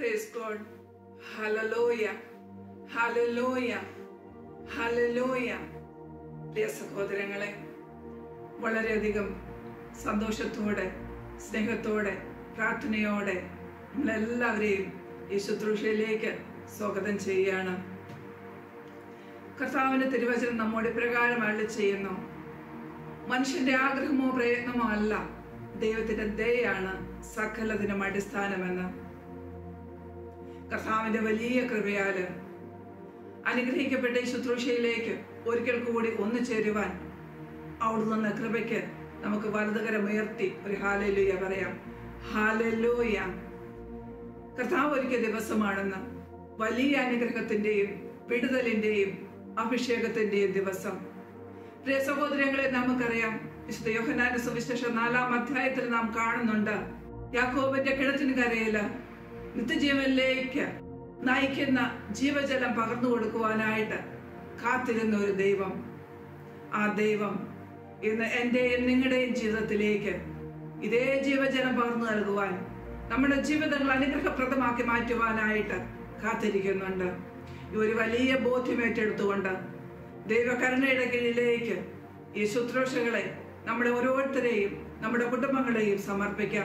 Praise God. Hallelujah. Hallelujah. Hallelujah. പ്രിയ സഹോദരങ്ങളെ വളരെയധികം സന്തോഷത്തോടെ സ്നേഹത്തോടെ പ്രാർത്ഥനയോടെ നമ്മളെല്ലാവരെയും ഈ ശുശ്രൂഷയിലേക്ക് സ്വാഗതം ചെയ്യുകയാണ് കർത്താവിന്റെ തിരുവചനം നമ്മോട് ഇപ്രകാരം അള്ളി ചെയ്യുന്നു മനുഷ്യന്റെ ആഗ്രഹമോ പ്രയത്നമോ അല്ല ദൈവത്തിന്റെ ദയാണ് സകലതിനും അടിസ്ഥാനമെന്ന് കർത്താവിന്റെ വലിയ കൃപയാല് അനുഗ്രഹിക്കപ്പെട്ട ഈ ശുശ്രൂഷയിലേക്ക് ഒരിക്കൽ കൂടി ഒന്നു ചേരുവാൻ അവിടെ നിന്ന് കൃപയ്ക്ക് നമുക്ക് വലതുകരം ഉയർത്തി ഒരു ഹാലലൂയ പറയാം ഹാലലൂയ കർത്താവ് ഒരുക്കിയ ദിവസമാണെന്ന് വലിയ അനുഗ്രഹത്തിന്റെയും വിടുതലിന്റെയും അഭിഷേകത്തിന്റെയും ദിവസം പ്രിയ സഹോദരങ്ങളെ നമുക്കറിയാം വിശുദ്ധ യോഹനാന്റെ സുവിശേഷം നാലാം അധ്യായത്തിൽ നാം കാണുന്നുണ്ട് യാക്കോബിന്റെ കിണറ്റിന് കരയില് നിത്യജീവനിലേക്ക് നയിക്കുന്ന ജീവജലം പകർന്നു കൊടുക്കുവാനായിട്ട് കാത്തിരുന്ന ഒരു ദൈവം ആ ദൈവം ഇന്ന് എന്റെയും നിങ്ങളുടെയും ജീവിതത്തിലേക്ക് ഇതേ ജീവജലം പകർന്നു നൽകുവാൻ നമ്മുടെ ജീവിതങ്ങൾ അനുഗ്രഹപ്രദമാക്കി മാറ്റുവാനായിട്ട് കാത്തിരിക്കുന്നുണ്ട് ഈ ഒരു വലിയ ബോധ്യം ഏറ്റെടുത്തുകൊണ്ട് ദൈവകരുണയുടെ കീഴിലേക്ക് ഈ ശുശ്രൂഷകളെ നമ്മുടെ ഓരോരുത്തരെയും നമ്മുടെ കുടുംബങ്ങളെയും സമർപ്പിക്കാം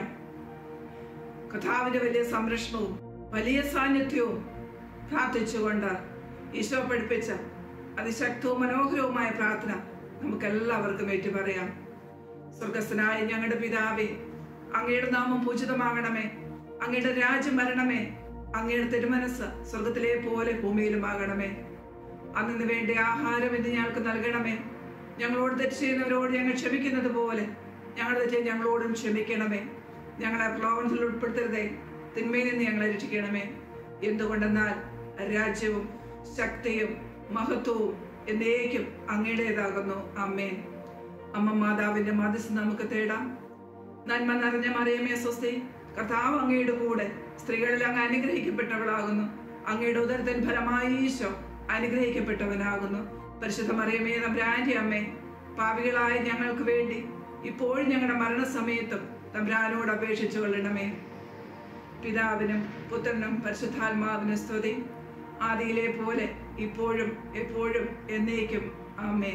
കഥാവിന്റെ വലിയ സംരക്ഷണവും വലിയ സാന്നിധ്യവും പ്രാർത്ഥിച്ചുകൊണ്ട് ഈശോ പഠിപ്പിച്ച അതിശക്തവും മനോഹരവുമായ പ്രാർത്ഥന നമുക്ക് എല്ലാവർക്കും ഏറ്റു പറയാം സ്വർഗസ്ഥനായ ഞങ്ങളുടെ പിതാവേ അങ്ങയുടെ നാമം പൂജിതമാകണമേ അങ്ങയുടെ രാജ്യം വരണമേ അങ്ങയുടെ തിരുമനസ് സ്വർഗത്തിലെ പോലെ ഭൂമിയിലുമാകണമേ അന്നിന് വേണ്ട ആഹാരം ഇന്ന് ഞങ്ങൾക്ക് നൽകണമേ ഞങ്ങളോട് തെറ്റ് ചെയ്യുന്നവരോട് ഞങ്ങൾ ക്ഷമിക്കുന്നത് പോലെ ഞങ്ങളുടെ തെറ്റ് ഞങ്ങളോടും ക്ഷമിക്കണമേ ഞങ്ങളെ പ്രലോഭനത്തിൽ ഉൾപ്പെടുത്തരുതേ തിന്മയിൽ നിന്ന് ഞങ്ങളെ രക്ഷിക്കണമേ എന്തുകൊണ്ടെന്നാൽ രാജ്യവും ശക്തിയും മഹത്വവും എന്നേക്കും അങ്ങയുടേതാകുന്നു അമ്മേൻ അമ്മ മാതാവിന്റെ മധ്യസ്ഥ നമുക്ക് തേടാം നന്മ നിറഞ്ഞ മറിയമേ സ്വസ്തി കർത്താവ് അങ്ങയുടെ കൂടെ സ്ത്രീകളിൽ അങ്ങ് അനുഗ്രഹിക്കപ്പെട്ടവളാകുന്നു അങ്ങയുടെ ഉദരത്തിൻ ഫലമായി ഈശോ അനുഗ്രഹിക്കപ്പെട്ടവനാകുന്നു പരിശുദ്ധ മറിയമേ തമ്പ്രാന്റെ അമ്മേ പാപികളായ ഞങ്ങൾക്ക് വേണ്ടി ഇപ്പോഴും ഞങ്ങളുടെ മരണസമയത്തും തമ്പ്രാനോട് അപേക്ഷിച്ചു കൊള്ളണമേ പിതാവിനും പുത്രനും പരിശുദ്ധാത്മാവിനും സ്തുതി ആദിയിലെ പോലെ ഇപ്പോഴും എപ്പോഴും എന്നേക്കും ആമേ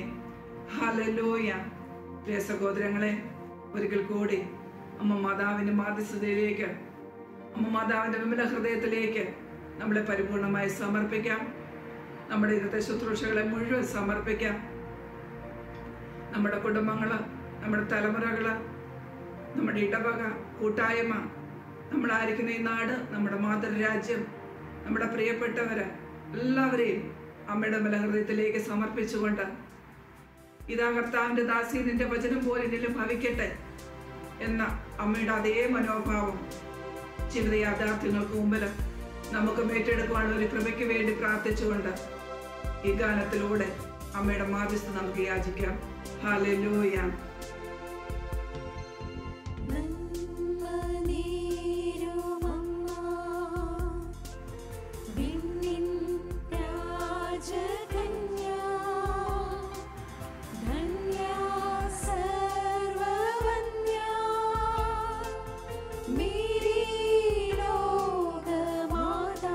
ഹലലോയ പ്രിയ സഹോദരങ്ങളെ ഒരിക്കൽ കൂടി അമ്മ മാതാവിന്റെ മാധ്യസ്ഥതയിലേക്ക് അമ്മ മാതാവിന്റെ വിമല ഹൃദയത്തിലേക്ക് നമ്മളെ പരിപൂർണമായി സമർപ്പിക്കാം നമ്മുടെ ഇന്നത്തെ ശുശ്രൂഷകളെ മുഴുവൻ സമർപ്പിക്കാം നമ്മുടെ കുടുംബങ്ങള് നമ്മുടെ തലമുറകള് നമ്മുടെ ഇടവക കൂട്ടായ്മ നമ്മളായിരിക്കുന്ന ഈ നാട് നമ്മുടെ മാതൃരാജ്യം നമ്മുടെ പ്രിയപ്പെട്ടവര് എല്ലാവരെയും അമ്മയുടെ മലഹൃദയത്തിലേക്ക് സമർപ്പിച്ചുകൊണ്ട് ഇതാ കർത്താവിന്റെ ദാസി നിന്റെ വചനം പോലെ എന്നിലും ഭവിക്കട്ടെ എന്ന അമ്മയുടെ അതേ മനോഭാവം ജീവിത യാഥാർത്ഥ്യങ്ങൾക്ക് മുമ്പിൽ നമുക്ക് ഏറ്റെടുക്കുവാനുള്ള ഒരു കൃപയ്ക്ക് വേണ്ടി പ്രാർത്ഥിച്ചുകൊണ്ട് ഈ ഗാനത്തിലൂടെ അമ്മയുടെ മാധ്യസ്ഥ നമുക്ക് യാചിക്കാം ഹാലലൂയ നന്മ നീരുമമ്മ വിണ്ണിൻ രാജകന്യാ ധന്യാ സർവവന്യാ മേരി ലോകമാതാ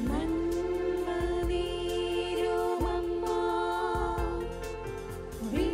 നന്മ നീരുമമ്മ വിണ്ണിൻ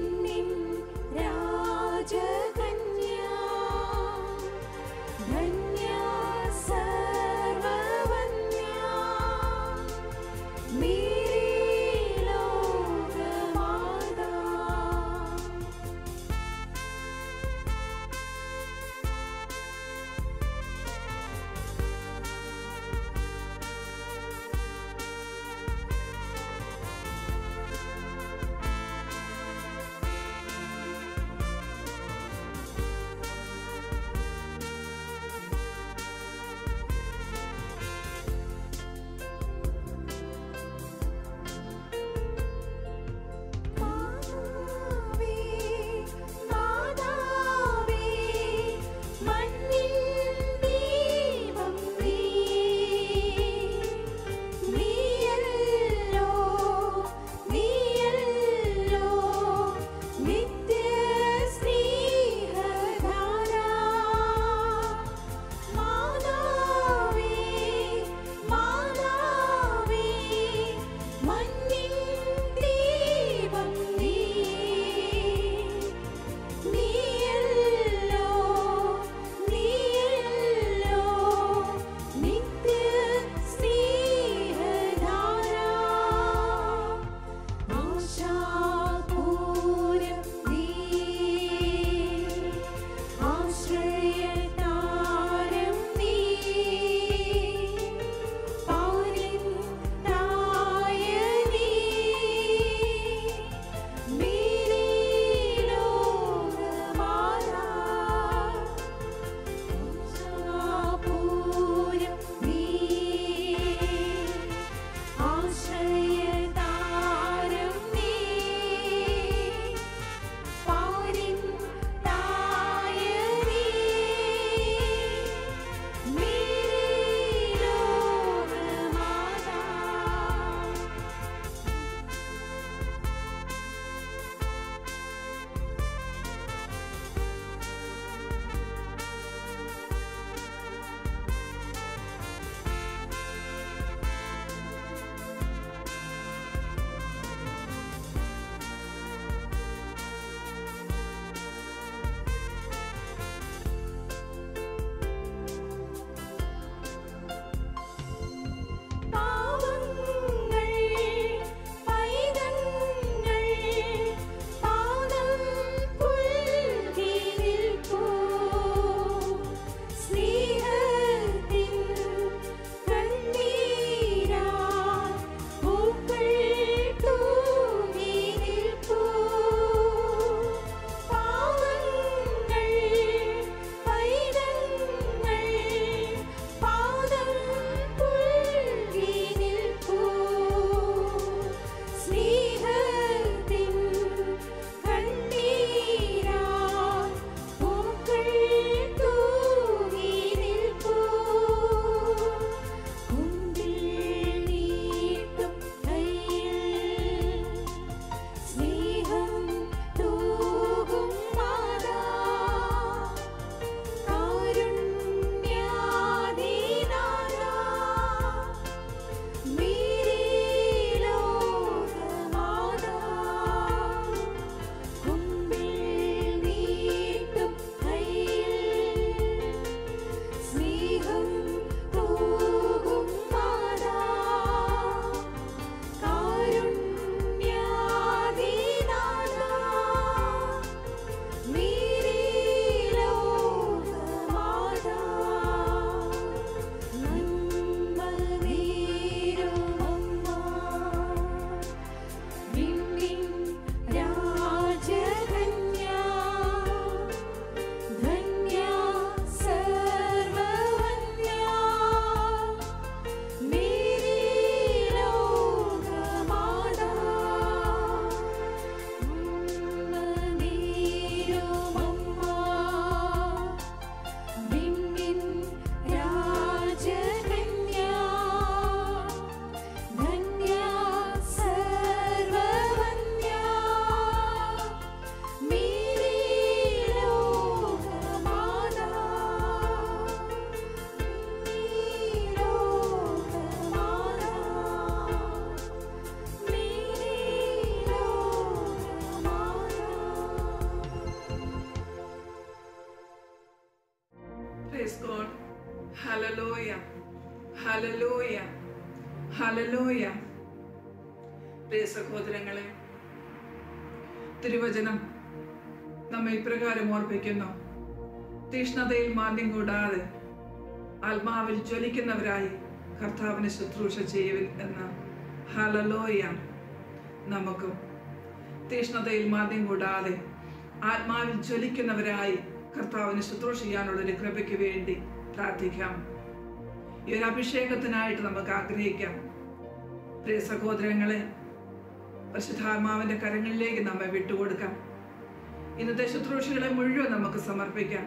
ഹാലലോയ പ്രിയ സഹോദരങ്ങളെ തിരുവചനം നമ്മെ ഇപ്രകാരം ഓർപ്പിക്കുന്നു തീഷ്ണതയിൽ മാന്ദ്യം കൂടാതെ ആത്മാവിൽ ജ്വലിക്കുന്നവരായി കർത്താവിന് ശുശ്രൂഷ ചെയ്യുവിൻ എന്ന ഹലലോയ നമുക്കും തീഷ്ണതയിൽ മാന്ദ്യം കൂടാതെ ആത്മാവിൽ ജ്വലിക്കുന്നവരായി കർത്താവിന് ശുശ്രൂഷ ചെയ്യാനുള്ള ഒരു കൃപയ്ക്ക് വേണ്ടി പ്രാർത്ഥിക്കാം ഈ ഒരു അഭിഷേകത്തിനായിട്ട് നമുക്ക് ആഗ്രഹിക്കാം പ്രിയ സഹോദരങ്ങളെ പരിശുദ്ധാത്മാവിന്റെ കരങ്ങളിലേക്ക് നമ്മെ വിട്ടുകൊടുക്കാം ഇന്നത്തെ ശുശ്രൂഷകളെ മുഴുവൻ നമുക്ക് സമർപ്പിക്കാം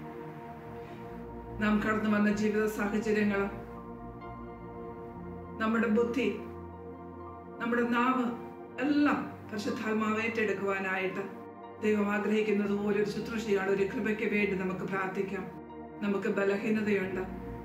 നാം കടന്നു വന്ന ജീവിത സാഹചര്യങ്ങളും നമ്മുടെ ബുദ്ധി നമ്മുടെ നാവ് എല്ലാം പരിശുദ്ധാത്മാവ് ഏറ്റെടുക്കുവാനായിട്ട് ദൈവം ആഗ്രഹിക്കുന്നത് പോലെ ഒരു ശുശ്രൂഷയാണ് ഒരു കൃപയ്ക്ക് വേണ്ടി നമുക്ക് പ്രാർത്ഥിക്കാം നമുക്ക് ബലഹീനതയുണ്ട്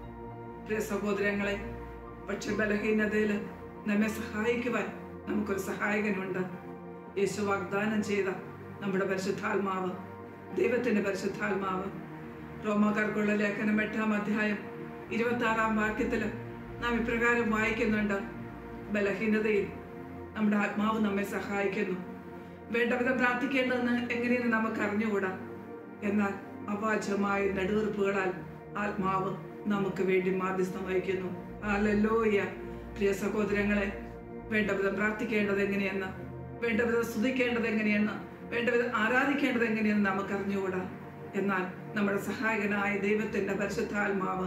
പ്രിയ സഹോദരങ്ങളെ പക്ഷെ ബലഹീനതയിൽ നമ്മെ സഹായിക്കുവാൻ നമുക്കൊരു സഹായകനുണ്ട് യേശു വാഗ്ദാനം ചെയ്ത നമ്മുടെ പരിശുദ്ധാത്മാവ് ദൈവത്തിന്റെ പരിശുദ്ധാത്മാവ് റോമാക്കാർക്കുള്ള ലേഖനം എട്ടാം അധ്യായം ഇരുപത്തി ആറാം വാക്യത്തിൽ നാം ഇപ്രകാരം വായിക്കുന്നുണ്ട് ബലഹീനതയിൽ നമ്മുടെ ആത്മാവ് നമ്മെ സഹായിക്കുന്നു വേണ്ടവിധം പ്രാർത്ഥിക്കേണ്ടതെന്ന് എങ്ങനെയെന്ന് നമുക്ക് അറിഞ്ഞുകൂടാ എന്നാൽ അവാച്യമായ നെടുവീർപ്പുകളാൽ ആത്മാവ് നമുക്ക് വേണ്ടി മാധ്യസ്ഥം വഹിക്കുന്നു അല്ലല്ലോയ്യ പ്രിയ സഹോദരങ്ങളെ വേണ്ടവിധം പ്രാർത്ഥിക്കേണ്ടത് എങ്ങനെയെന്ന് വേണ്ടവിധം സ്തുതിക്കേണ്ടത് എങ്ങനെയെന്ന് വേണ്ടവിധം ആരാധിക്കേണ്ടത് എങ്ങനെയെന്ന് നമുക്ക് അറിഞ്ഞുകൂടാ എന്നാൽ നമ്മുടെ സഹായകനായ ദൈവത്തിന്റെ പരിശുദ്ധാത്മാവ്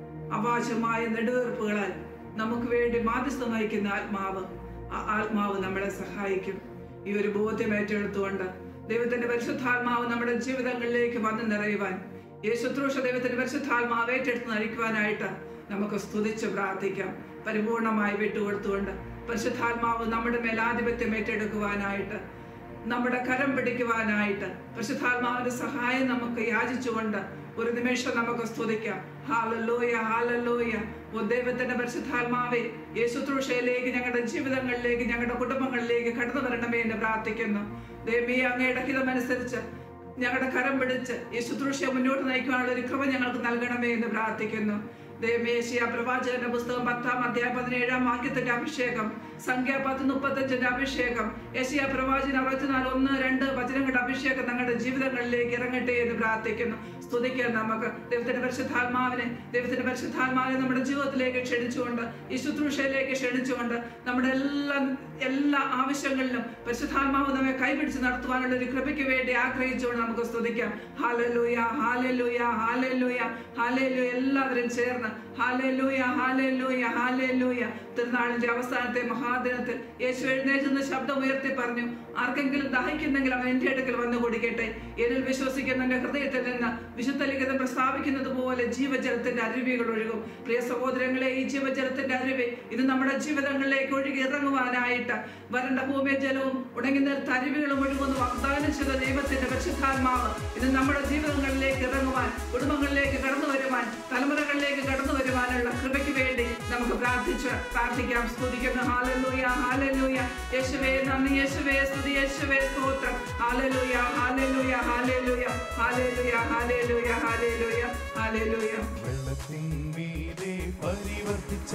അവാചമായ നെടുവീർപ്പുകളാൽ നമുക്ക് വേണ്ടി മാധ്യസ്ഥം വഹിക്കുന്ന ആത്മാവ് ആ ആത്മാവ് നമ്മളെ സഹായിക്കും ഈ ഒരു ബോധ്യം ഏറ്റെടുത്തുകൊണ്ട് ദൈവത്തിന്റെ പരിശുദ്ധാത്മാവ് നമ്മുടെ ജീവിതങ്ങളിലേക്ക് വന്നു നിറയുവാൻ യേശുത്രൂഷ ദൈവത്തിന്റെ പരിശുദ്ധാത്മാവ് ഏറ്റെടുത്ത് നയിക്കുവാനായിട്ട് നമുക്ക് സ്തുതിച്ച് പ്രാർത്ഥിക്കാം പരിപൂർണമായി വിട്ടുകൊടുത്തുകൊണ്ട് പരിശുദ്ധാത്മാവ് നമ്മുടെ മേലാധിപത്യം ഏറ്റെടുക്കുവാനായിട്ട് നമ്മുടെ കരം പിടിക്കുവാനായിട്ട് പരിശുദ്ധാത്മാവിന്റെ സഹായം നമുക്ക് യാചിച്ചുകൊണ്ട് ഒരു നിമിഷം നമുക്ക് സ്തുതിക്കാം ഹാലല്ലോയ ഹാലല്ലോയ ഓ ദൈവത്തിന്റെ പരിശുദ്ധാത്മാവെ യേശുത്രൂഷയിലേക്ക് ഞങ്ങളുടെ ജീവിതങ്ങളിലേക്ക് ഞങ്ങളുടെ കുടുംബങ്ങളിലേക്ക് കടന്നു വരണമേ എന്ന് പ്രാർത്ഥിക്കുന്നു ദൈവമേ അങ്ങയുടെ ഹിതമനുസരിച്ച് ഞങ്ങളുടെ കരം പിടിച്ച് ഈ ശുശ്രൂഷയെ മുന്നോട്ട് നയിക്കുവാനുള്ള ഒരു കൃപ ഞങ്ങൾക്ക് നൽകണമേ എന്ന് പ്രാർത്ഥിക്കുന്നു ദേവേശിയ പ്രവാചകന്റെ പുസ്തകം പത്താം അധ്യായം പതിനേഴാം വാക്യത്തിന്റെ അഭിഷേകം സംഖ്യ പത്ത് മുപ്പത്തഞ്ചിന്റെ അഭിഷേകം യശിയ പ്രവാചകൻ അറുപത്തിനാല് ഒന്ന് രണ്ട് വചനങ്ങളുടെ അഭിഷേകം ഞങ്ങളുടെ ജീവിതങ്ങളിലേക്ക് ഇറങ്ങട്ടെ എന്ന് പ്രാർത്ഥിക്കുന്നു സ്തുതിക്കാൻ നമുക്ക് ദൈവത്തിന്റെ പരിശുദ്ധാത്മാവിനെ ദൈവത്തിന്റെ പരിശുദ്ധാത്മാവിനെ നമ്മുടെ ജീവിതത്തിലേക്ക് ക്ഷണിച്ചുകൊണ്ട് ഈ ശുശ്രൂഷയിലേക്ക് ക്ഷണിച്ചുകൊണ്ട് നമ്മുടെ എല്ലാ എല്ലാ ആവശ്യങ്ങളിലും പരിശുദ്ധാത്മാവ് നമ്മെ കൈപിടിച്ച് നടത്തുവാനുള്ള ഒരു കൃപയ്ക്ക് വേണ്ടി ആഗ്രഹിച്ചുകൊണ്ട് നമുക്ക് സ്തുതിക്കാം ഹാലലൂയ ഹാലലൂയ ഹാലലൂയ ഹാലലൂയ എല്ലാവരും ചേർന്ന് ഹാലലൂയ ഹാലലൂയ ഹാലലൂയ തിരുനാളിന്റെ അവസാനത്തെ മഹാദിനത്തിൽ യേശു എഴുന്നേറ്റുന്ന ശബ്ദം ഉയർത്തി പറഞ്ഞു ആർക്കെങ്കിലും ദാഹിക്കുന്നെങ്കിൽ അവൻ എന്റെ അടുക്കൽ വന്നു കുടിക്കട്ടെ എന്നിൽ വിശ്വസിക്കുന്ന എന്റെ ഹൃദയത്തിൽ നിന്ന് വിശുദ്ധ ലിഖിതം പ്രസ്താവിക്കുന്നത് പോലെ ജീവജലത്തിന്റെ അരുവികൾ ഒഴുകും പ്രിയ സഹോദരങ്ങളെ ഈ ജീവജലത്തിന്റെ അരുവി ഇത് നമ്മുടെ ജീവിതങ്ങളിലേക്ക് ഒഴുകി ഇറങ്ങുവാനായിട്ട് വരണ്ട ഭൂമിയ ജലവും ഉണങ്ങി നിർത്ത അരുവികളും ഒഴുകുന്ന വാഗ്ദാനം ചെയ്ത ദൈവത്തിന്റെ പരിശുദ്ധാത്മാവ് ഇത് നമ്മുടെ ജീവിതങ്ങളിലേക്ക് ഇറങ്ങുവാൻ കുടുംബങ്ങളിലേക്ക് കടന്നു വരുവാൻ തലമുറകളിലേക്ക് കടന്നു വരുവാനുള്ള കൃപയ്ക്ക് വേണ്ടി നമുക്ക് പ്രാർത്ഥിച്ച് പ്രാർത്ഥിക്കാം സ്തുതിക്കുന്നു ഹാലലൂയ ഹാലലൂയ യേശുവേ നന്ദി യേശുവേ സ്തുതി യേശുവേ സ്തോത്രം hallelujah hallelujah hallelujah hallelujah hallelujah hallelujah hallelujah വെള്ളത്തിൻ മീതെ പരിവർത്തിച്ച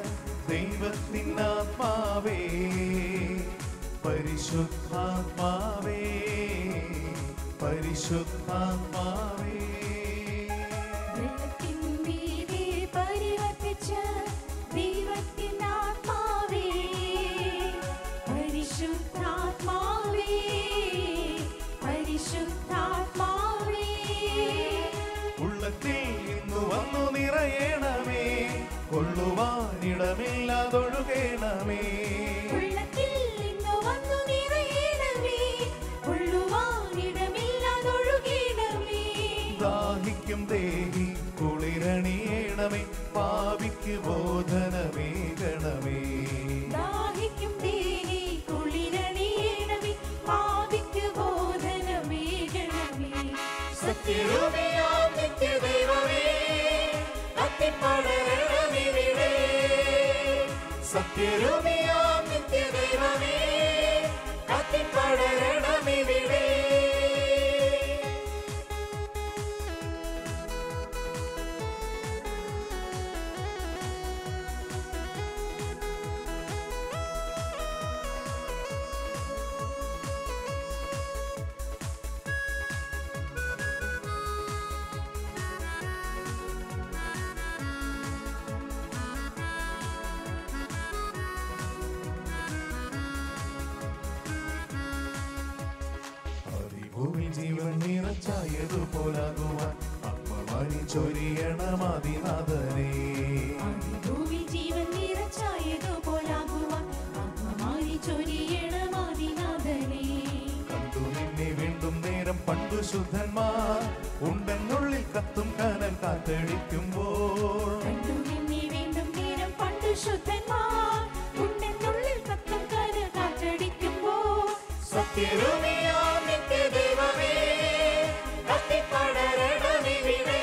ദൈവത്തിൻ ആത്മാവേ പരിശുദ്ധാത്മാവേ പരിശുദ്ധാത്മാവേ വെള്ളത്തിൻ മീതെ പരിവർത്തിച്ച ദൈവത്തിൻ ആത്മാവേ പരിശുദ്ധാത്മാവേ പരിശുദ്ധാത്മാവേ ഉള്ളത്തിൽ ഇന്നു വന്നു നിറയണമേ കൊള്ളുവാനിടമില്ലാതൊഴുകേണമേ ഉള്ളത്തിൽ ഇന്ന് വന്നു നിറയണമേ ഉള്ളുവാനിടമില്ലാതൊഴുകിടമേ ദാഹിക്കും ദേഹി കുളിരണിയണമേ പാവിക്ക് ബോധനമേകണമേ ദാഹിക്കും ദേഹി കുളിരണിയണമേ പാപിക്ക് ബോധനമേകണമേ സത്യരൂപിയാം നിത്യദൈവമേ അത്തിപ്പടരണമിവിടെ സത്യരൂപിയാം നിത്യദൈവമേ അത്തിപ്പടരണമിവിടെ ഭൂമി ജീവൻ നിറച്ചായതുപോലാകുവാൻ ആത്മവാരി ചൊരിയണമാതിനാഥനേ ഭൂമി ജീവൻ നിറച്ചായതുപോലാകുവാൻ ആത്മമാരി ചൊരിയണമാതിനാഥനേ കണ്ടു നിന്നെ വീണ്ടും നേരം പണ്ടു ശുദ്ധന്മാർ ഉണ്ടെന്നുള്ളിൽ കത്തും കനൽ കാറ്റടിക്കുമ്പോൾ കണ്ടു നിന്നെ വീണ്ടും നേരം പണ്ടു ശുദ്ധന്മാർ ഉണ്ടെന്നുള്ളിൽ കത്തും കര കാറ്റടിക്കുമ്പോൾ സത്യരൂപിയാം നിത്യദൈവമേ കത്തിപ്പടരണമിവിടെ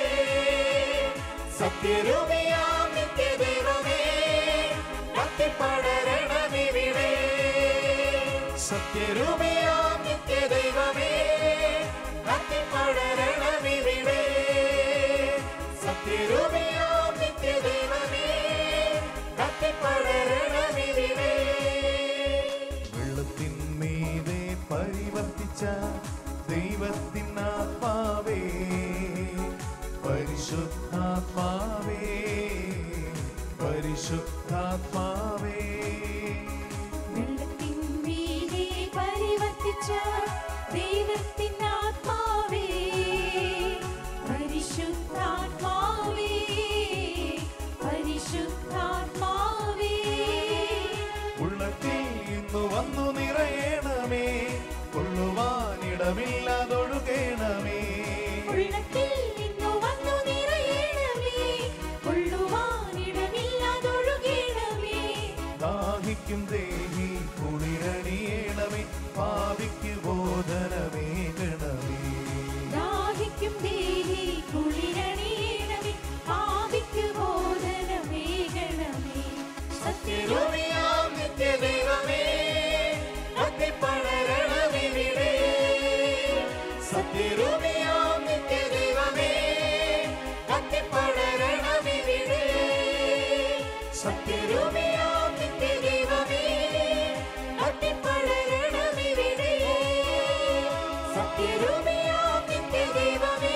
സത്യരൂപിയാം നിത്യദൈവമേ കത്തിപ്പടരണമിവിടെ സത്യരൂപിയാം നിത്യദൈവമേ കത്തിപ്പടരണമിവിടെ സത്യരൂപിയാം നിത്യദൈവമേ കത്തിപ്പടരണമിവിടെ വെള്ളത്തിൻ മീതെ പരിവർത്തിച്ച ദൈവത്തിനാത്മാവേ പരിശുദ്ധാത്മാവേ പരിശുദ്ധാത്മാവേ വെള്ളത്തിൻ മീതെ പരിവർത്തിച്ച ദൈവത്തിൻ ആത്മാവേ പരിശുദ്ധാത്മാവേ പരിശുദ്ധാത്മാവേ ഉള്ളത്തിൽ ഇന്നു വന്നു നിറയണമേ കൊള്ളുവാനിടമില്ലാതൊഴുകേണമേ ഉള്ളത്തിൽ ഇന്നു വന്നു നിറയണമേ കൊള്ളുവാനിടമില്ലാതൊഴുകണമേ ദാഹിക്കും ദേഹി കുളിരണിയണമേ പാവിക്ക് ബോധനമേകണമേ ദാഹിക്കും ദേഹി കുളിരണീണമേ പാപിക്ക് ബോധനമേകണമേ സത്യരൂപ രൂപിയാം നിത്യദൈവമേ കത്തിപ്പടരണമിവിടെ സത്യരൂപിയാം നിത്യദൈവമേ കത്തിപ്പടരണമിവിടെ സത്യരൂപിയാം നിത്യദൈവമേ കത്തിപ്പടരണമിവിടെ സത്യരൂപിയാം നിത്യദൈവമേ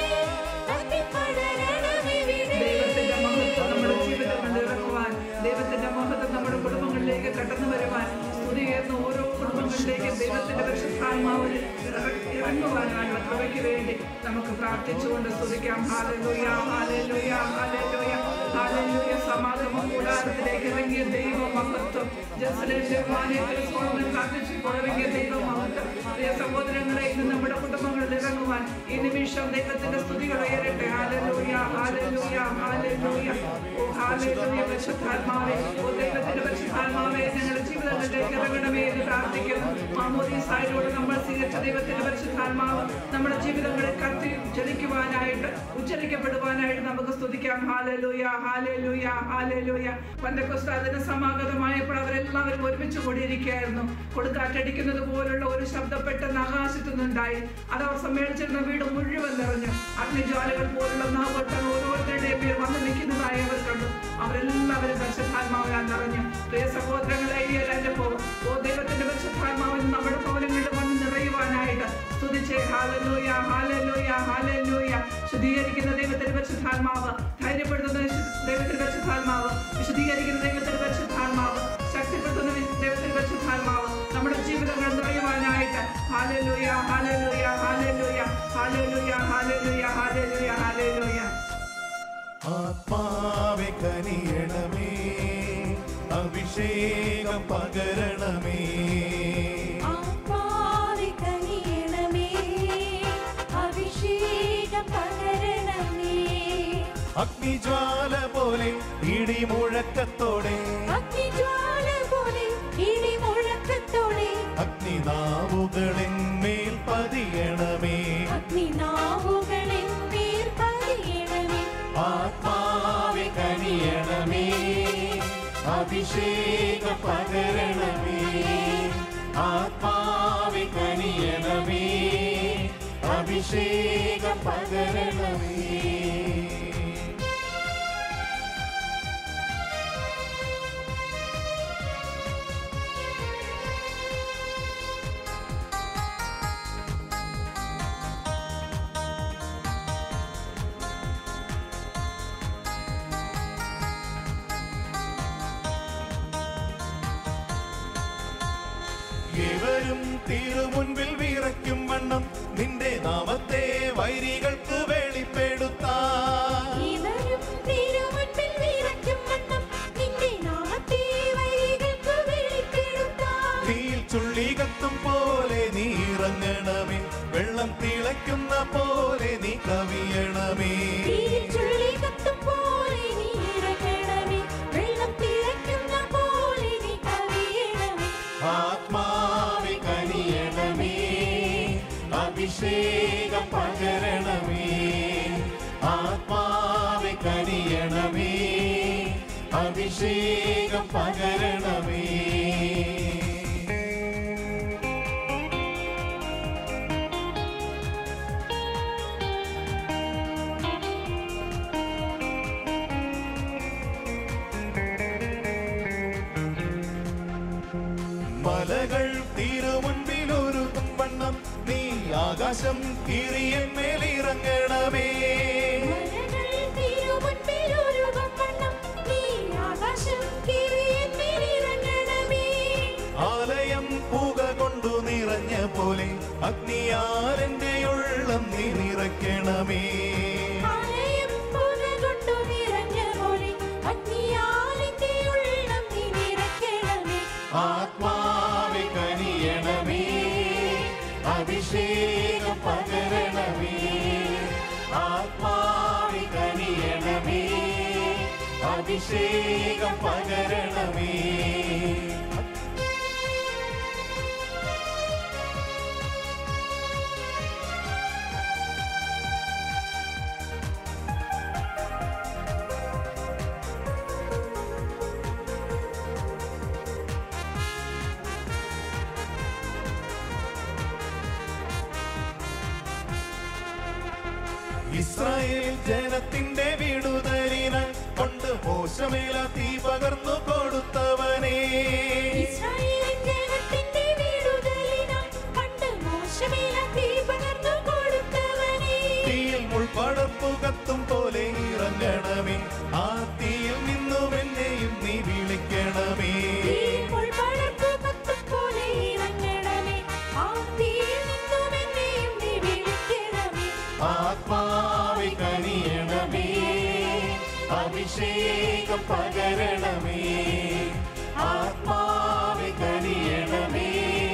കത്തിപ്പടരണമിവിടെ ദൈവത്തിന്റെ മഹത്വം നമ്മുടെ ജീവിതങ്ങളിൽ ഇറക്കുവാൻ ദൈവത്തിന്റെ മഹത്വം നമ്മുടെ കുടുംബങ്ങളിലേക്ക് കടന്നു വരുവാൻ സ്തുതിയേർന്ന ഓരോ കുടുംബങ്ങളിലേക്കും ദൈവത്തിന്റെ പരിശുദ്ധാത്മാവിന് ഇറ- ഇറങ്ങുവാനുള്ള കൃപയ്ക്ക് വേണ്ടി നമുക്ക് പ്രാർത്ഥിച്ചുകൊണ്ട് സ്തുതിക്കാം ഹാലലുയ ഹാലലുയ ഹാലലുയ ഹാലലുയ സമാഗമ കൂടാരത്തിലേക്ക് ഇറങ്ങിയ ദൈവ മഹത്വം ജെറുസലേമിലെ വാനേറ്റിൽ സോളമൻ പ്രാർത്ഥിച്ചപ്പോൾ ഇറങ്ങിയ ദൈവ മഹത്വം പ്രിയ സഹോദരങ്ങളെ ഇന്ന് നമ്മുടെ കുടുംബങ്ങളിൽ ഇറങ്ങുവാൻ ഈ നിമിഷം ദൈവത്തിന്റെ സ്തുതികൾ ഉയരട്ടെ ഹാലലൂയ ഹാലലൂയ ഹാലലൂയ ഓ ഹാലലൂയ പരിശുദ്ധാത്മാവേ ഓ ദൈവത്തിന്റെ പരിശുദ്ധാത്മാവേ ഞങ്ങളുടെ ജീവിതങ്ങളിലേക്ക് ഇറങ്ങണമേ എന്ന് പ്രാർത്ഥിക്കുന്നു മാമോദീസായോട് നമ്മൾ സ്വീകരിച്ച ദൈവത്തിന്റെ പരിശുദ്ധാത്മാവ് നമ്മുടെ ജീവിതങ്ങളിൽ കത്തി ജ്വലിക്കുവാനായിട്ട് ഉച്ചരിക്കപ്പെടുവാനായിട്ട് നമുക്ക് സ്തുതിക്കാം ഹാലലൂയ ഹാലലൂയ ഹാലലൂയ പന്തക്കൊസ്ത അതിന് സമാഗതമായപ്പോൾ അവരെല്ലാവരും ഒരുമിച്ച് കൂടിയിരിക്കുകയായിരുന്നു കൊടുക്കാറ്റടിക്കുന്നത് പോലുള്ള ഒരു ശബ്ദം പെട്ടെന്ന് ആകാശത്തു നിന്നുണ്ടായി അത് അവർ സമ്മേളിച്ചിരുന്ന വീട് മുഴുവൻ നിറഞ്ഞു അഗ്നിജ്വാലകൾ പോലുള്ള നാവട്ടം ഓരോരുത്തരുടെയും പേർ വന്ന് നിൽക്കുന്നതായി അവർ കണ്ടു അവരെല്ലാവരും പരിശുദ്ധാത്മാവിനാൽ നിറഞ്ഞു പ്രിയ സഹോദരങ്ങളെ ഈ ഒരു അനുഭവം ഓ ദൈവത്തിന്റെ പരിശുദ്ധാത്മാവിന് നമ്മുടെ ഭവനങ്ങളിൽ വന്ന് നിറയുവാനായിട്ട് സ്തുതിച്ചേ ഹാലലൂയ ഹാലലൂയ ഹാലലൂയ ശുദ്ധീകരിക്കുന്ന ദൈവത്തിന്റെ പരിശുദ്ധാത്മാവ് ധൈര്യപ്പെടുത്തുന്ന വിശു- ദൈവത്തിന്റെ പരിശുദ്ധാത്മാവ് വിശുദ്ധീകരിക്കുന്ന ദൈവത്തിന്റെ പരിശുദ്ധാത്മാവ് ശക്തിപ്പെടുത്തുന്ന വി- ദൈവത്തിന്റെ പരിശുദ്ധാത്മാവ് നമ്മുടെ ജീവിതങ്ങൾ നിറയുവാനായിട്ട് hallelujah hallelujah hallelujah hallelujah hallelujah hallelujah hallelujah ആത്മാവെ കനിയണമേ അഭിഷേകം പകരണമേ ആത്മാവേ കനിയണമേ അഭിഷേകം പകരണമേ അഗ്നിജ്വാല പോലെ ഇടിമുഴക്കത്തോടെ അഗ്നിജ്വാല പോലെ ഇടിമുഴക്കത്തോടെ അഗ്നിനാവുകളിന്മേൽ പതിയണമേ അഗ്നിനാവുകളിൽ മേൽ പതിയണമേ ആത്മാവെ കനിയണമേ അഭിഷേകം പകരണമേ ആത്മാവെ കനിയണമേ അഭിഷേകം പകരണമേ ഇവരും തിരുമുൻപിൽ വിറയ്ക്കും വണ്ണം നിന്റെ നാമത്തെ വൈരികൾക്ക് വെളിപ്പെടുത്താൻ ഇവരും തിരുമുൻപിൽ വിറയ്ക്കും വണ്ണം നിന്റെ നാമത്തെ വഴികൾക്ക് വെളിപ്പെടുത്താം. തീയിൽ ചുള്ളി കത്തും പോലെ നീ ഇറങ്ങണമേ വെള്ളം തിളയ്ക്കുന്ന പോലെ നീ കവിയണമേ തീയിൽ ചുള്ളി കത്തും പോലെ നീ ഇറങ്ങണമേ. വെള്ളം തിളയ്ക്കുന്ന പോലെ നീ കവിയണമേ. ആത്മാവി കനിയണമേ അഭിഷേകം പകരണമേ ആത്മാവി കനിയണമേ അഭിഷേകം പകരണമേ മലകൾ തിരുമുൻപിൽ ഒരു വണ്ണം നീ ആകാശം കീറിയന്മേലിറങ്ങണമേ മലകൾ തിരുമുൻപിൽ ഒരുവം വണ്ണം നീ ആകാശം കീറിയന്മേൽ ഇറങ്ങണമേ. ആലയം പുക കൊണ്ടു നിറഞ്ഞ പോലെ അഗ്നിയാരന്റെ ഉള്ളം നീ നിറയ്ക്കണമേ ആലയം പുകകൊണ്ടു നിറഞ്ഞ പോലെ അഗ്നിയാലിന്റെ ഉള്ളം നീ നിറയ്ക്കണമേ. ആത്മാവി കനിയണമേ അഭിഷേകം പകരണമേ ആത്മാവി കനിയണമേ അഭിഷേകം പകരണമേ ഇസ്രായേൽ ജനത്തിന്റെ വിടുതലിനായി കൊണ്ട് മോശമേല തീ പകർന്നു കൊടുത്തവനേ ഇസ്രായേലിൻ ജനത്തിന്റെ വീടുകളിനായി പണ്ട് മോശമേല തീ പകർന്നു കൊടുത്തവനേ. തീയിൽ മുൾപടർപ്പു കത്തും പോലെ ഇറങ്ങണമേ ആ തീയിൽ നിന്നും എന്നെയും നീ വിളിക്കണമേ തീയിൽ പടർപ്പു കത്തും പോലെ ഇറങ്ങണമേ. ആ തീയിൽ നിന്നും എന്നെയും നീ വിളിക്കണമേ. ആത്മാവി കനിയണമേ അഭിഷേകം പകരണമേ ആത്മാവി കനിയണമേ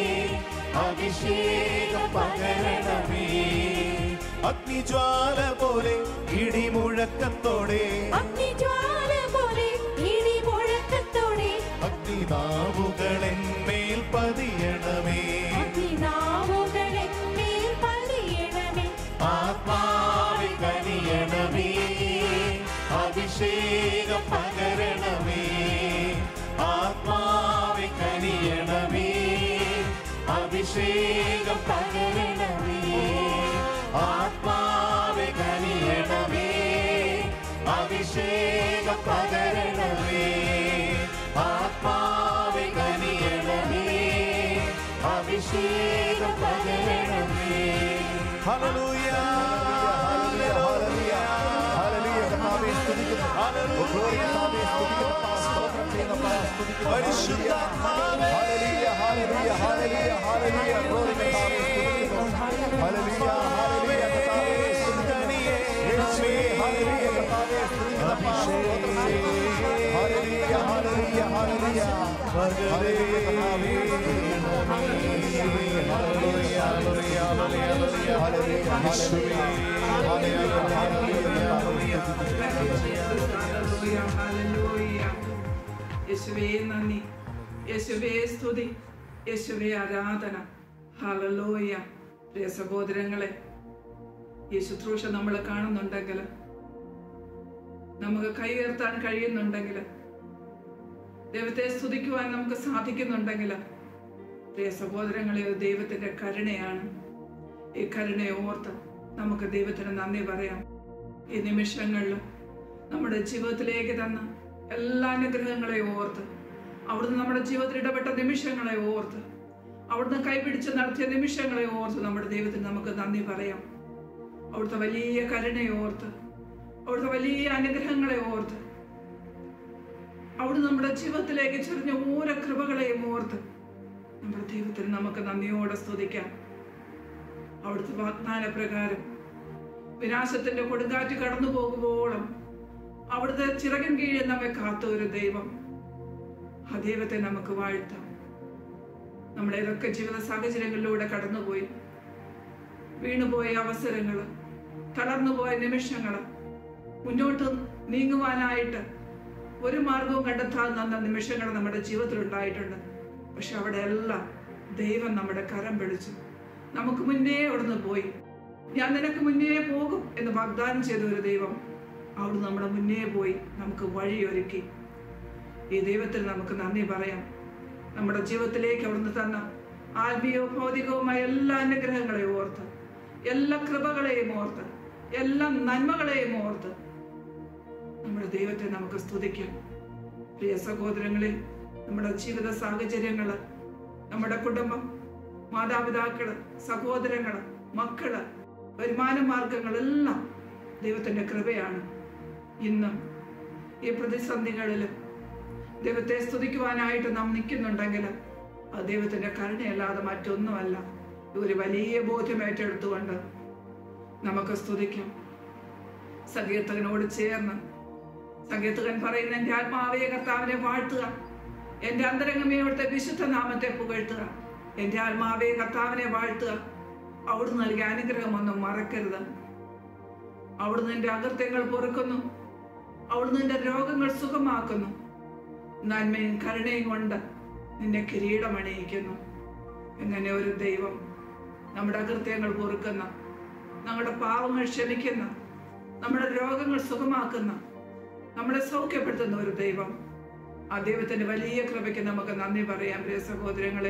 അഭിഷേകം പകരണമേ അഗ്നിജ്വാല പോലെ ഇടിമുഴക്കത്തോടെ അഗ്നിജ്വാല പോലെ ഇടിമുഴക്കത്തോടെ അഗ്നിനാവുകളെന്മേൽ പതിയണമേ അഗ്നിനാവുകളെന്മേൽ പതിയണമേ. ആത്മാവി കനിയണമേ അഭിഷേകം പകരണമേ ആത്മാവി കനിയണമേ അഭിഷേകം പകരണമേ ആത്മാവി കനിയണമേ അഭിഷേകം പകരണമേ ആത്മാവി കനിയണമേ അഭിഷേകം പകരണമേ ഹല്ലേലൂയ ഹല്ലേലൂയ പരിശുദ്ധാത്മാവേ ഹല്ലേലൂയ, ഹല്ലേലൂയ. യേശുവേ നന്ദി യേശുവേ സ്തുതി യേശുവേ ആരാധന ഹലലോയ പ്രിയ സഹോദരങ്ങളെ ഈ ശുശ്രൂഷ നമ്മൾ കാണുന്നുണ്ടെങ്കിൽ നമുക്ക് കൈ ഉയർത്താൻ കഴിയുന്നുണ്ടെങ്കിൽ ദൈവത്തെ സ്തുതിക്കുവാൻ നമുക്ക് സാധിക്കുന്നുണ്ടെങ്കിൽ പ്രിയ സഹോദരങ്ങളെ ഇത് ദൈവത്തിന്റെ കരുണയാണ് ഈ കരുണയെ ഓർത്ത് നമുക്ക് ദൈവത്തിന് നന്ദി പറയാം ഈ നിമിഷങ്ങളിൽ നമ്മുടെ ജീവിതത്തിലേക്ക് തന്ന എല്ലാ അനുഗ്രഹങ്ങളെയും ഓർത്ത് അവിടുന്ന് നമ്മുടെ ജീവിതത്തിൽ ഇടപെട്ട നിമിഷങ്ങളെ ഓർത്ത് അവിടുന്ന് കൈപിടിച്ച് നടത്തിയ നിമിഷങ്ങളെ ഓർത്ത് നമ്മുടെ ദൈവത്തിന് നമുക്ക് നന്ദി പറയാം അവിടുത്തെ വലിയ കരുണയെ ഓർത്ത് അവിടുത്തെ വലിയ അനുഗ്രഹങ്ങളെ ഓർത്ത് അവിടുന്ന് നമ്മുടെ ജീവിതത്തിലേക്ക് ചെറിഞ്ഞ ഓരോ കൃപകളെയും ഓർത്ത് നമ്മുടെ ദൈവത്തിന് നമുക്ക് നന്ദിയോടെ സ്തുതിക്കാം അവിടുത്തെ വാഗ്ദാന പ്രകാരം വിനാശത്തിന്റെ കൊടുങ്കാറ്റ് കടന്നു പോകുമ്പോഴും അവിടുത്തെ ചിറകിൻ കീഴിൽ നമ്മെ കാത്ത ഒരു ദൈവം ആ ദൈവത്തെ നമുക്ക് വാഴ്ത്താം നമ്മൾ ഏതൊക്കെ ജീവിത സാഹചര്യങ്ങളിലൂടെ കടന്നുപോയി വീണുപോയ അവസരങ്ങൾ തളർന്നുപോയ നിമിഷങ്ങൾ മുന്നോട്ട് നീങ്ങുവാനായിട്ട് ഒരു മാർഗവും കണ്ടെത്താവുന്ന നിമിഷങ്ങൾ നമ്മുടെ ജീവിതത്തിൽ ഉണ്ടായിട്ടുണ്ട് പക്ഷെ അവിടെ എല്ലാം ദൈവം നമ്മുടെ കരം പിടിച്ചു നമുക്ക് മുന്നേ അവിടുന്ന് പോയി ഞാൻ നിനക്ക് മുന്നേ പോകും എന്ന് വാഗ്ദാനം ചെയ്ത ഒരു ദൈവം അവിടുന്ന് നമ്മുടെ മുന്നേ പോയി നമുക്ക് വഴിയൊരുക്കി ഈ ദൈവത്തിന് നമുക്ക് നന്ദി പറയാം നമ്മുടെ ജീവിതത്തിലേക്ക് അവിടുന്ന് തന്ന ആത്മീയവും ഭൗതികവുമായ എല്ലാ അനുഗ്രഹങ്ങളെയും ഓർത്ത് എല്ലാ കൃപകളെയും ഓർത്ത് എല്ലാ നന്മകളെയും ഓർത്ത് നമ്മുടെ ദൈവത്തെ നമുക്ക് സ്തുതിക്കാം പ്രിയ സഹോദരങ്ങളിൽ നമ്മുടെ ജീവിത സാഹചര്യങ്ങള് നമ്മുടെ കുടുംബം മാതാപിതാക്കള് സഹോദരങ്ങള് മക്കള് വരുമാന മാർഗങ്ങളെല്ലാം ദൈവത്തിന്റെ കൃപയാണ് ഇന്നും ഈ പ്രതിസന്ധികളിലും ദൈവത്തെ സ്തുതിക്കുവാനായിട്ട് നാം നിൽക്കുന്നുണ്ടെങ്കിൽ അത് ദൈവത്തിന്റെ കരുണയല്ലാതെ മറ്റൊന്നുമല്ല ഇത് ഒരു വലിയ ബോധ്യം ഏറ്റെടുത്തുകൊണ്ട് നമുക്ക് സ്തുതിക്കാം സങ്കീർത്തകനോട് ചേർന്ന് സങ്കീർത്തകൻ പറയുന്ന എൻ്റെ ആത്മാവേ കർത്താവിനെ വാഴ്ത്തുക എൻ്റെ അന്തരംഗമേ അവിടുത്തെ വിശുദ്ധ നാമത്തെ പുകഴ്ത്തുക എൻ്റെ ആത്മാവേ കർത്താവിനെ വാഴ്ത്തുക അവിടുന്ന് നൽകിയ അനുഗ്രഹമൊന്നും മറക്കരുത് അവിടുന്ന് എൻ്റെ അകൃത്യങ്ങൾ പൊറുക്കുന്നു അവിടുന്ന് എൻ്റെ രോഗങ്ങൾ സുഖമാക്കുന്നു നന്മയും കരുണയും കൊണ്ട് നിന്നെ കിരീടമണിയിക്കുന്നു എങ്ങനെ ഒരു ദൈവം നമ്മുടെ അകൃത്യങ്ങൾ പൊറുക്കുന്ന നമ്മുടെ പാവങ്ങൾ ക്ഷമിക്കുന്ന നമ്മുടെ രോഗങ്ങൾ സുഖമാക്കുന്ന നമ്മളെ സൗഖ്യപ്പെടുത്തുന്ന ഒരു ദൈവം ആ ദൈവത്തിന്റെ വലിയ കൃപയ്ക്ക് നമുക്ക് നന്ദി പറയാം പ്രിയ സഹോദരങ്ങളെ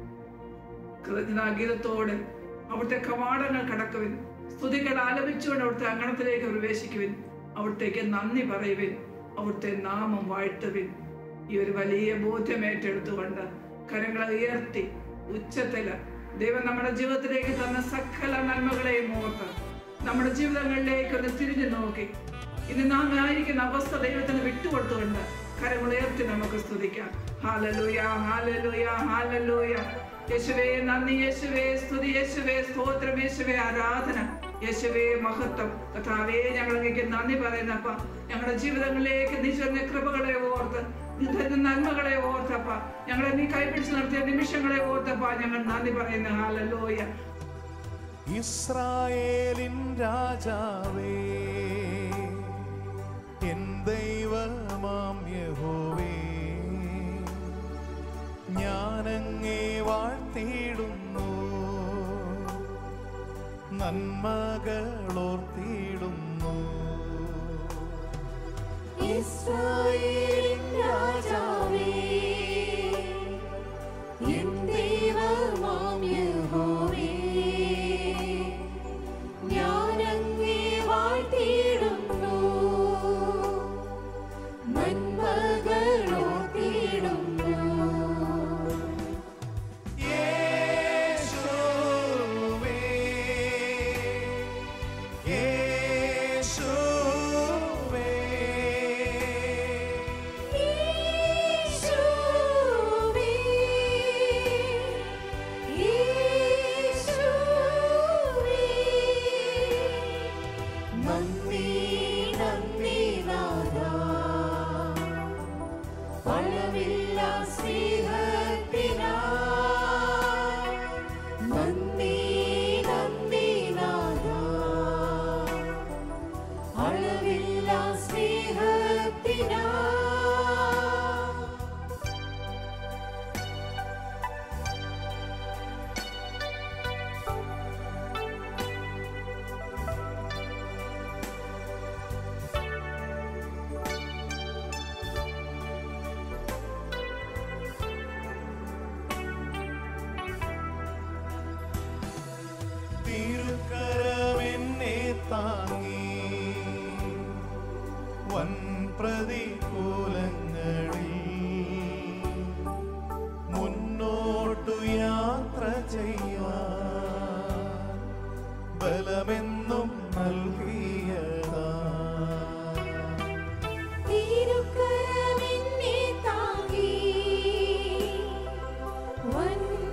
കൃതജ്ഞതാഗീതത്തോടെ അവിടുത്തെ കവാടങ്ങൾ കടക്കുവിൻ സ്തുതികൾ ആലപിച്ചുകൊണ്ട് അവിടുത്തെ അങ്കണത്തിലേക്ക് പ്രവേശിക്കുവിൻ അവിടത്തേക്ക് നന്ദി പറയുവിൻ അവിടുത്തെ നാമം വാഴ്ത്തുവിൻ ഈ ഒരു വലിയ ബോധ്യം ഏറ്റെടുത്തുകൊണ്ട് കരങ്ങളെ ഉയർത്തി ഉച്ചത്തില് ദൈവം നമ്മുടെ ജീവിതത്തിലേക്ക് തന്ന സകല നന്മകളെയും ഓർത്ത് നമ്മുടെ ജീവിതങ്ങളിലേക്ക് ഒന്ന് തിരിഞ്ഞു നോക്കി ഇനി നാം ആയിരിക്കുന്ന അവസ്ഥ ദൈവത്തിന് വിട്ടുകൊടുത്തുകൊണ്ട് കരമുയർത്തി നമുക്ക് സ്തുതിക്കാം ഹാലലൂയ ഹാലലൂയ ഹാലലൂയ യേശുവേ നന്ദി യേശുവേ സ്തുതി യേശുവേ സ്തോത്രം യേശുവേ ആരാധന യേശുവേ മഹത്വം കഥാവേ ഞങ്ങൾ അങ്ങേക്ക് നന്ദി പറയുന്നപ്പ ഞങ്ങളുടെ ജീവിതങ്ങളിലേക്ക് നീ ചെന്ന കൃപകളെ ഓർത്ത് നീ തരുന്ന നന്മകളെ ഓർത്തപ്പ ഞങ്ങളെ നീ കൈപിടിച്ച് നടത്തിയ നിമിഷങ്ങളെ ഓർത്തപ്പ ഞങ്ങൾ നന്ദി പറയുന്ന ഹാലലൂയ ഇസ്രായേലിൻ രാജാവേ എൻ ദൈവമാം യഹോവേ ഞാനങ്ങേ വാഴ്ത്തിയിടുന്നു നന്മകളോർത്തിയിടുന്നു ഇസ്രായേലിൻ രാജാവേ എൻ ദൈവമാം യഹോവേ ഞാൻ അങ്ങേ വാഴ്ത്തിയിടുന്നു നന്മകളോർത്തിയിടുന്നു യേശുവേ യേശുവേ യേശുവേ യേശുവേ നന്ദി നന്ദി നാഥാ അളവില്ല സ്നേഹത്തിനാ നന്ദി നന്ദി നാഥാ അളവില്ല സ്നേഹത്തിനാ തിരുക്കരമെന്നെ താങ്ങി വൻ പ്രതികൂലങ്ങളിൽ മുന്നോട്ടു യാത്ര ചെയ്യാൻ ബലമെന്നും നൽകിയതാ തിരുക്കരമെന്നെ താങ്ങി വൻ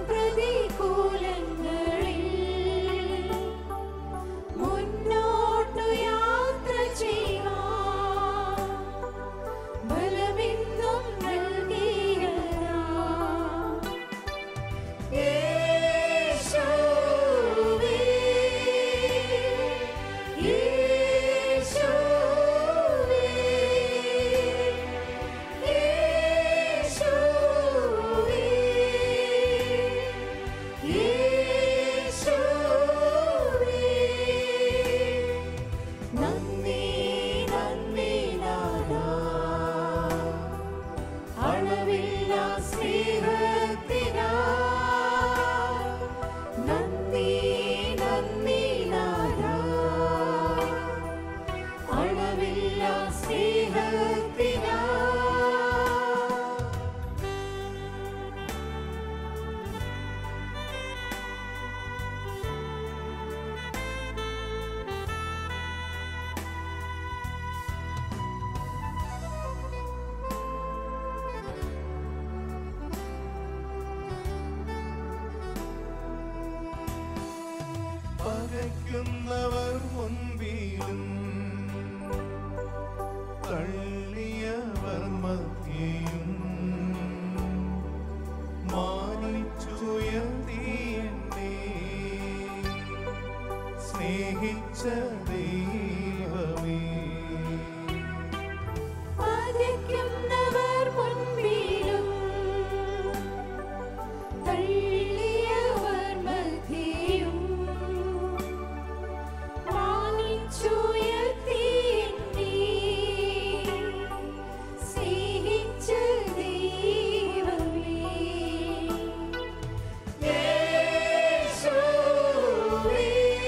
തിളയ്ക്കുന്നവർ മുൻപിലും തള്ളിയവർ മധ്യയും മാനിച്ചുയർത്തി എന്നെ സ്നേഹിച്ച ദൈവമേ ആദരിക്കുന്നവർ മുൻപിലും തള്ളിയവർ മധ്യയും മാനിച്ചുയർത്തി എന്നെ സ്നേഹിച്ച ദൈവമേ യേശുവേ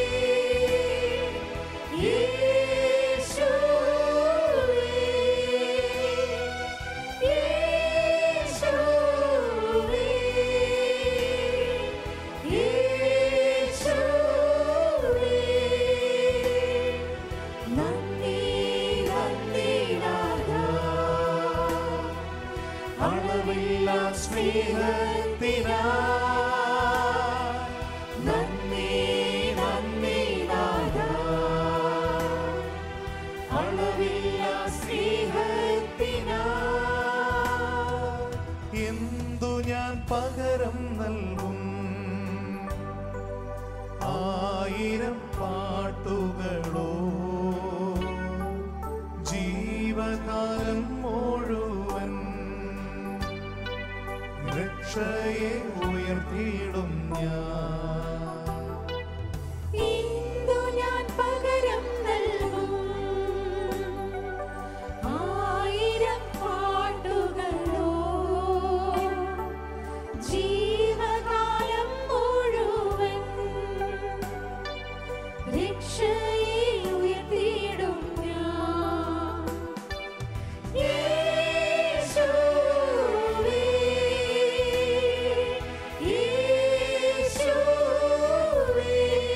അളവില്ല സ്നേഹത്തിനാ നന്ദി നന്ദി നാഥാ അളവില്ല സ്നേഹത്തിനാ എന്തു ഞാൻ പകരം നൽകും ആയിരം പാട്ടുകളോ ജീവകാലം മുഴുവൻ രക്ഷയെ ഉയർത്തിയിടും ഞാൻ ഇന്ദു ഞാൻ പകരം നൽകും ആയിരം പാട്ടുകളോ ജീവകാലം മുഴുവൻ രക്ഷയെ ഉയർത്തിയിടും ഞാൻ യേശുവേ യേശുവേ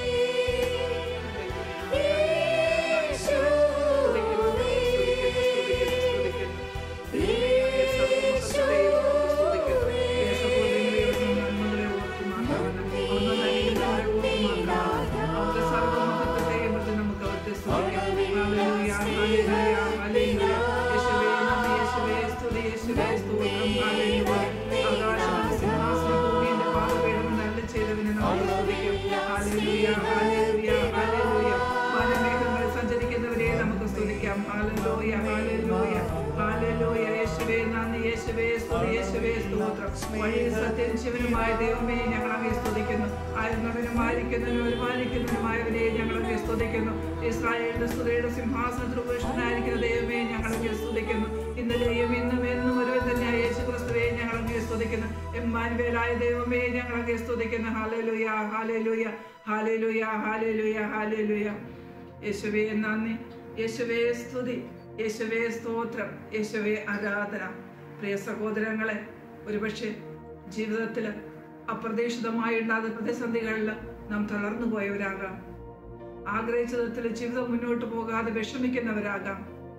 സഞ്ചരിക്കുന്നവരെ നമുക്ക് സ്തുതിക്കാം ഹാലലോയ ഹാലലോയ ഹാലലോയ യേശുവേ നന്ദി യേശുവേ സ്തുതി യേശുവേ സ്തോത്രം വഴി സത്യം ശിവനുമായ ദൈവമേ ഞങ്ങൾ അങ്ങേ സ്തുതിക്കുന്നു ആയിരുന്നവനും ആയിരിക്കുന്നതിനും ഒരുമാനിക്കുന്നതിനുമായവരെ ഞങ്ങൾ അങ്ങേ സ്തുതിക്കുന്നു ഇസ്രായേലിന്റെ സ്തുതിയുടെ സിംഹാസനത്തിൽ ഉപേക്ഷനായിരിക്കുന്ന ദൈവമേ ഞങ്ങൾ അങ്ങേ സ്തുതിക്കുന്നു ഇന്നലെയും ഇന്നും എന്നും ഒരുവൻ തന്നെയായ യേശു ക്രിസ്തുവെ ഞങ്ങൾ അങ്ങേ സ്തുതിക്കുന്നു എമ്മാൻവേലായ ദൈവമേ ഞങ്ങൾ അങ്ങേ സ്തുതിക്കുന്നു ഹാലലുയ ഹാലലുയ ഹാലലുയ ഹാലലുയ ഹാലലുയ യേശുവേ നന്ദി യേശുവേ സ്തുതി യേശുവേ സ്തോത്രം യേശുവേ ആരാധന പ്രിയ സഹോദരങ്ങളെ ഒരുപക്ഷെ ജീവിതത്തിൽ അപ്രതീക്ഷിതമായി ഉണ്ടാകുന്ന പ്രതിസന്ധികളിൽ നാം തളർന്നു പോയവരാകാം ആഗ്രഹിച്ച വിധത്തിൽ ജീവിതം മുന്നോട്ട് പോകാതെ വിഷമിക്കുന്നവരാകാം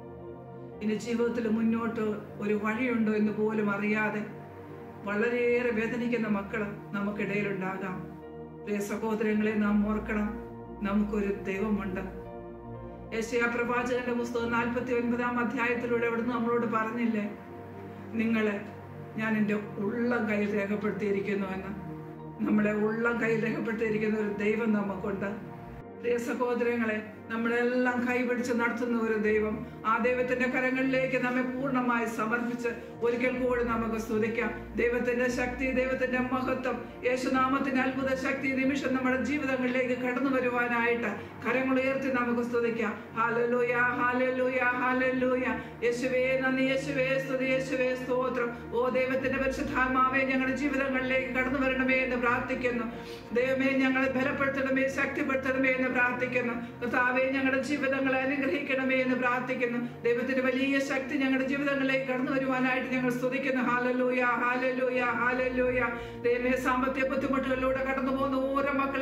ഇനി ജീവിതത്തിൽ മുന്നോട്ട് ഒരു വഴിയുണ്ടോ എന്ന് പോലും അറിയാതെ വളരെയേറെ വേദനിക്കുന്ന മക്കൾ നമുക്കിടയിലുണ്ടാകാം പ്രിയ സഹോദരങ്ങളെ നാം ഓർക്കണം നമുക്കൊരു ദൈവമുണ്ട് യേശയാ പ്രവാചകന്റെ പുസ്തകം നാൽപ്പത്തി ഒൻപതാം അധ്യായത്തിലൂടെ അവിടുന്ന് നമ്മളോട് പറഞ്ഞില്ലേ നിങ്ങളെ ഞാൻ എൻ്റെ ഉള്ളം കയ്യിൽ രേഖപ്പെടുത്തിയിരിക്കുന്നു എന്ന് നമ്മളെ ഉള്ളം കയ്യിൽ രേഖപ്പെടുത്തിയിരിക്കുന്ന ഒരു ദൈവം നമുക്കുണ്ട് പ്രിയ സഹോദരങ്ങളെ നമ്മളെല്ലാം കൈപിടിച്ച് നടത്തുന്ന ഒരു ദൈവം ആ ദൈവത്തിന്റെ കരങ്ങളിലേക്ക് നമ്മെ പൂർണ്ണമായി സമർപ്പിച്ച് ഒരിക്കൽ കൂടി നമുക്ക് സ്തുതിക്കാം ദൈവത്തിന്റെ ശക്തി ദൈവത്തിന്റെ മഹത്വം യേശുനാമത്തിന്റെ അത്ഭുത ശക്തി നിമിഷം നമ്മുടെ ജീവിതങ്ങളിലേക്ക് കടന്നു വരുവാനായിട്ട് കരങ്ങൾ ഉയർത്തി നമുക്ക് സ്തുതിക്കാം ഹാലലൂയ ഹാലലൂയ ഹാലലൂയ യേശുവേ നന്ദി യേശുവേ സ്തുതി യേശുവേ സ്തോത്രം ഓ ദൈവത്തിന്റെ പരിശുദ്ധാത്മാവേ ഞങ്ങളുടെ ജീവിതങ്ങളിലേക്ക് കടന്നു വരണമേ എന്ന് പ്രാർത്ഥിക്കുന്നു ദൈവമേ ഞങ്ങളെ ബലപ്പെടുത്തണമേ ശക്തിപ്പെടുത്തണമേ എന്ന് പ്രാർത്ഥിക്കുന്നു കർത്താവേ ഞങ്ങളുടെ ജീവിതങ്ങളെ അനുഗ്രഹിക്കണമേ എന്ന് പ്രാർത്ഥിക്കുന്നു ദൈവത്തിന്റെ വലിയ ശക്തി ഞങ്ങളുടെ ജീവിതങ്ങളിലേക്ക് കടന്നു വരുവാനായിട്ട് ഞങ്ങൾ സ്തുതിക്കുന്നു ഹാലലൂയ ഹാലലൂയ ഹാലലൂയ ദൈവമേ സാമ്പത്തിക ബുദ്ധിമുട്ടുകളിലൂടെ കടന്നു പോകുന്ന ഓരോ മക്കളെ ഞങ്ങൾ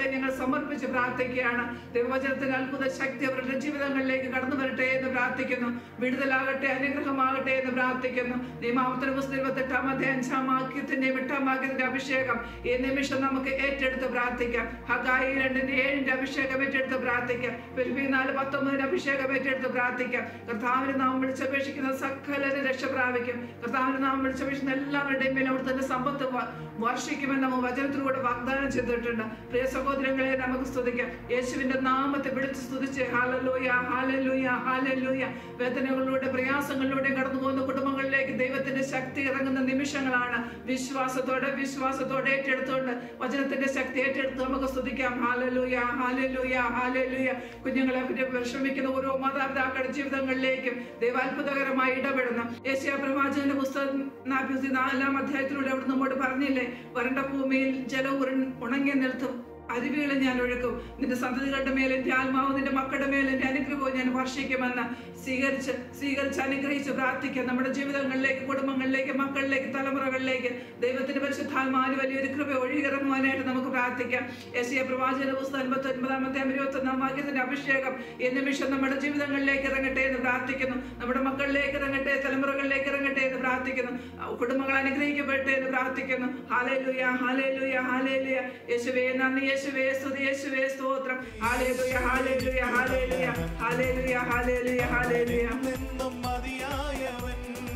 സമർപ്പിച്ച് പ്രാർത്ഥിക്കുകയാണ് ദൈവവചനത്തിന് അത്ഭുത ശക്തി അവരുടെ ജീവിതങ്ങളിലേക്ക് കടന്നു വരട്ടെ എന്ന് പ്രാർത്ഥിക്കുന്നു വിടുതലാകട്ടെ അനുഗ്രഹമാകട്ടെ എന്ന് പ്രാർത്ഥിക്കുന്നു നിയമാവത്തന പുസ്തകം ഇരുപത്തെട്ടാം അധ്യായം അഞ്ചാം വാക്യത്തിന്റെ എട്ടാം വാക്യത്തിന്റെ അഭിഷേകം ഈ നിമിഷം നമുക്ക് ഏറ്റെടുത്ത് പ്രാർത്ഥിക്കാം ഹഗായി രണ്ടിന്റെ ഏഴിന്റെ അഭിഷേകം ഏറ്റെടുത്ത് പ്രാർത്ഥിക്കാം ഫിലിപ്പി നാല് പത്തൊമ്പതിന്റെ അഭിഷേകം ഏറ്റെടുത്ത് പ്രാർത്ഥിക്കാം കർത്താവിന് നാം വിളിച്ചപേക്ഷിക്കുന്ന സകലരും രക്ഷ പ്രാപിക്കും കർത്താവിന് നാം വിളിച്ചപേക്ഷിക്കുന്ന എല്ലാവരുടെയും മേൽ അവിടെ തന്നെ സമ്പത്ത് വ- വർഷിക്കുമെന്ന് നമ്മൾ വചനത്തിലൂടെ വാഗ്ദാനം ചെയ്തിട്ടുണ്ട് പ്രിയ സഹോദരങ്ങളെ നമുക്ക് സ്തുതിക്കാം യേശുവിന്റെ നാമത്തെ വിളിച്ച് സ്തുതിച്ച് ഹാലലൂയ ഹാലലൂയ ഹാലലൂയ വേദനകളിലൂടെ പ്രയാസങ്ങളിലൂടെ കടന്നു പോകുന്ന കുടുംബങ്ങളിലേക്ക് ദൈവത്തിന്റെ ശക്തി ഇറങ്ങുന്ന നിമിഷങ്ങളാണ് വിശ്വാസത്തോടെ വിശ്വാസത്തോടെ ഏറ്റെടുത്തുകൊണ്ട് വചനത്തിന്റെ ശക്തി ഏറ്റെടുത്ത് നമുക്ക് സ്തുതിക്കാം ഹാലലൂയ ഹാലലൂയ ഹാലലൂയ കുഞ്ഞുങ്ങളെ പറ്റി വിഷമിക്കുന്ന ഓരോ മാതാപിതാക്കളുടെ ജീവിതങ്ങളിലേക്കും ദൈവാത്ഭുതകരമായി ഇടപെടുന്ന യേശയ പ്രവാചകന്റെ പുസ്തകം നാൽപ്പത്തി നാലാം അധ്യായത്തിലൂടെ അവിടെ നമ്മോട് പറഞ്ഞില്ലേ വരണ്ട ഭൂമിയിൽ ജലം ഉരുൺ- ഉണങ്ങിയ നിലത്തും അരുവികളെ ഞാൻ ഒഴുക്കും നിന്റെ സന്തതികളുടെ മേൽ എന്റെ ആത്മാവ് നിന്റെ മക്കളുടെ മേൽ എന്റെ അനുഗ്രഹവും ഞാൻ വർഷിക്കുമെന്ന് സ്വീകരിച്ച് സ്വീകരിച്ച് അനുഗ്രഹിച്ച് പ്രാർത്ഥിക്കുക നമ്മുടെ ജീവിതങ്ങളിലേക്ക് കുടുംബങ്ങളിലേക്ക് മക്കളിലേക്ക് തലമുറകളിലേക്ക് ദൈവത്തിന്റെ പരിശുദ്ധാത്മാവിന് വലിയൊരു കൃപ ഒഴുകിറങ്ങുവാനായിട്ട് നമുക്ക് പ്രാർത്ഥിക്കാം യശയ പ്രവാചക പുസ്തകം അൻപത്തി ഒൻപതാമത്തെ ഇരുപത്തി ഒന്നാം വാക്യത്തിന്റെ അഭിഷേകം ഈ നിമിഷം നമ്മുടെ ജീവിതങ്ങളിലേക്ക് ഇറങ്ങട്ടെ എന്ന് പ്രാർത്ഥിക്കുന്നു നമ്മുടെ മക്കളിലേക്ക് ഇറങ്ങട്ടെ തലമുറകളിലേക്ക് ഇറങ്ങട്ടെ എന്ന് പ്രാർത്ഥിക്കുന്നു കുടുംബങ്ങൾ അനുഗ്രഹിക്കപ്പെടട്ടെ എന്ന് പ്രാർത്ഥിക്കുന്നു ഹാലേലുയ ഹാലേലുയ ഹാലേലുയ യേശുവേ നന്ദി യേശുവേ സ്തുതി യേശുവേ സ്തോത്രം hallelujah hallelujah hallelujah hallelujah hallelujah hallelujah നിന്നും മതിയായവൻ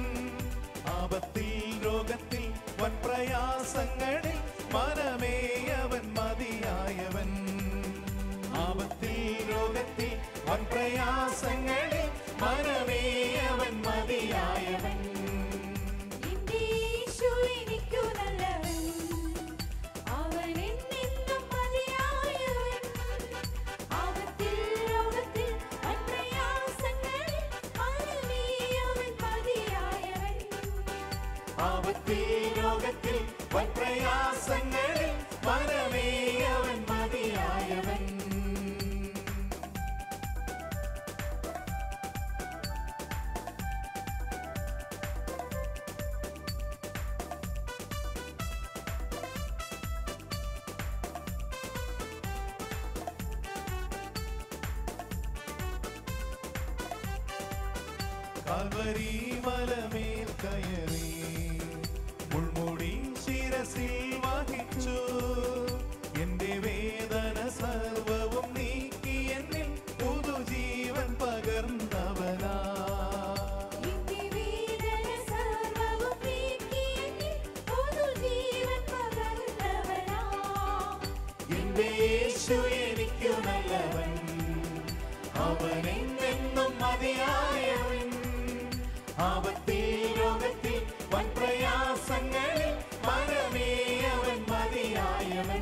ആപത്തിൽ രോഗത്തിൽ വൻ പ്രയാസങ്ങളിൽ മനമേയവൻ മതിയായവൻ ആപത്തിൽ രോഗത്തിൽ വൻ പ്രയാസങ്ങളിൽ മനമേയവൻ മതിയായവൻ എന്റെ യേശു എനിക്കു നല്ലവൻ അവൻ എന്നെന്നും മതിയായവൻ ആപത്തിൽ രോഗത്തിൽ വൻ പ്രയാസങ്ങളിൽ അവനേ അവൻ മതിയായവൻ ആപത്തിൽ രോഗത്തിൽ വൻ പ്രയാസങ്ങളിൽ മനമേയവൻ മതിയായവൻ കാൽവരി മലമേൽ കയറി മുൾമുടി ശിരസിൽ വഹിച്ചു എന്റെ വേദന സർവവും നീക്കി എന്നിൽ പുതുജീവൻ പകർന്നവനാ എന്റെ വേദന സർവ്വവും നീക്കി എന്നിൽ പുതുജീവൻ പകർന്നവനാ എന്റെ യേശു എനിക്കു നല്ലവൻ അവൻ എന്നെന്നും മതിയായവൻ ആപത്തിൽ രോഗത്തിൽ വൻ പ്രയാസങ്ങളിൽ പരമേ അവൻ മതിയായവൻ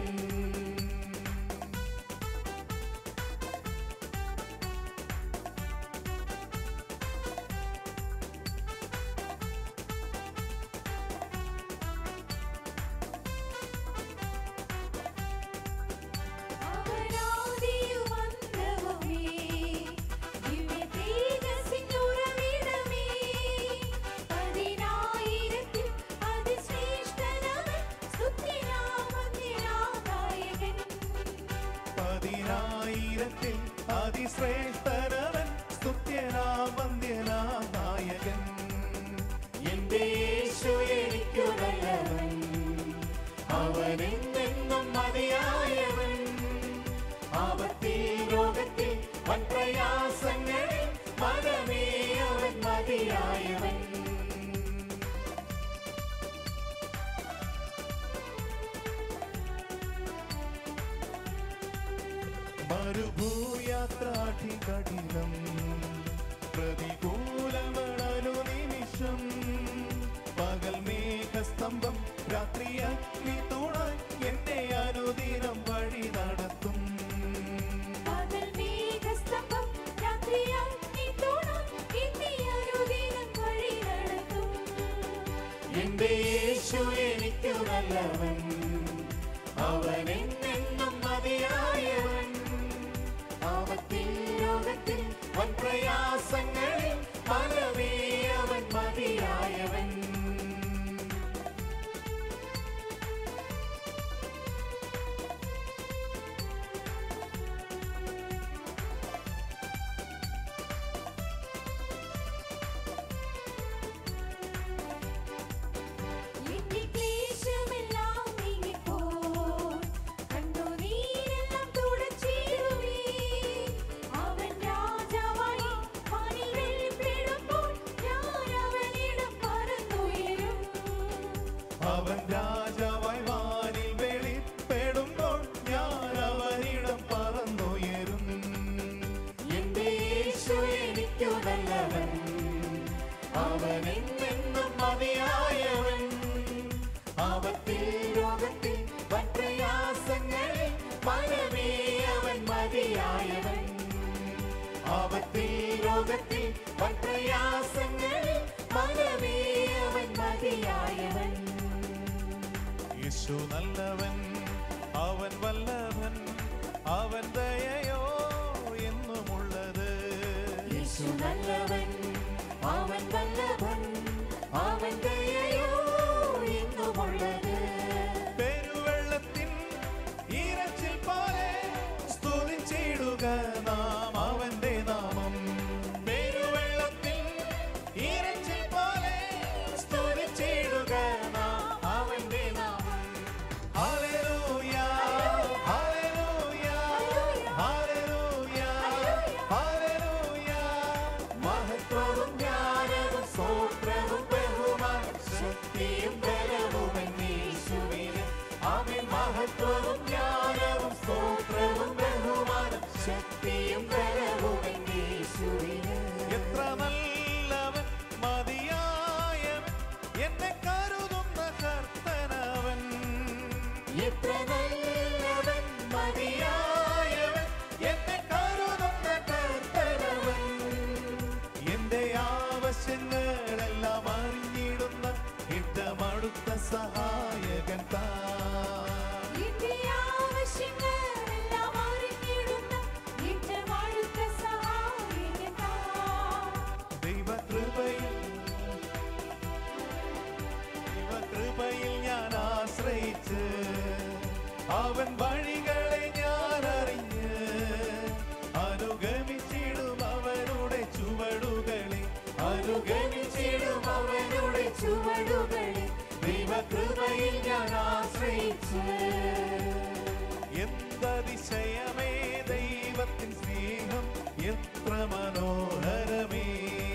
അവരാദിയും അന്തവുമേ ദിവ്യ തേജസ്സിനുറവിടമേ പതിനായിരത്തിൽ അതിശ്രേഷ്ഠനവൻ സ്തുത്യനാമന്യനാഥായകൻ പതിനായിരത്തിൽ അതിശ്രേഷ്ഠനവൻ സ്തുത്യനാമന്ത്യനായകൻ എന്റെ യേശു എനിക്കു നല്ലവൻ അവൻ എന്നെന്നും മതിയായവൻ ആപത്തിൽ രോഗത്തിൽ വൻ പ്രയാസങ്ങളിൽ മനമേ അവൻ മതിയായവൻ മരുഭൂയാത്രാഠി കഠിനം പ്രതികൂലമണനു നിമിഷം പകൽ മേഘസ്തംഭം രാത്രി അഗ്നി തുണായി എന്നെ അനുദിനം വഴി നടത്തും പകൽ മേഘസ്തംഭം രാത്രിയായി നീ തുണ എന്നെ അനുദിനം വഴി നടത്തും എന്റെ യേശു എനിക്കു നല്ലവൻ അവൻ എന്നെന്നും മതിയായവൻ ആപത്തിൽ രോഗത്തിൽ വൻ പ്രയാസങ്ങളിൽ പലവേ അവൻ മതിയായവൻ അവൻ രാജാവായി വാനിൽ വെളിപ്പെടുമ്പോൾ ഞാൻ അവനിടം പറന്നുയരും എന്റെ യേശു എനിക്കു നല്ലവൻ അവൻ എന്നെന്നും മതിയായവൻ ആപത്തിൽ രോഗത്തിൽ വൻപ്രയാസങ്ങളിൽ മനമേ അവൻ മതിയായവൻ ആപത്തിൽ രോഗത്തിൽ വൻപ്രയാസങ്ങളിൽ മനമേ അവൻ മതിയായവൻ യേശു നല്ലവൻ അവൻ വല്ലഭൻ അവൻ ദയയോ എന്നുമുള്ളത് യേശു നല്ലവൻ അവൻ വല്ലഭൻ അവൻ ദയയോ എന്നുമുള്ളത് പെരുവെള്ളത്തിൻ ഈരച്ചിൽ പോലെ സ്തുതിച്ചിടുക നാം അവന്റെ നാമം പെരുവെള്ളത്തിൻ ഈരച്ചിൽ പോലെ സ്തുതിച്ചിടുക നാം അവന്റെ നാമം ഹല്ലേലൂയ ഹല്ലേലൂയ ഹല്ലേലൂയ ഹല്ലേലൂയ മഹത്വവും ജ്ഞാനവും സ്തോത്രവും ബഹുമാനം ശക്തിയും ബലവും എന്നീശുവിന് അവൻ മഹത്വവും ജ്ഞാനവും സ്തോത്രവും ബഹുമാനം ശക്തിയും ബലവും എന്നീശുവിന് എത്ര നല്ലവൻ മതിയായവൻ എന്നെ കരുതുന്ന കർത്തനവൻ എത്ര നല്ലവൻ മതിയായവൻ എന്നെ കരുതുന്ന കർത്തനവൻ എന്റെ ആവശ്യങ്ങളെല്ലാം അറിഞ്ഞിടുന്ന ഇഷ്ടമടുത്ത സഹായകൻ താ എന്റെ ആവശ്യങ്ങളെല്ലാം അറിഞ്ഞിടുന്ന ഏറ്റവും അടുത്ത സഹായകൻ താൻ. ദൈവകൃപയിൽ ദൈവകൃപയിൽ ഞാൻ ആശ്രയിച്ച് അവൻ വഴികളെ ഞാൻ അറിഞ്ഞ് അനുഗമിച്ചിടും അവനുടെ ചുവടുകളെ അനുഗമിച്ചിടും അവനുടെ ചുവടുകളിൽ ദൈവകൃപയിൽ ഞാൻ ആശ്രയിച്ച് എന്തതിശയമേ ദൈവത്തിൻ സ്നേഹം എത്ര മനോഹരമേ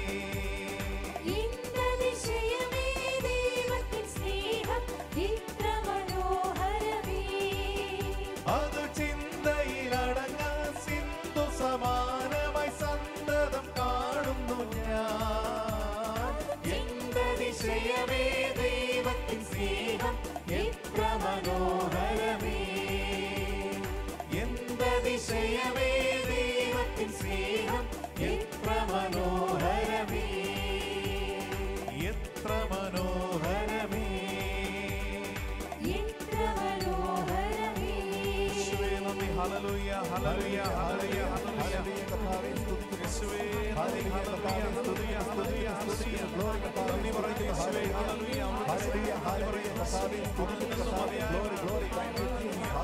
ഇന്നതിശയമേ ദൈവത്തിൻ സ്നേഹം ഇത്ര മനോഹരമേ. അത് ചിന്തയിലടങ്ങാൻ സിന്ധു സമാനമായി സന്തതം കാണുന്നു ഞാൻ എന്തതിശയമേ ദൈവത്തിൻ സ്നേഹം എത്ര മനോഹരമേ എന്തതിശയമേ ദൈവത്തിൻ സ്നേഹം എത്ര മനോഹരമേ എത്ര മനോഹരമേ എത്ര മനോഹരമേ. യേശുവേ നന്ദി ഹല്ലേലൂയ ഹല്ലേലൂയ ഹല്ലേലൂയ ഹല്ലേലൂയ യേശുവേ നന്ദി ഹല്ലേലൂയ സ്തുതിയ സ്തുതിയ സ്തുതിയ നന്ദി പറയുന്നു യേശുവേ ഹല്ലേലൂയ ഹല്ലേലൂയ ഹല്ലേലൂയ കർത്താവേ സ്തുതിക്കുന്നു മതിയായ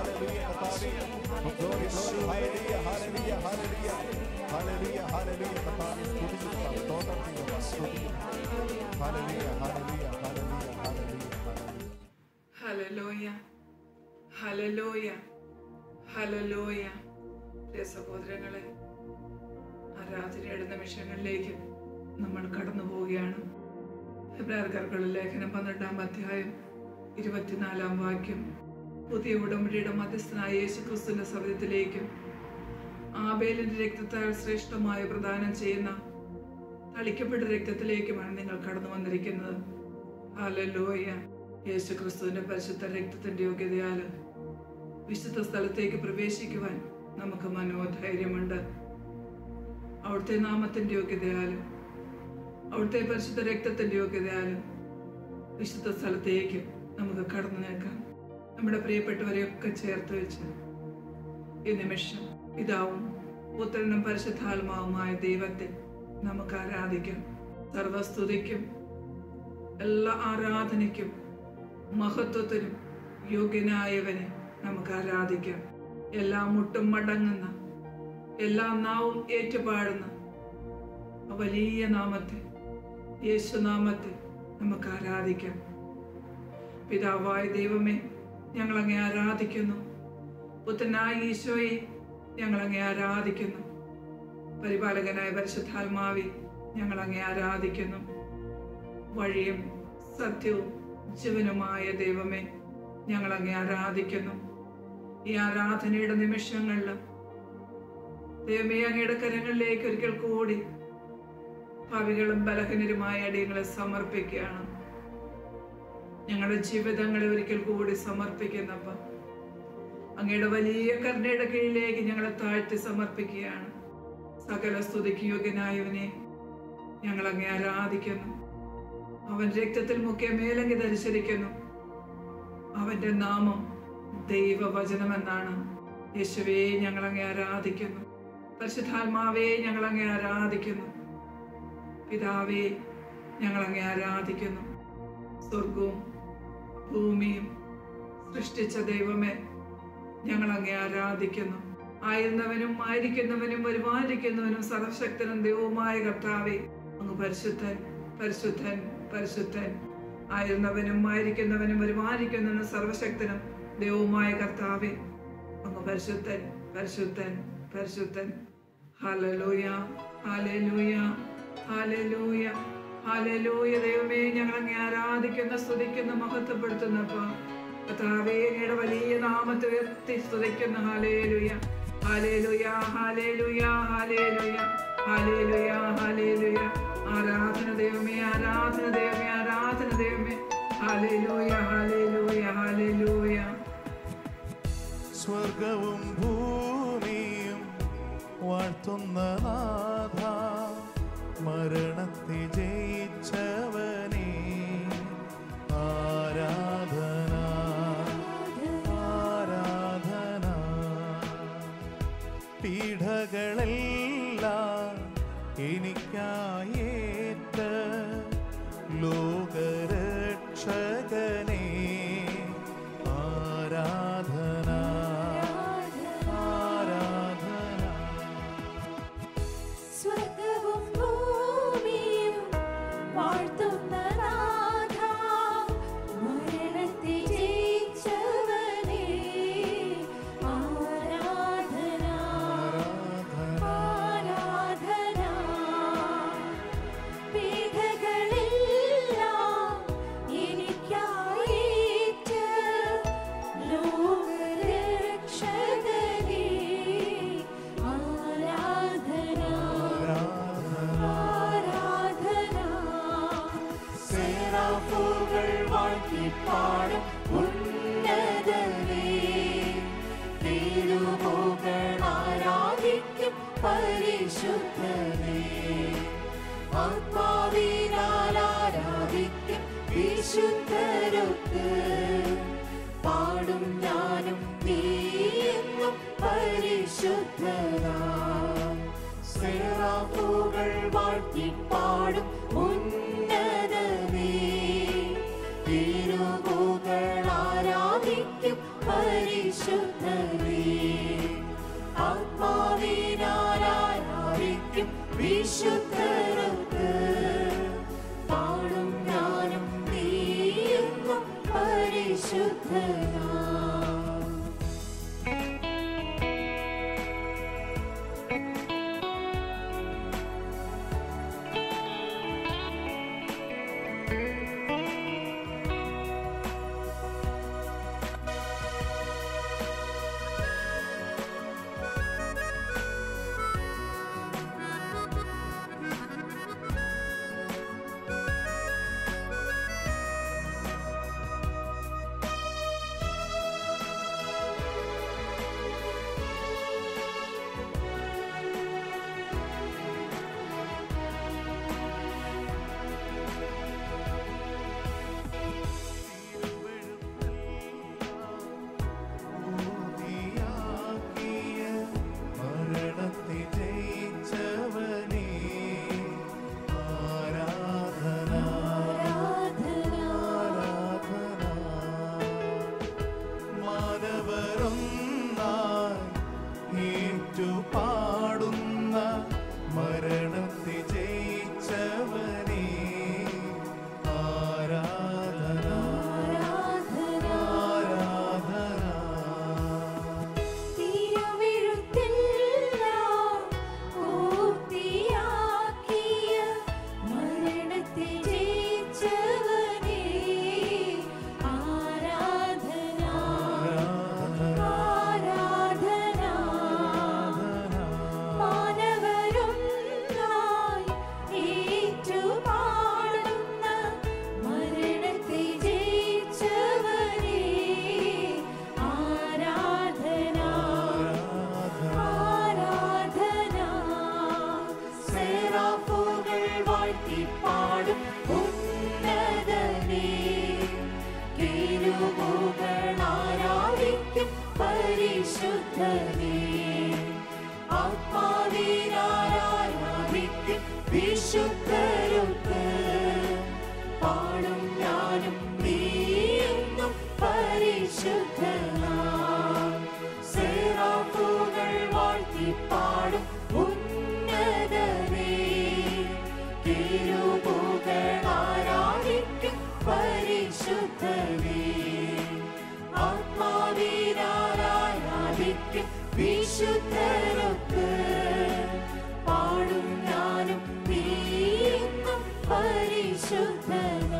ഹലലോയ ഹലലോയ ഹലലോയ പ്രിയ സഹോദരങ്ങളെ ആരാധനയുടെ നിമിഷങ്ങളിലേക്ക് നമ്മൾ കടന്നു പോവുകയാണ് ഹെബ്രാർക്കാർക്കുള്ള ലേഖനം പന്ത്രണ്ടാം അധ്യായം ഇരുപത്തിനാലാം വാക്യം പുതിയ ഉടമ്പടിയുടെ മധ്യസ്ഥനായ യേശു ക്രിസ്തുവിന്റെ സവിധത്തിലേക്കും ആബേലിന്റെ രക്തത്താൽ ശ്രേഷ്ഠമായ പ്രദാനം ചെയ്യുന്ന തളിക്കപ്പെട്ട രക്തത്തിലേക്കുമാണ് നിങ്ങൾ കടന്നു വന്നിരിക്കുന്നത് ഹാലലോയ യേശു ക്രിസ്തുവിന്റെ പരിശുദ്ധ രക്തത്തിന്റെ യോഗ്യതയാൽ വിശുദ്ധ സ്ഥലത്തേക്ക് പ്രവേശിക്കുവാൻ നമുക്ക് മനോധൈര്യമുണ്ട് അവിടുത്തെ നാമത്തിന്റെ യോഗ്യതയാലും അവിടുത്തെ പരിശുദ്ധ രക്തത്തിന്റെ യോഗ്യതയാലും വിശുദ്ധ സ്ഥലത്തേക്ക് നമുക്ക് കടന്നു നിൽക്കാം നമ്മുടെ പ്രിയപ്പെട്ടവരെയൊക്കെ ചേർത്ത് വെച്ച് ഈ നിമിഷം പിതാവും പുത്രനും പരിശുദ്ധാത്മാവുമായ ദൈവത്തെ നമുക്ക് ആരാധിക്കാം സർവസ്തുതിക്കും എല്ലാ ആരാധനയ്ക്കും മഹത്വത്തിനും യോഗ്യനായവനെ നമുക്ക് ആരാധിക്കാം എല്ലാ മുട്ടും മടങ്ങുന്ന എല്ലാ നാവും ഏറ്റുപാടുന്ന ആ വലിയ നാമത്തെ യേശുനാമത്തെ നമുക്ക് ആരാധിക്കാം പിതാവായ ദൈവമേ ഞങ്ങളങ്ങെ ആരാധിക്കുന്നു പുത്രനായ ഈശോയെ ഞങ്ങളങ്ങെ ആരാധിക്കുന്നു പരിപാലകനായ പരിശുദ്ധാത്മാവെ ഞങ്ങളങ്ങെ ആരാധിക്കുന്നു വഴിയും സത്യവും ജീവനുമായ ദൈവമേ ഞങ്ങൾ അങ്ങേ ആരാധിക്കുന്നു ഈ ആരാധനയുടെ നിമിഷങ്ങളിൽ ദൈവമേ അങ്ങയുടെ കരങ്ങളിലേക്ക് ഒരിക്കൽ കൂടി ഭാവികളും ബലഹീനരുമായ അടിയങ്ങളെ സമർപ്പിക്കുകയാണ് ഞങ്ങളുടെ ജീവിതങ്ങളെ ഒരിക്കൽ കൂടി സമർപ്പിക്കുന്നപ്പ അങ്ങയുടെ വലിയ കരുണയുടെ കീഴിലേക്ക് ഞങ്ങളെ താഴ്ത്തി സമർപ്പിക്കുകയാണ് സകല സ്തുതിക്ക് യോഗ്യനായവനെ ഞങ്ങൾ അങ്ങേ ആരാധിക്കുന്നു അവൻ രക്തത്തിൽ മുക്കിയ മേലങ്കി ധരിച്ചിരിക്കുന്നു അവന്റെ നാമം ദൈവവചനമെന്നാണ് യേശുവേ ഞങ്ങൾ അങ്ങേ ആരാധിക്കുന്നു പരിശുദ്ധാത്മാവേ ഞങ്ങൾ അങ്ങേ ആരാധിക്കുന്നു പിതാവേ ഞങ്ങൾ അങ്ങേ ആരാധിക്കുന്നു സ്വർഗവും ഭൂമിയും സൃഷ്ടിച്ച ദൈവമേ ഞങ്ങൾ അങ്ങേ ആരാധിക്കുന്നു ആയിരുന്നവനും ആയിരിക്കുന്നവനും വരുമാനിക്കുന്നവനും സർവശക്തനും ദൈവവുമായ കർത്താവേ അങ്ങ് പരിശുദ്ധൻ പരിശുദ്ധൻ പരിശുദ്ധൻ ആയിരുന്നവനും ആയിരിക്കുന്നവനും വരുമാനിക്കുന്നവനും സർവശക്തനും ദൈവവുമായ കർത്താവേ അങ്ങ് പരിശുദ്ധൻ പരിശുദ്ധൻ പരിശുദ്ധൻ ഹല്ലേലൂയ ഹല്ലേലൂയ ഹല്ലേലൂയ ഹല്ലേലൂയ ദൈവമേ ഞങ്ങൾ അങ്ങേ ആരാധിക്കുന്ന സ്തുതിക്കുന്ന മഹത്വപ്പെടുത്തുന്നപ്പ കർത്താവേ അങ്ങയുടെ വലിയ നാമത്തെ ഉയർത്തി സ്തുതിക്കുന്ന hallelujah hallelujah hallelujah hallelujah hallelujah hallelujah ആരാധന ദൈവമേ ആരാധന ദൈവമേ ആരാധന ദൈവമേ ഹല്ലേലൂയ ഹല്ലേലൂയ ഹല്ലേലൂയ സ്വർഗവും ഭൂമിയും വാഴ്ത്തുന്ന നാഥ മരണത്തെ ജയിച്ചവനേ ആരാധന ആരാധന പീഠകളെല്ലാം എനിക്കായേറ്റ ലോകരക്ഷകനേ ആരാധന ആരാധന സ്വർഗവും ഭൂമിയും വാഴ്ത്തുന്ന നാഥ, മരണത്തെ ജയിച്ചവനേ, ആരാധന, ആരാധന. പീഡകളെല്ലാം എനിക്കായേറ്റ ലോകരക്ഷകനേ, ആരാധന ആരാധന സെറാഫുകൾ വാഴ്ത്തിപ്പാടും ഉന്നതനേ തിരുമുകൾ ആരാധിക്കും പരിശുദ്ധനേ ആത്മാവിനാൽ ആരാധിക്കും വിശുദ്ധരൊത്ത് പാടും ഞാനും നീയെന്നും പരിശുദ്ധനാ സെറാഫുകൾ വാഴ്ത്തിപ്പാടും ഉന്നതനേ തിരുമുകൾ ആരാധിക്കും പരിശുദ്ധനേ ആത്മാവിനാൽ ആരാധിക്കും വിശുദ്ധരത്ത് പാടും ഞാനും നീയെന്നും പരിശുദ്ധനാ മരണത്തെ ജയിച്ചവനേ ആരാധന ആരാധന മാനവരൊന്നായി ഏറ്റുപാടുന്ന മരണത്തെ ജയിച്ചവനേ ആരാധന ആരാധന തിരുവിഴുത്തെല്ലാം പൂർത്തിയാക്കിയ മരണത്തെ ജയിച്ചവനേ, വാഴ്ത്തിപ്പാടും ഉന്നതനേ തിരുമുകൾ ആരാധിക്കും പരിശുദ്ധനേ ആത്മാവിനാൽ ആരാധിക്കും വിശുദ്ധരൊത്ത് പാടും ഞാനും നീയും പരിശുദ്ധനാ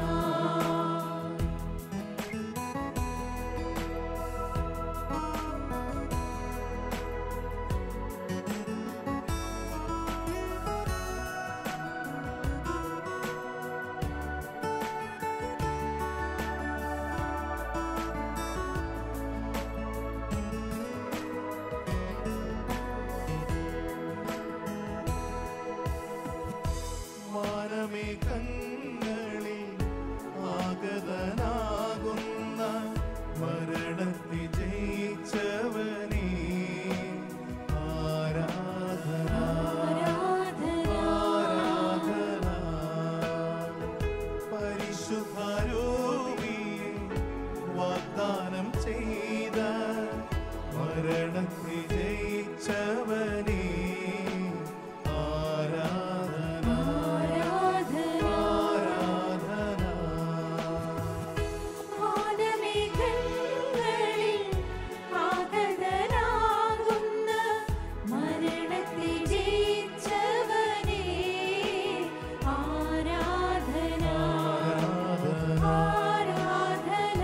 മാനമേഘങ്ങളിൽ ആഗതനാകുന്ന മരണത്തെ ജയിച്ചവനേ ആരാധന ആരാധന പരിശുദ്ധാരൂപിയെ വാഗ്ദാനം ചെയ്ത മരണത്തെ ജയിച്ചവനേ ആരാധന ആരാധന വാനമേഘങ്ങളിൽ ആഗതനാകുന്ന മരണത്തെ ജയിച്ചവനേ ആരാധന ആരാധന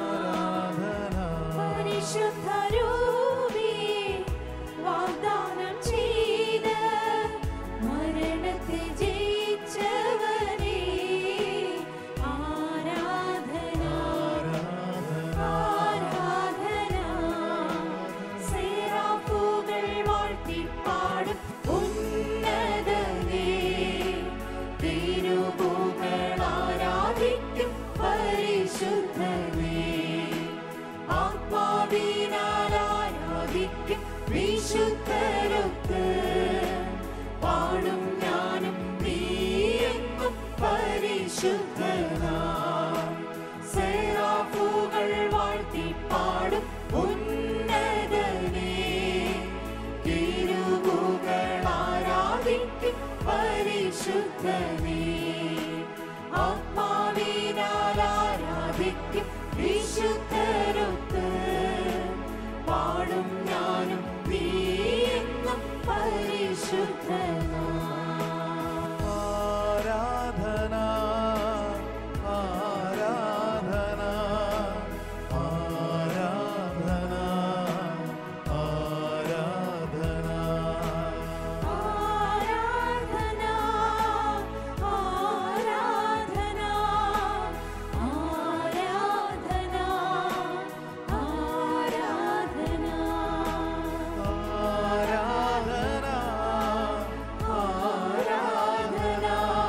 പരിശുദ്ധരൂപിയെ വാഗ്ദാനം ചെയ്ത മരണത്തെ ജയിച്ചവനേ ആരാധന ആരാധന സേറാഫുകൾ വാഴ്ത്തിപ്പാടും ഉന്നതനേ തിരുമുകൾ ആരാധിക്കും പരിശുദ്ധനേ ആത്മാവിനാൽ ആരാധിക്കും വിശുദ്ധരൊത്ത് പാടും ഞാനും നീയെന്നും പരിശുദ്ധനാ സേറാഫുകൾ വാഴ്ത്തിപ്പാടും ഉന്നതനേ തിരുമുകൾ ആരാധിക്കും പരിശുദ്ധനേ ആത്മാവിനാൽ ആരാധിക്കും വിശുദ്ധരൊത്ത് പാടും ഞാനും നീയെന്നും പരിശുദ്ധനാ ആരാധന ആരാധന ആരാധന ആരാധന ആരാധന ആരാധന ആരാധന ആരാധന ആരാധന ആരാധന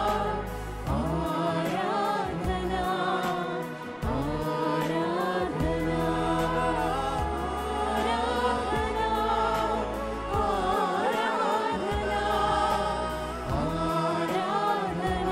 ആരാധന ആരാധന ആരാധന ആരാധന ആരാധന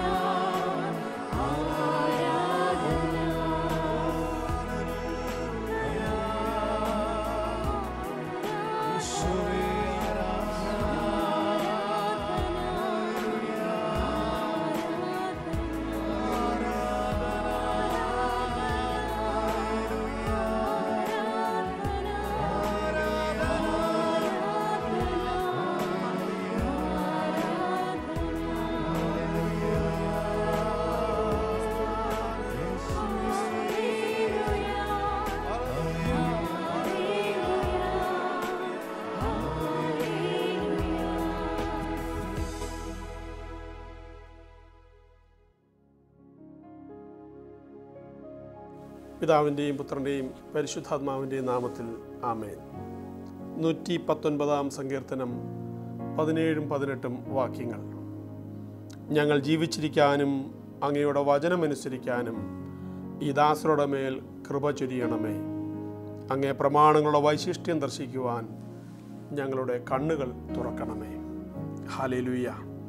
പിതാവിൻ്റെയും പുത്രൻ്റെയും പരിശുദ്ധാത്മാവിൻ്റെയും നാമത്തിൽ ആമേൻ നൂറ്റി പത്തൊൻപതാം സങ്കീർത്തനം പതിനേഴും പതിനെട്ടും വാക്യങ്ങൾ ഞങ്ങൾ ജീവിച്ചിരിക്കാനും അങ്ങയുടെ വചനമനുസരിക്കാനും ഈ ദാസരുടെ മേൽ കൃപ ചൊരിയണമേ അങ്ങേ പ്രമാണങ്ങളുടെ വൈശിഷ്ട്യം ദർശിക്കുവാൻ ഞങ്ങളുടെ കണ്ണുകൾ തുറക്കണമേ ഹാലേലുയ്യ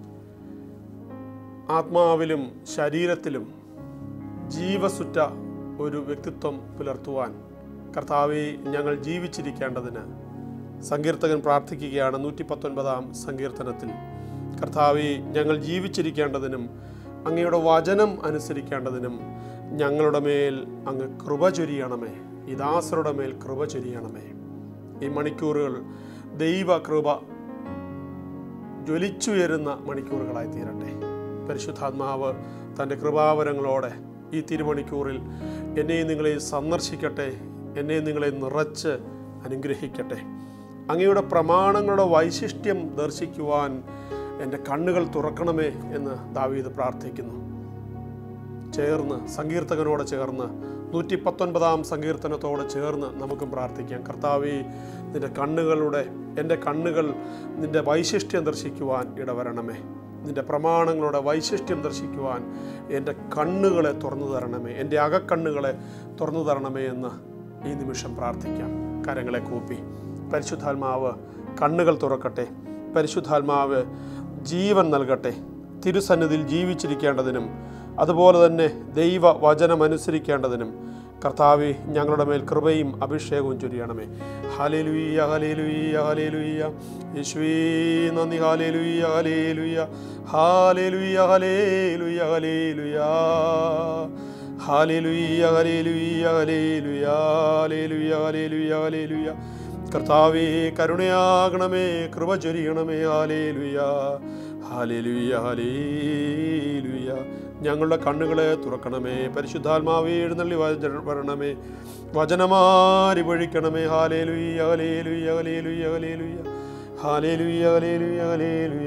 ആത്മാവിലും ശരീരത്തിലും ജീവസുറ്റ ഒരു വ്യക്തിത്വം പുലർത്തുവാൻ കർത്താവെ ഞങ്ങൾ ജീവിച്ചിരിക്കേണ്ടതിന് സങ്കീർത്തകൻ പ്രാർത്ഥിക്കുകയാണ് നൂറ്റി പത്തൊൻപതാം സങ്കീർത്തനത്തിൽ കർത്താവെ ഞങ്ങൾ ജീവിച്ചിരിക്കേണ്ടതിനും അങ്ങയുടെ വചനം അനുസരിക്കേണ്ടതിനും ഞങ്ങളുടെ മേൽ അങ്ങ് കൃപ ചൊരിയണമേ ഈ ദാസരുടെ മേൽ കൃപ ചൊരിയണമേ ഈ മണിക്കൂറുകൾ ദൈവ കൃപ ജ്വലിച്ചുയരുന്ന മണിക്കൂറുകളായി തീരട്ടെ പരിശുദ്ധാത്മാവ് തൻ്റെ കൃപാവരങ്ങളോടെ ഈ തിരുമണിക്കൂറിൽ എന്നെയും നിങ്ങളെ സന്ദർശിക്കട്ടെ എന്നെയും നിങ്ങളെ നിറച്ച് അനുഗ്രഹിക്കട്ടെ അങ്ങയുടെ പ്രമാണങ്ങളുടെ വൈശിഷ്ട്യം ദർശിക്കുവാൻ എൻ്റെ കണ്ണുകൾ തുറക്കണമേ എന്ന് ദാവീദ് പ്രാർത്ഥിക്കുന്നു ചേർന്ന് സങ്കീർത്തകനോട് ചേർന്ന് നൂറ്റി പത്തൊൻപതാം സങ്കീർത്തനത്തോട് ചേർന്ന് നമുക്കും പ്രാർത്ഥിക്കാം കർത്താവേ നിന്റെ കണ്ണുകളുടെ എൻ്റെ കണ്ണുകൾ നിന്റെ വൈശിഷ്ട്യം ദർശിക്കുവാൻ ഇടവരണമേ നിന്റെ പ്രമാണങ്ങളുടെ വൈശിഷ്ട്യം ദർശിക്കുവാൻ എൻ്റെ കണ്ണുകളെ തുറന്നു തരണമേ എൻ്റെ അകക്കണ്ണുകളെ തുറന്നു തരണമേ എന്ന് ഈ നിമിഷം പ്രാർത്ഥിക്കാം കരങ്ങളെ കൂപ്പി പരിശുദ്ധാത്മാവ് കണ്ണുകൾ തുറക്കട്ടെ പരിശുദ്ധാത്മാവ് ജീവൻ നൽകട്ടെ തിരുസന്നിധിയിൽ ജീവിച്ചിരിക്കേണ്ടതിനും അതുപോലെ തന്നെ ദൈവ വചനം അനുസരിക്കേണ്ടതിനും കർത്താവെ ഞങ്ങളുടെ മേൽ കൃപയും അഭിഷേകവും ചൊരിയണമേ ഹാലേലുയ്യ ഹാലേലുയ്യ ഹാലേലുയ്യ യേശുവേ നന്ദി hallelujah hallelujah hallelujah hallelujah hallelujah hallelujah hallelujah hallelujah hallelujah hallelujah hallelujah കർത്താവേ കരുണയാകണമേ കൃപ ചൊരിയണമേ ഹാലേലുയ്യ ഹാലേലുയ്യ ഹാലേലുയ്യ ഞങ്ങളുടെ കണ്ണുകളെ തുറക്കണമേ പരിശുദ്ധാത്മാവേ എഴുന്നള്ളി വച- വരണമേ വചനമാരി പൊഴിക്കണമേ hallelujah hallelujah hallelujah hallelujah hallelujah hallelujah hallelujah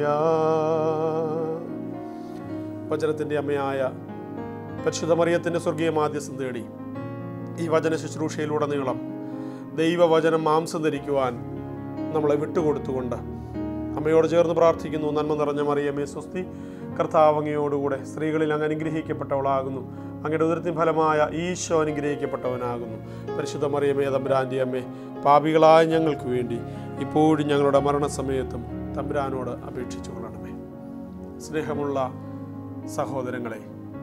വചനത്തിൻ്റെ അമ്മയായ പരിശുദ്ധ മറിയത്തിൻ്റെ സ്വർഗീയ മാധ്യസ്ഥം തേടി ഈ വചന ശുശ്രൂഷയിലുടനീളം ദൈവവചനം മാംസം ധരിക്കുവാൻ നമ്മളെ വിട്ടുകൊടുത്തുകൊണ്ട് അമ്മയോട് ചേർന്ന് പ്രാർത്ഥിക്കുന്നു നന്മ നിറഞ്ഞ മറിയമേ സ്വസ്തി കർത്താവ് അങ്ങയോടുകൂടെ സ്ത്രീകളിൽ അങ്ങ് അനുഗ്രഹിക്കപ്പെട്ടവളാകുന്നു അങ്ങയുടെ ഉദരത്തിൻ ഫലമായ ഈശോ അനുഗ്രഹിക്കപ്പെട്ടവനാകുന്നു പരിശുദ്ധ മറിയമേ തമ്പുരാൻ്റെ അമ്മേ പാപികളായ ഞങ്ങൾക്ക് വേണ്ടി ഇപ്പോഴും ഞങ്ങളുടെ മരണസമയത്തും തമ്പുരാനോട് അപേക്ഷിച്ചു കൊള്ളണമേ സ്നേഹമുള്ള സഹോദരങ്ങളെ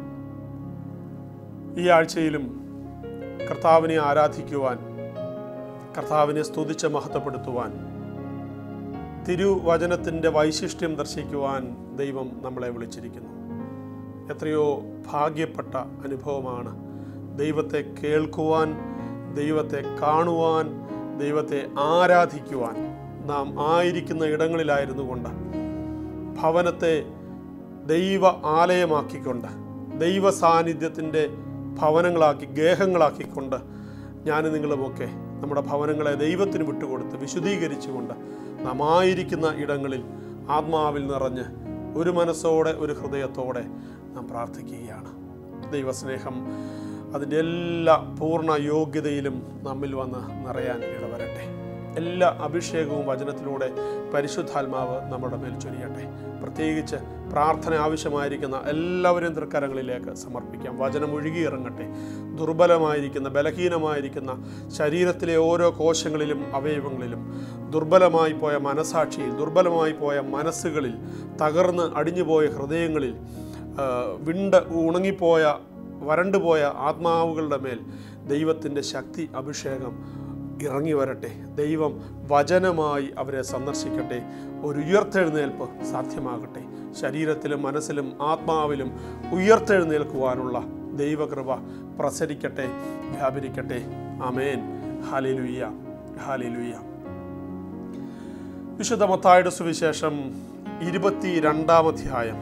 ഈ ആഴ്ചയിലും കർത്താവിനെ ആരാധിക്കുവാൻ കർത്താവിനെ സ്തുതിച്ച് മഹത്വപ്പെടുത്തുവാൻ തിരുവചനത്തിൻ്റെ വൈശിഷ്ട്യം ദർശിക്കുവാൻ ദൈവം നമ്മളെ വിളിച്ചിരിക്കുന്നു എത്രയോ ഭാഗ്യപ്പെട്ട അനുഭവമാണ് ദൈവത്തെ കേൾക്കുവാൻ ദൈവത്തെ കാണുവാൻ ദൈവത്തെ ആരാധിക്കുവാൻ നാം ആയിരിക്കുന്ന ഇടങ്ങളിലായിരുന്നു കൊണ്ട് ഭവനത്തെ ദൈവ ആലയമാക്കിക്കൊണ്ട് ദൈവ സാന്നിധ്യത്തിൻ്റെ ഭവനങ്ങളാക്കി ഗേഹങ്ങളാക്കിക്കൊണ്ട് ഞാനും നിങ്ങളുമൊക്കെ നമ്മുടെ ഭവനങ്ങളെ ദൈവത്തിന് വിട്ടുകൊടുത്ത് വിശുദ്ധീകരിച്ചുകൊണ്ട് നാം ആയിരിക്കുന്ന ഇടങ്ങളിൽ ആത്മാവിൽ നിറഞ്ഞ് ഒരു മനസ്സോടെ ഒരു ഹൃദയത്തോടെ നാം പ്രാർത്ഥിക്കുകയാണ് ദൈവസ്നേഹം അതിൻ്റെ എല്ലാ പൂർണ്ണ യോഗ്യതയിലും നമ്മിൽ വന്ന് നിറയാൻ ഇടവരട്ടെ എല്ലാ അഭിഷേകവും വചനത്തിലൂടെ പരിശുദ്ധാത്മാവ് നമ്മുടെ മേൽ ചൊരിയട്ടെ പ്രത്യേകിച്ച് പ്രാർത്ഥന ആവശ്യമായിരിക്കുന്ന എല്ലാവരും തൃക്കരങ്ങളിലേക്ക് സമർപ്പിക്കാം വചനം ഒഴുകിയിറങ്ങട്ടെ ദുർബലമായിരിക്കുന്ന ബലഹീനമായിരിക്കുന്ന ശരീരത്തിലെ ഓരോ കോശങ്ങളിലും അവയവങ്ങളിലും ദുർബലമായി പോയ മനസാക്ഷിയിൽ ദുർബലമായി പോയ മനസ്സുകളിൽ തകർന്ന് അടിഞ്ഞുപോയ ഹൃദയങ്ങളിൽ ആ, വിണ്ട് ഉണങ്ങിപ്പോയ വരണ്ടുപോയ ആത്മാവുകളുടെ മേൽ ദൈവത്തിൻ്റെ ശക്തി അഭിഷേകം ഇറങ്ങി വരട്ടെ ദൈവം വചനമായി അവരെ സന്ദർശിക്കട്ടെ ഒരു ഉയർത്തെഴുന്നേൽപ്പ് സാധ്യമാകട്ടെ ശരീരത്തിലും മനസ്സിലും ആത്മാവിലും ഉയർത്തെഴുന്നേൽക്കുവാനുള്ള ദൈവകൃപ പ്രസരിക്കട്ടെ വ്യാപരിക്കട്ടെ അമേൻ ഹാലിലുയ്യ ഹാലിലുയ്യ വിശുദ്ധ മത്തായുടെ സുവിശേഷം ഇരുപത്തി രണ്ടാം അധ്യായം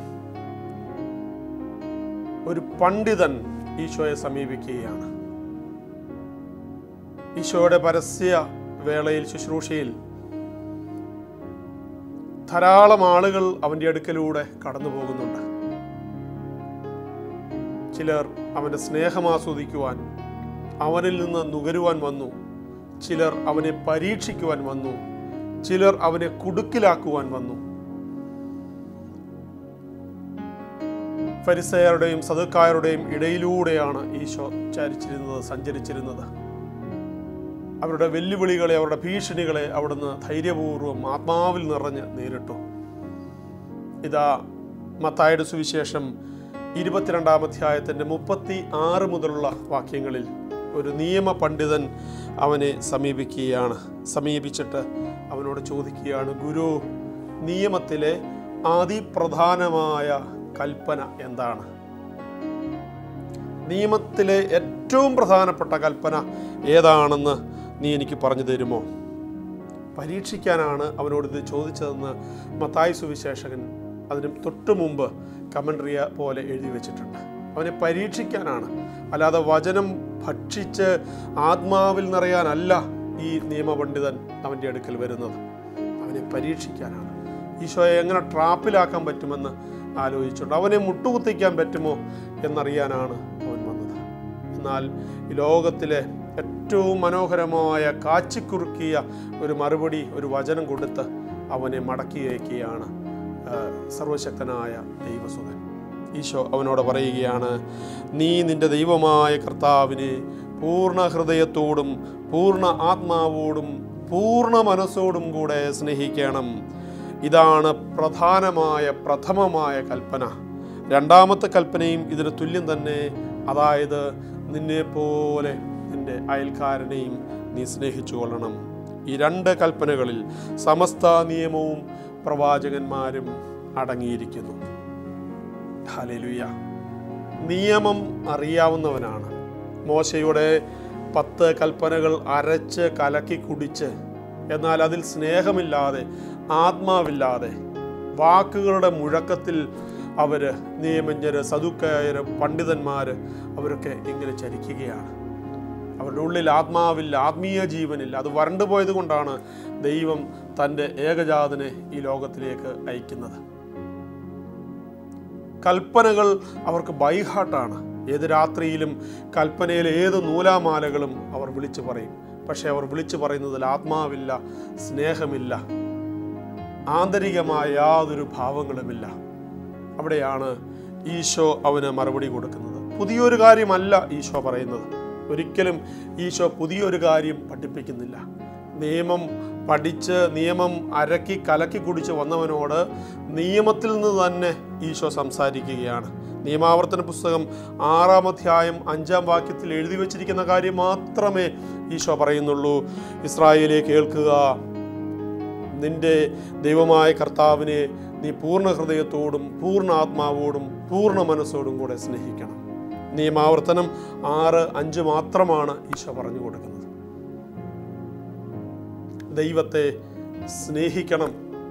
ഒരു പണ്ഡിതൻ ഈശോയെ സമീപിക്കുകയാണ് ഈശോയുടെ പരസ്യ വേളയിൽ ശുശ്രൂഷയിൽ ധാരാളം ആളുകൾ അവൻ്റെ അടുക്കലൂടെ കടന്നു പോകുന്നുണ്ട് ചിലർ അവൻ്റെ സ്നേഹം ആസ്വദിക്കുവാൻ അവനിൽ നിന്ന് നുകരുവാൻ വന്നു ചിലർ അവനെ പരീക്ഷിക്കുവാൻ വന്നു ചിലർ അവനെ കുടുക്കിലാക്കുവാൻ വന്നു ഫരിസയരുടെയും സദുക്കാരുടെയും ഇടയിലൂടെയാണ് ഈശോ ചരിച്ചിരുന്നത് സഞ്ചരിച്ചിരുന്നത് അവരുടെ വെല്ലുവിളികളെ അവരുടെ ഭീഷണികളെ അവിടുന്ന് ധൈര്യപൂർവ്വം ആത്മാവിൽ നിറഞ്ഞ് നേരിട്ടു ഇതാ മത്തായുടെ സുവിശേഷം ഇരുപത്തിരണ്ടാം അധ്യായത്തിൻ്റെ മുപ്പത്തി ആറ് മുതലുള്ള വാക്യങ്ങളിൽ ഒരു നിയമ പണ്ഡിതൻ അവനെ സമീപിക്കുകയാണ് സമീപിച്ചിട്ട് അവനോട് ചോദിക്കുകയാണ് ഗുരു നിയമത്തിലെ അതിപ്രധാനമായ കൽപ്പന എന്താണ് നിയമത്തിലെ ഏറ്റവും പ്രധാനപ്പെട്ട കൽപ്പന ഏതാണെന്ന് നീ എനിക്ക് പറഞ്ഞു തരുമോ പരീക്ഷിക്കാനാണ് അവനോട് ഇത് ചോദിച്ചതെന്ന് മത്തായി സുവിശേഷകൻ അതിന് തൊട്ടു മുമ്പ് കമൻട്രിയ പോലെ എഴുതി വെച്ചിട്ടുണ്ട് അവനെ പരീക്ഷിക്കാനാണ് അല്ലാതെ വചനം ഭക്ഷിച്ച് ആത്മാവിൽ നിറയാനല്ല ഈ നിയമപണ്ഡിതൻ അവൻ്റെ അടുക്കൽ വരുന്നത് അവനെ പരീക്ഷിക്കാനാണ് ഈശോയെ എങ്ങനെ ട്രാപ്പിലാക്കാൻ പറ്റുമെന്ന് ആലോചിച്ചുകൊണ്ട് അവനെ മുട്ടുകുത്തിക്കാൻ പറ്റുമോ എന്നറിയാനാണ് അവൻ വന്നത് എന്നാൽ ഈ ലോകത്തിലെ ഏറ്റവും മനോഹരമായ കാച്ചിക്കുറുക്കിയ ഒരു മറുപടി ഒരു വചനം കൊടുത്ത് അവനെ മടക്കി അയക്കുകയാണ് ആ, സർവശക്തനായ ദൈവസുതൻ ഈശോ അവനോട് പറയുകയാണ് നീ നിന്റെ ദൈവമായ കർത്താവിനെ പൂർണ്ണ ഹൃദയത്തോടും പൂർണ്ണ ആത്മാവോടും പൂർണ്ണ മനസ്സോടും കൂടെ സ്നേഹിക്കണം ഇതാണ് പ്രധാനമായ പ്രഥമമായ കൽപ്പന രണ്ടാമത്തെ കൽപ്പനയും ഇതിന് തുല്യം തന്നെ അതായത് നിന്നെ പോലെ നിന്റെ അയൽക്കാരനെയും നീ സ്നേഹിച്ചു കൊള്ളണം ഈ രണ്ട് കൽപ്പനകളിൽ സമസ്ത നിയമവും പ്രവാചകന്മാരും അടങ്ങിയിരിക്കുന്നു ഹല്ലേലൂയ നിയമം അറിയാവുന്നവനാണ് മോശയുടെ പത്ത് കൽപ്പനകൾ അരച്ച് കലക്കി കുടിച്ച് എന്നാൽ അതിൽ സ്നേഹമില്ലാതെ ആത്മാവില്ലാതെ വാക്കുകളുടെ മുഴക്കത്തിൽ അവർ നിയമജ്ഞര് സതുക്കയര് പണ്ഡിതന്മാര് അവരൊക്കെ ഇങ്ങനെ ചരിക്കുകയാണ് അവരുടെ ഉള്ളിൽ ആത്മാവില്ല ആത്മീയ ജീവനില്ല അത് വരണ്ടു പോയത് കൊണ്ടാണ് ദൈവം തൻ്റെ ഏകജാതനെ ഈ ലോകത്തിലേക്ക് അയക്കുന്നത് കൽപ്പനകൾ അവർക്ക് ബൈഹാട്ടാണ് ഏത് രാത്രിയിലും കൽപ്പനയിലെ ഏത് നൂലാമാലകളും അവർ വിളിച്ചു പറയും പക്ഷേ അവർ വിളിച്ചു പറയുന്നതിൽ ആത്മാവില്ല സ്നേഹമില്ല ആന്തരികമായ യാതൊരു ഭാവങ്ങളുമില്ല അവിടെയാണ് ഈശോ അവന് മറുപടി കൊടുക്കുന്നത് പുതിയൊരു കാര്യമല്ല ഈശോ പറയുന്നത് ഒരിക്കലും ഈശോ പുതിയൊരു കാര്യം പഠിപ്പിക്കുന്നില്ല നിയമം പഠിച്ച് നിയമം അരക്കി കലക്കി കുടിച്ച് വന്നവനോട് നിയമത്തിൽ നിന്ന് തന്നെ ഈശോ സംസാരിക്കുകയാണ് നിയമാവർത്തന പുസ്തകം ആറാം അധ്യായം അഞ്ചാം വാക്യത്തിൽ എഴുതി വച്ചിരിക്കുന്ന കാര്യം മാത്രമേ ഈശോ പറയുന്നുള്ളൂ ഇസ്രായേലെ കേൾക്കുക നിന്റെ ദൈവമായ കർത്താവിനെ നീ പൂർണ്ണ ഹൃദയത്തോടും പൂർണ്ണ ആത്മാവോടും പൂർണ്ണ മനസ്സോടും കൂടെ സ്നേഹിക്കണം നിയമാവർത്തനം ആറ് അഞ്ച് മാത്രമാണ് ഈശോ പറഞ്ഞു കൊടുക്കുന്നത് ദൈവത്തെ സ്നേഹിക്കണം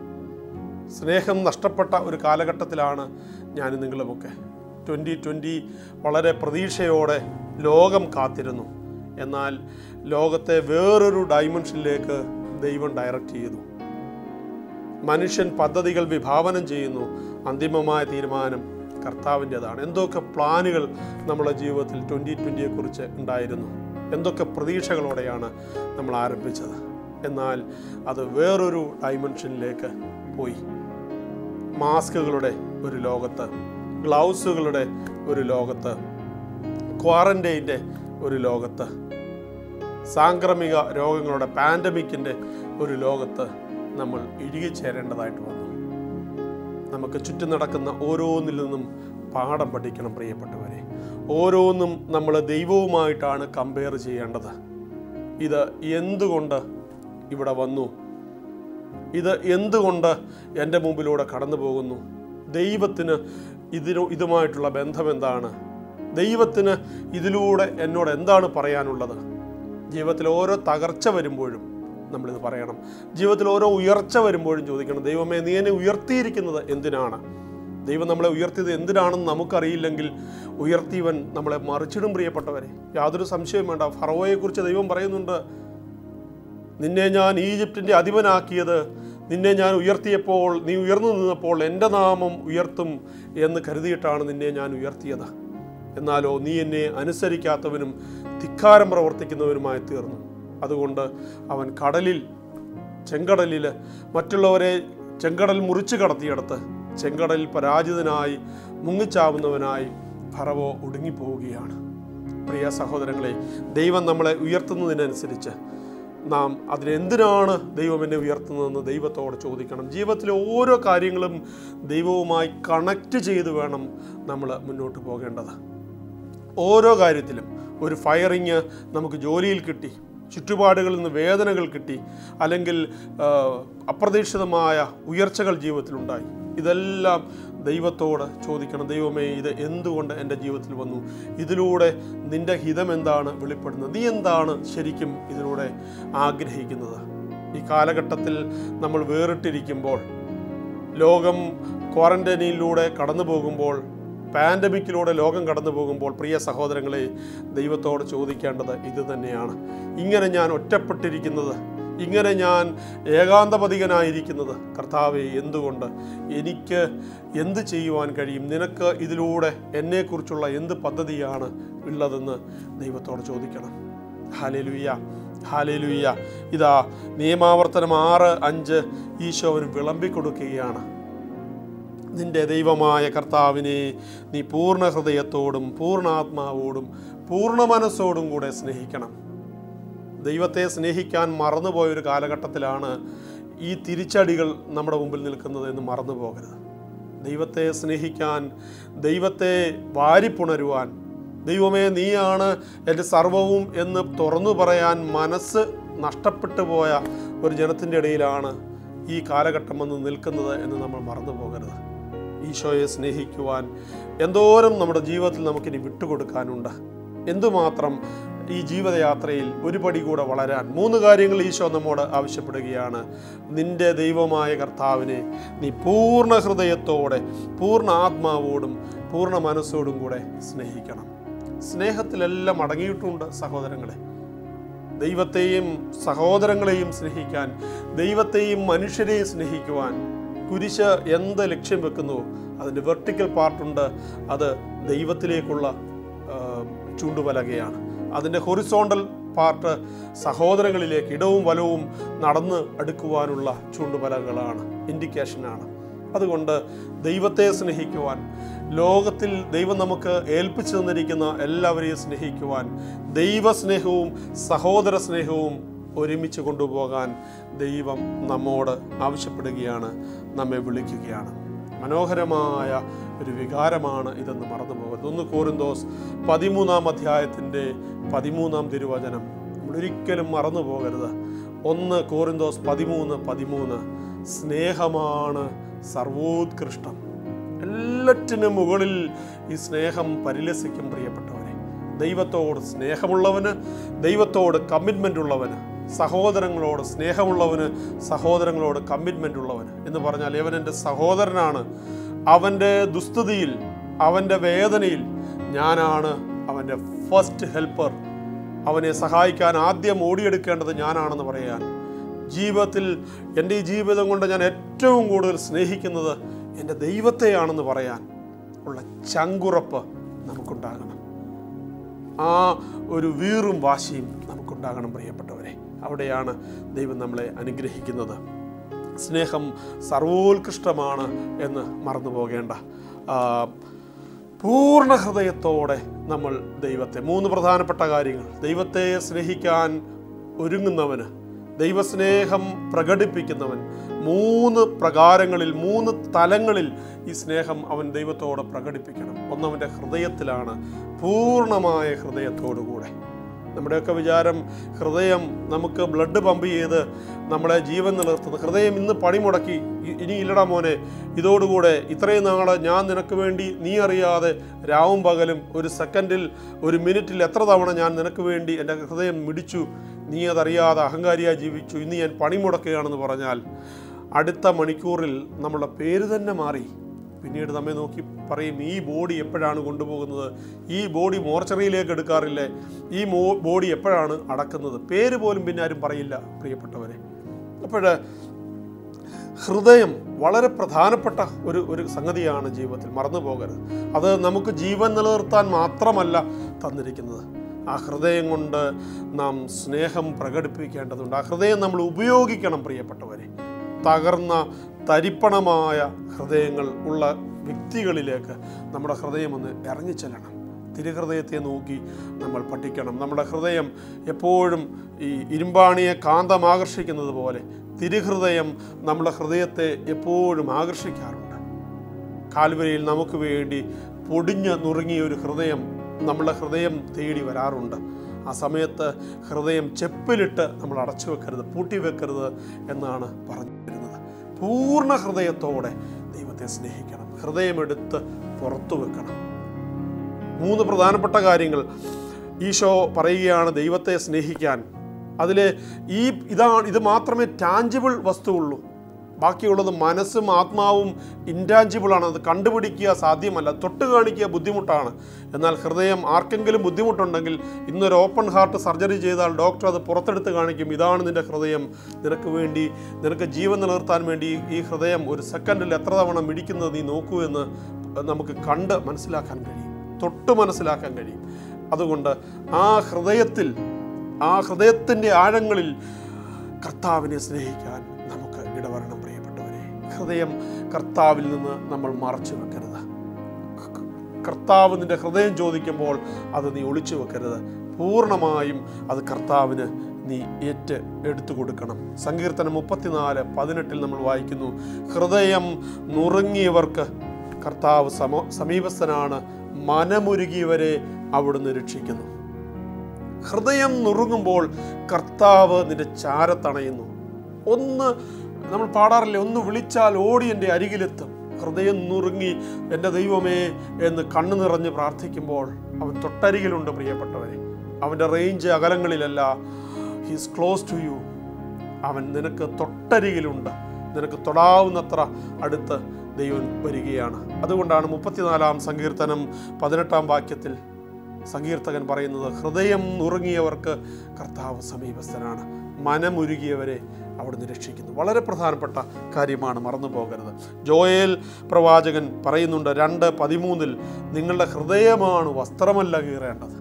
സ്നേഹം നഷ്ടപ്പെട്ട ഒരു കാലഘട്ടത്തിലാണ് ഞാനും നിങ്ങളുമൊക്കെ ട്വൻ്റി ട്വൻ്റി വളരെ പ്രതീക്ഷയോടെ ലോകം കാത്തിരുന്നു എന്നാൽ ലോകത്തെ വേറൊരു ഡൈമെൻഷനിലേക്ക് ദൈവം ഡയറക്റ്റ് ചെയ്തു മനുഷ്യൻ പദ്ധതികൾ വിഭാവനം ചെയ്യുന്നു അന്തിമമായ തീരുമാനം കർത്താവിൻ്റെതാണ് എന്തൊക്കെ പ്ലാനുകൾ നമ്മുടെ ജീവിതത്തിൽ ട്വൻ്റി ട്വൻ്റിയെക്കുറിച്ച് ഉണ്ടായിരുന്നു എന്തൊക്കെ പ്രതീക്ഷകളോടെയാണ് നമ്മൾ ആരംഭിച്ചത് എന്നാൽ അത് വേറൊരു ഡൈമെൻഷനിലേക്ക് പോയി മാസ്കുകളുടെ ഒരു ലോകത്ത് ഗ്ലൗസുകളുടെ ഒരു ലോകത്ത് ക്വാറന്റൈൻ്റെ ഒരു ലോകത്ത് സാംക്രമിക രോഗങ്ങളുടെ പാൻഡമിക്കിൻ്റെ ഒരു ലോകത്ത് നമ്മൾ ഇഴുകിച്ചേരേണ്ടതായിട്ട് വന്നു നമുക്ക് ചുറ്റും നടക്കുന്ന ഓരോന്നിൽ നിന്നും പാഠം പഠിക്കണം പ്രിയപ്പെട്ടവരെ ഓരോന്നും നമ്മൾ ദൈവവുമായിട്ടാണ് കമ്പയർ ചെയ്യേണ്ടത് ഇത് എന്തുകൊണ്ട് ഇവിടെ വന്നു ഇത് എന്തുകൊണ്ട് എൻ്റെ മുമ്പിലൂടെ കടന്നു പോകുന്നു ദൈവത്തിന് ഇതിനു ഇതുമായിട്ടുള്ള ബന്ധം എന്താണ് ദൈവത്തിന് ഇതിലൂടെ എന്നോട് എന്താണ് പറയാനുള്ളത് ജീവിതത്തിൽ ഓരോ തകർച്ച വരുമ്പോഴും നമ്മളിത് പറയണം ജീവിതത്തിൽ ഓരോ ഉയർച്ച വരുമ്പോഴും ചോദിക്കണം ദൈവമേ നീ എന്നെ ഉയർത്തിയിരിക്കുന്നത് എന്തിനാണ് ദൈവം നമ്മളെ ഉയർത്തിയത് എന്തിനാണെന്ന് നമുക്കറിയില്ലെങ്കിൽ ഉയർത്തിയവൻ നമ്മളെ മറിച്ചിടും പ്രിയപ്പെട്ടവരെ യാതൊരു സംശയവും വേണ്ട ഫറവോയെക്കുറിച്ച് ദൈവം പറയുന്നുണ്ട് നിന്നെ ഞാൻ ഈജിപ്തിൻ്റെ അധിപനാക്കിയത് നിന്നെ ഞാൻ ഉയർത്തിയപ്പോൾ നീ ഉയർന്നു നിന്നപ്പോൾ എൻ്റെ നാമം ഉയർത്തും എന്ന് കരുതിയിട്ടാണ് നിന്നെ ഞാൻ ഉയർത്തിയത് എന്നാലോ നീ എന്നെ അനുസരിക്കാത്തവനും ധിക്കാരം പ്രവർത്തിക്കുന്നവനുമായി തീർന്നു അതുകൊണ്ട് അവൻ കടലിൽ ചെങ്കടലിൽ മറ്റുള്ളവരെ ചെങ്കടൽ മുറിച്ചു കടത്തിയെടുത്ത് ചെങ്കടലിൽ പരാജിതനായി മുങ്ങിച്ചാവുന്നവനായി ഫറവോ ഒടുങ്ങിപ്പോവുകയാണ് പ്രിയ സഹോദരങ്ങളെ ദൈവം നമ്മളെ ഉയർത്തുന്നതിനനുസരിച്ച് നാം അതിനെന്തിനാണ് ദൈവം എന്നെ ഉയർത്തുന്നതെന്ന് ദൈവത്തോട് ചോദിക്കണം ജീവിതത്തിലെ ഓരോ കാര്യങ്ങളും ദൈവവുമായി കണക്റ്റ് ചെയ്ത് വേണം നമ്മൾ മുന്നോട്ട് പോകേണ്ടത് ഓരോ കാര്യത്തിലും ഒരു ഫയറിങ് നമുക്ക് ജോലിയിൽ കിട്ടി ചുറ്റുപാടുകളിൽ നിന്ന് വേദനകൾ കിട്ടി അല്ലെങ്കിൽ ആ, അപ്രതീക്ഷിതമായ ഉയർച്ചകൾ ജീവിതത്തിലുണ്ടായി ഇതെല്ലാം ദൈവത്തോട് ചോദിക്കണം ദൈവമേ ഇത് എന്തുകൊണ്ട് എൻ്റെ ജീവിതത്തിൽ വന്നു ഇതിലൂടെ നിൻ്റെ ഹിതം എന്താണ് വെളിപ്പെടുന്നത് നീ എന്താണ് ശരിക്കും ഇതിലൂടെ ആഗ്രഹിക്കുന്നത് ഈ കാലഘട്ടത്തിൽ നമ്മൾ വേറിട്ടിരിക്കുമ്പോൾ ലോകം ക്വാറന്റൈനിലൂടെ കടന്നു പോകുമ്പോൾ പാൻഡമിക്കിലൂടെ ലോകം കടന്നു പോകുമ്പോൾ പ്രിയ സഹോദരങ്ങളെ ദൈവത്തോട് ചോദിക്കേണ്ടത് ഇത് തന്നെയാണ് ഇങ്ങനെ ഞാൻ ഒറ്റപ്പെട്ടിരിക്കുന്നത് ഇങ്ങനെ ഞാൻ ഏകാന്തപതികനായിരിക്കുന്നത് കർത്താവെ എന്തുകൊണ്ട് എനിക്ക് എന്ത് ചെയ്യുവാൻ കഴിയും നിനക്ക് ഇതിലൂടെ എന്നെക്കുറിച്ചുള്ള എന്ത് പദ്ധതിയാണ് ഉള്ളതെന്ന് ദൈവത്തോട് ചോദിക്കണം ഹാലേലുയ്യ ഹാലേലുയ്യ ഇതാ നിയമാവർത്തനം ആറ് അഞ്ച് ഈശോവന് വിളമ്പിക്കൊടുക്കുകയാണ് നിന്റെ ദൈവമായ കർത്താവിനെ നീ പൂർണ്ണ ഹൃദയത്തോടും പൂർണ്ണ ആത്മാവോടും പൂർണ്ണ മനസ്സോടും കൂടെ സ്നേഹിക്കണം ദൈവത്തെ സ്നേഹിക്കാൻ മറന്നുപോയ ഒരു കാലഘട്ടത്തിലാണ് ഈ തിരിച്ചടികൾ നമ്മുടെ മുമ്പിൽ നിൽക്കുന്നത് എന്ന് മറന്നു പോകരുത് ദൈവത്തെ സ്നേഹിക്കാൻ ദൈവത്തെ വാരിപ്പുണരുവാൻ ദൈവമേ നീയാണ് എൻ്റെ സർവവും എന്ന് തുറന്നു പറയാൻ മനസ്സ് നഷ്ടപ്പെട്ടു പോയ ഒരു ജനത്തിൻ്റെ ഇടയിലാണ് ഈ കാലഘട്ടം വന്ന് നിൽക്കുന്നത് എന്ന് നമ്മൾ മറന്നു പോകരുത് ഈശോയെ സ്നേഹിക്കുവാൻ എന്തോരം നമ്മുടെ ജീവിതത്തിൽ നമുക്കിനി വിട്ടുകൊടുക്കാനുണ്ട് എന്തുമാത്രം ഈ ജീവിതയാത്രയിൽ ഒരു പടി കൂടെ വളരാൻ മൂന്ന് കാര്യങ്ങൾ ഈശോ നമ്മോട് ആവശ്യപ്പെടുകയാണ് നിന്റെ ദൈവമായ കർത്താവിനെ നീ പൂർണ്ണ ഹൃദയത്തോടെ പൂർണ്ണ ആത്മാവോടും പൂർണ്ണ മനസ്സോടും കൂടെ സ്നേഹിക്കണം സ്നേഹത്തിലെല്ലാം അടങ്ങിയിട്ടുണ്ട് സഹോദരങ്ങളെ ദൈവത്തെയും സഹോദരങ്ങളെയും സ്നേഹിക്കാൻ ദൈവത്തെയും മനുഷ്യരെയും സ്നേഹിക്കുവാൻ കുരിശ് എന്ത് ലക്ഷ്യം വെക്കുന്നുവോ അതിൻ്റെ വെർട്ടിക്കൽ പാർട്ടുണ്ട് അത് ദൈവത്തിലേക്കുള്ള ആ, ചൂണ്ടുപലകയാണ് അതിൻ്റെ ഹൊറിസോണ്ടൽ പാർട്ട് സഹോദരങ്ങളിലേക്ക് ഇടവും വലവും നടന്ന് അടുക്കുവാനുള്ള ചൂണ്ടുപലകളാണ് ഇൻഡിക്കേഷനാണ് അതുകൊണ്ട് ദൈവത്തെ സ്നേഹിക്കുവാൻ ലോകത്തിൽ ദൈവം നമുക്ക് ഏൽപ്പിച്ചു തന്നിരിക്കുന്ന എല്ലാവരെയും സ്നേഹിക്കുവാൻ ദൈവസ്നേഹവും സഹോദര സ്നേഹവും ഒരുമിച്ച് കൊണ്ടുപോകാൻ ദൈവം നമ്മോട് ആവശ്യപ്പെടുകയാണ് നമ്മെ വിളിക്കുകയാണ് മനോഹരമായ ഒരു വികാരമാണ് ഇതെന്ന് മറന്നു പോകരുത് ഒന്ന് കോരിന്തോസ് പതിമൂന്നാം അധ്യായത്തിൻ്റെ പതിമൂന്നാം തിരുവചനം നമ്മൾ ഒരിക്കലും മറന്നു പോകരുത് ഒന്ന് കോരിന്തോസ് പതിമൂന്ന് പതിമൂന്ന് സ്നേഹമാണ് സർവോത്കൃഷ്ടം എല്ലാറ്റിനും മുകളിൽ ഈ സ്നേഹം പരിലസിക്കും പ്രിയപ്പെട്ടവരെ ദൈവത്തോട് സ്നേഹമുള്ളവന് ദൈവത്തോട് കമ്മിറ്റ്മെൻ്റ് ഉള്ളവന് സഹോദരങ്ങളോട് സ്നേഹമുള്ളവന് സഹോദരങ്ങളോട് കമ്മിറ്റ്മെൻ്റ് ഉള്ളവന് എന്ന് പറഞ്ഞാൽ ഇവൻ എൻ്റെ സഹോദരനാണ് അവൻ്റെ ദുസ്തുതിയിൽ അവൻ്റെ വേദനയിൽ ഞാനാണ് അവൻ്റെ ഫസ്റ്റ് ഹെൽപ്പർ അവനെ സഹായിക്കാൻ ആദ്യം ഓടിയെടുക്കേണ്ടത് ഞാനാണെന്ന് പറയാൻ ജീവിതത്തിൽ എൻ്റെ ഈ ജീവിതം കൊണ്ട് ഞാൻ ഏറ്റവും കൂടുതൽ സ്നേഹിക്കുന്നത് എൻ്റെ ദൈവത്തെയാണെന്ന് പറയാൻ ഉള്ള ചങ്കുറപ്പ് നമുക്കുണ്ടാകണം ആ ഒരു വീറും വാശിയും നമുക്കുണ്ടാകണം പ്രിയപ്പെട്ടവരെ അവിടെയാണ് ദൈവം നമ്മളെ അനുഗ്രഹിക്കുന്നത് സ്നേഹം സർവോത്കൃഷ്ടമാണ് എന്ന് മറന്നു പോകേണ്ട ആ, പൂർണ്ണ ഹൃദയത്തോടെ നമ്മൾ ദൈവത്തെ മൂന്ന് പ്രധാനപ്പെട്ട കാര്യങ്ങൾ ദൈവത്തെ സ്നേഹിക്കാൻ ഒരുങ്ങുന്നവന് ദൈവസ്നേഹം പ്രകടിപ്പിക്കുന്നവൻ മൂന്ന് പ്രകാരങ്ങളിൽ മൂന്ന് തലങ്ങളിൽ ഈ സ്നേഹം അവൻ ദൈവത്തോട് പ്രകടിപ്പിക്കണം ഒന്നവൻ്റെ ഹൃദയത്തിലാണ് പൂർണ്ണമായ ഹൃദയത്തോടുകൂടെ നമ്മുടെയൊക്കെ വിചാരം ഹൃദയം നമുക്ക് ബ്ലഡ് പമ്പ് ചെയ്ത് നമ്മളെ ജീവൻ നിലനിർത്തുന്നു ഹൃദയം ഇന്ന് പണിമുടക്കി ഇ- ഇനി ഇല്ലടാ മോനെ ഇതോടുകൂടെ ഇത്രയും നാൾ ഞാൻ നിനക്ക് വേണ്ടി നീ അറിയാതെ രാവും പകലും ഒരു സെക്കൻഡിൽ ഒരു മിനിറ്റിൽ എത്ര തവണ ഞാൻ നിനക്ക് വേണ്ടി എൻ്റെ ഹൃദയം മിടിച്ചു നീ അതറിയാതെ അഹങ്കാരിയായി ജീവിച്ചു ഇന്ന് ഞാൻ പണിമുടക്കുകയാണെന്ന് പറഞ്ഞാൽ അടുത്ത മണിക്കൂറിൽ നമ്മളുടെ പേര് തന്നെ മാറി പിന്നീട് നമ്മെ നോക്കി പറയും ഈ ബോഡി എപ്പോഴാണ് കൊണ്ടുപോകുന്നത് ഈ ബോഡി മോർച്ചറിയിലേക്ക് എടുക്കാറില്ലേ ഈ മോ ബോഡി എപ്പോഴാണ് അടക്കുന്നത് പേര് പോലും പിന്നെ ആരും പറയില്ല പ്രിയപ്പെട്ടവരെ അപ്പോൾ ഹൃദയം വളരെ പ്രധാനപ്പെട്ട ഒരു ഒരു സംഗതിയാണ് ജീവിതത്തിൽ മറന്നു പോകരുത് അത് നമുക്ക് ജീവൻ നിലനിർത്താൻ മാത്രമല്ല തന്നിരിക്കുന്നത് ആ ഹൃദയം കൊണ്ട് നാം സ്നേഹം പ്രകടിപ്പിക്കേണ്ടതുണ്ട് ആ ഹൃദയം നമ്മൾ ഉപയോഗിക്കണം പ്രിയപ്പെട്ടവരെ തകർന്ന തരിപ്പണമായ ഹൃദയങ്ങൾ ഉള്ള വ്യക്തികളിലേക്ക് നമ്മുടെ ഹൃദയം ഒന്ന് ഇറങ്ങിച്ചെല്ലണം തിരുഹൃദയത്തെ നോക്കി നമ്മൾ പഠിക്കണം നമ്മുടെ ഹൃദയം എപ്പോഴും ഈ ഇരുമ്പാണിയെ കാന്തം ആകർഷിക്കുന്നത് പോലെ തിരുഹൃദയം നമ്മുടെ ഹൃദയത്തെ എപ്പോഴും ആകർഷിക്കാറുണ്ട് കാൽവരിയിൽ നമുക്ക് വേണ്ടി പൊടിഞ്ഞ് നുറുങ്ങിയ ഒരു ഹൃദയം നമ്മുടെ ഹൃദയം തേടി വരാറുണ്ട് ആ സമയത്ത് ഹൃദയം ചെപ്പിലിട്ട് നമ്മൾ അടച്ചു വെക്കരുത് പൂട്ടി വെക്കരുത് എന്നാണ് പറഞ്ഞു വരുന്നത് പൂർണ്ണ ഹൃദയത്തോടെ ദൈവത്തെ സ്നേഹിക്കണം ഹൃദയമെടുത്ത് പുറത്തു വെക്കണം മൂന്ന് പ്രധാനപ്പെട്ട കാര്യങ്ങൾ ഈശോ പറയുകയാണ് ദൈവത്തെ സ്നേഹിക്കാൻ അതിൽ ഈ ഇതാണ് ഇത് മാത്രമേ ടാഞ്ചിബിൾ വസ്തുവുള്ളൂ ബാക്കിയുള്ളത് മനസ്സും ആത്മാവും ഇൻറ്റാഞ്ചിബിളാണ് അത് കണ്ടുപിടിക്കുക സാധ്യമല്ല തൊട്ട് കാണിക്കുക ബുദ്ധിമുട്ടാണ് എന്നാൽ ഹൃദയം ആർക്കെങ്കിലും ബുദ്ധിമുട്ടുണ്ടെങ്കിൽ ഇന്നൊരു ഓപ്പൺ ഹാർട്ട് സർജറി ചെയ്താൽ ഡോക്ടർ അത് പുറത്തെടുത്ത് കാണിക്കും ഇതാണ് നിൻ്റെ ഹൃദയം നിനക്ക് വേണ്ടി നിനക്ക് ജീവൻ നിലനിർത്താൻ വേണ്ടി ഈ ഹൃദയം ഒരു സെക്കൻഡിൽ എത്ര തവണ മിടിക്കുന്നത് നീ നോക്കൂ എന്ന് നമുക്ക് കണ്ട് മനസ്സിലാക്കാൻ കഴിയും തൊട്ട് മനസ്സിലാക്കാൻ കഴിയും അതുകൊണ്ട് ആ ഹൃദയത്തിൽ ആ ഹൃദയത്തിൻ്റെ ആഴങ്ങളിൽ കർത്താവിനെ സ്നേഹിക്കാൻ നമുക്ക് ഇടവരണം പ്രിയപ്പെട്ടവരെ ഹൃദയം കർത്താവിൽ നിന്ന് നമ്മൾ മറച്ചു വെക്കരുത് ക- കർത്താവ് നിന്റെ ഹൃദയം ചോദിക്കുമ്പോൾ അത് നീ ഒളിച്ചു വെക്കരുത് പൂർണ്ണമായും അത് കർത്താവിന് നീ ഏറ്റ് എടുത്തു കൊടുക്കണം സങ്കീർത്തനം മുപ്പത്തിനാല് പതിനെട്ടിൽ നമ്മൾ വായിക്കുന്നു ഹൃദയം നുറുങ്ങിയവർക്ക് കർത്താവ് സമ സമീപസ്ഥനാണ് മനമുരുകിയവരെ അവിടുന്ന് രക്ഷിക്കുന്നു ഹൃദയം നുറുങ്ങുമ്പോൾ കർത്താവ് നിന്റെ ചാരത്തണയുന്നു ഒന്ന് നമ്മൾ പാടാറില്ലേ ഒന്ന് വിളിച്ചാൽ ഓടി എൻ്റെ അരികിലെത്തും ഹൃദയം നുറുങ്ങി എൻ്റെ ദൈവമേ എന്ന് കണ്ണു നിറഞ്ഞ് പ്രാർത്ഥിക്കുമ്പോൾ അവൻ തൊട്ടരികിലുണ്ട് പ്രിയപ്പെട്ടവരെ അവൻ്റെ റേഞ്ച് അകലങ്ങളിലല്ല ഹീസ് ക്ലോസ് ടു യു അവൻ നിനക്ക് തൊട്ടരികിലുണ്ട് നിനക്ക് തൊടാവുന്നത്ര അടുത്ത് ദൈവം വരികയാണ് അതുകൊണ്ടാണ് മുപ്പത്തിനാലാം സങ്കീർത്തനം പതിനെട്ടാം വാക്യത്തിൽ സങ്കീർത്തകൻ പറയുന്നത് ഹൃദയം നുറുങ്ങിയവർക്ക് കർത്താവ് സമീപസ്ഥനാണ് മനമുരുകിയവരെ അവിടുന്ന് രക്ഷിക്കുന്നു വളരെ പ്രധാനപ്പെട്ട കാര്യമാണ് മറന്നു പോകരുത് ജോയേൽ പ്രവാചകൻ പറയുന്നുണ്ട് രണ്ട് പതിമൂന്നിൽ നിങ്ങളുടെ ഹൃദയമാണ് വസ്ത്രമല്ല കീറേണ്ടത്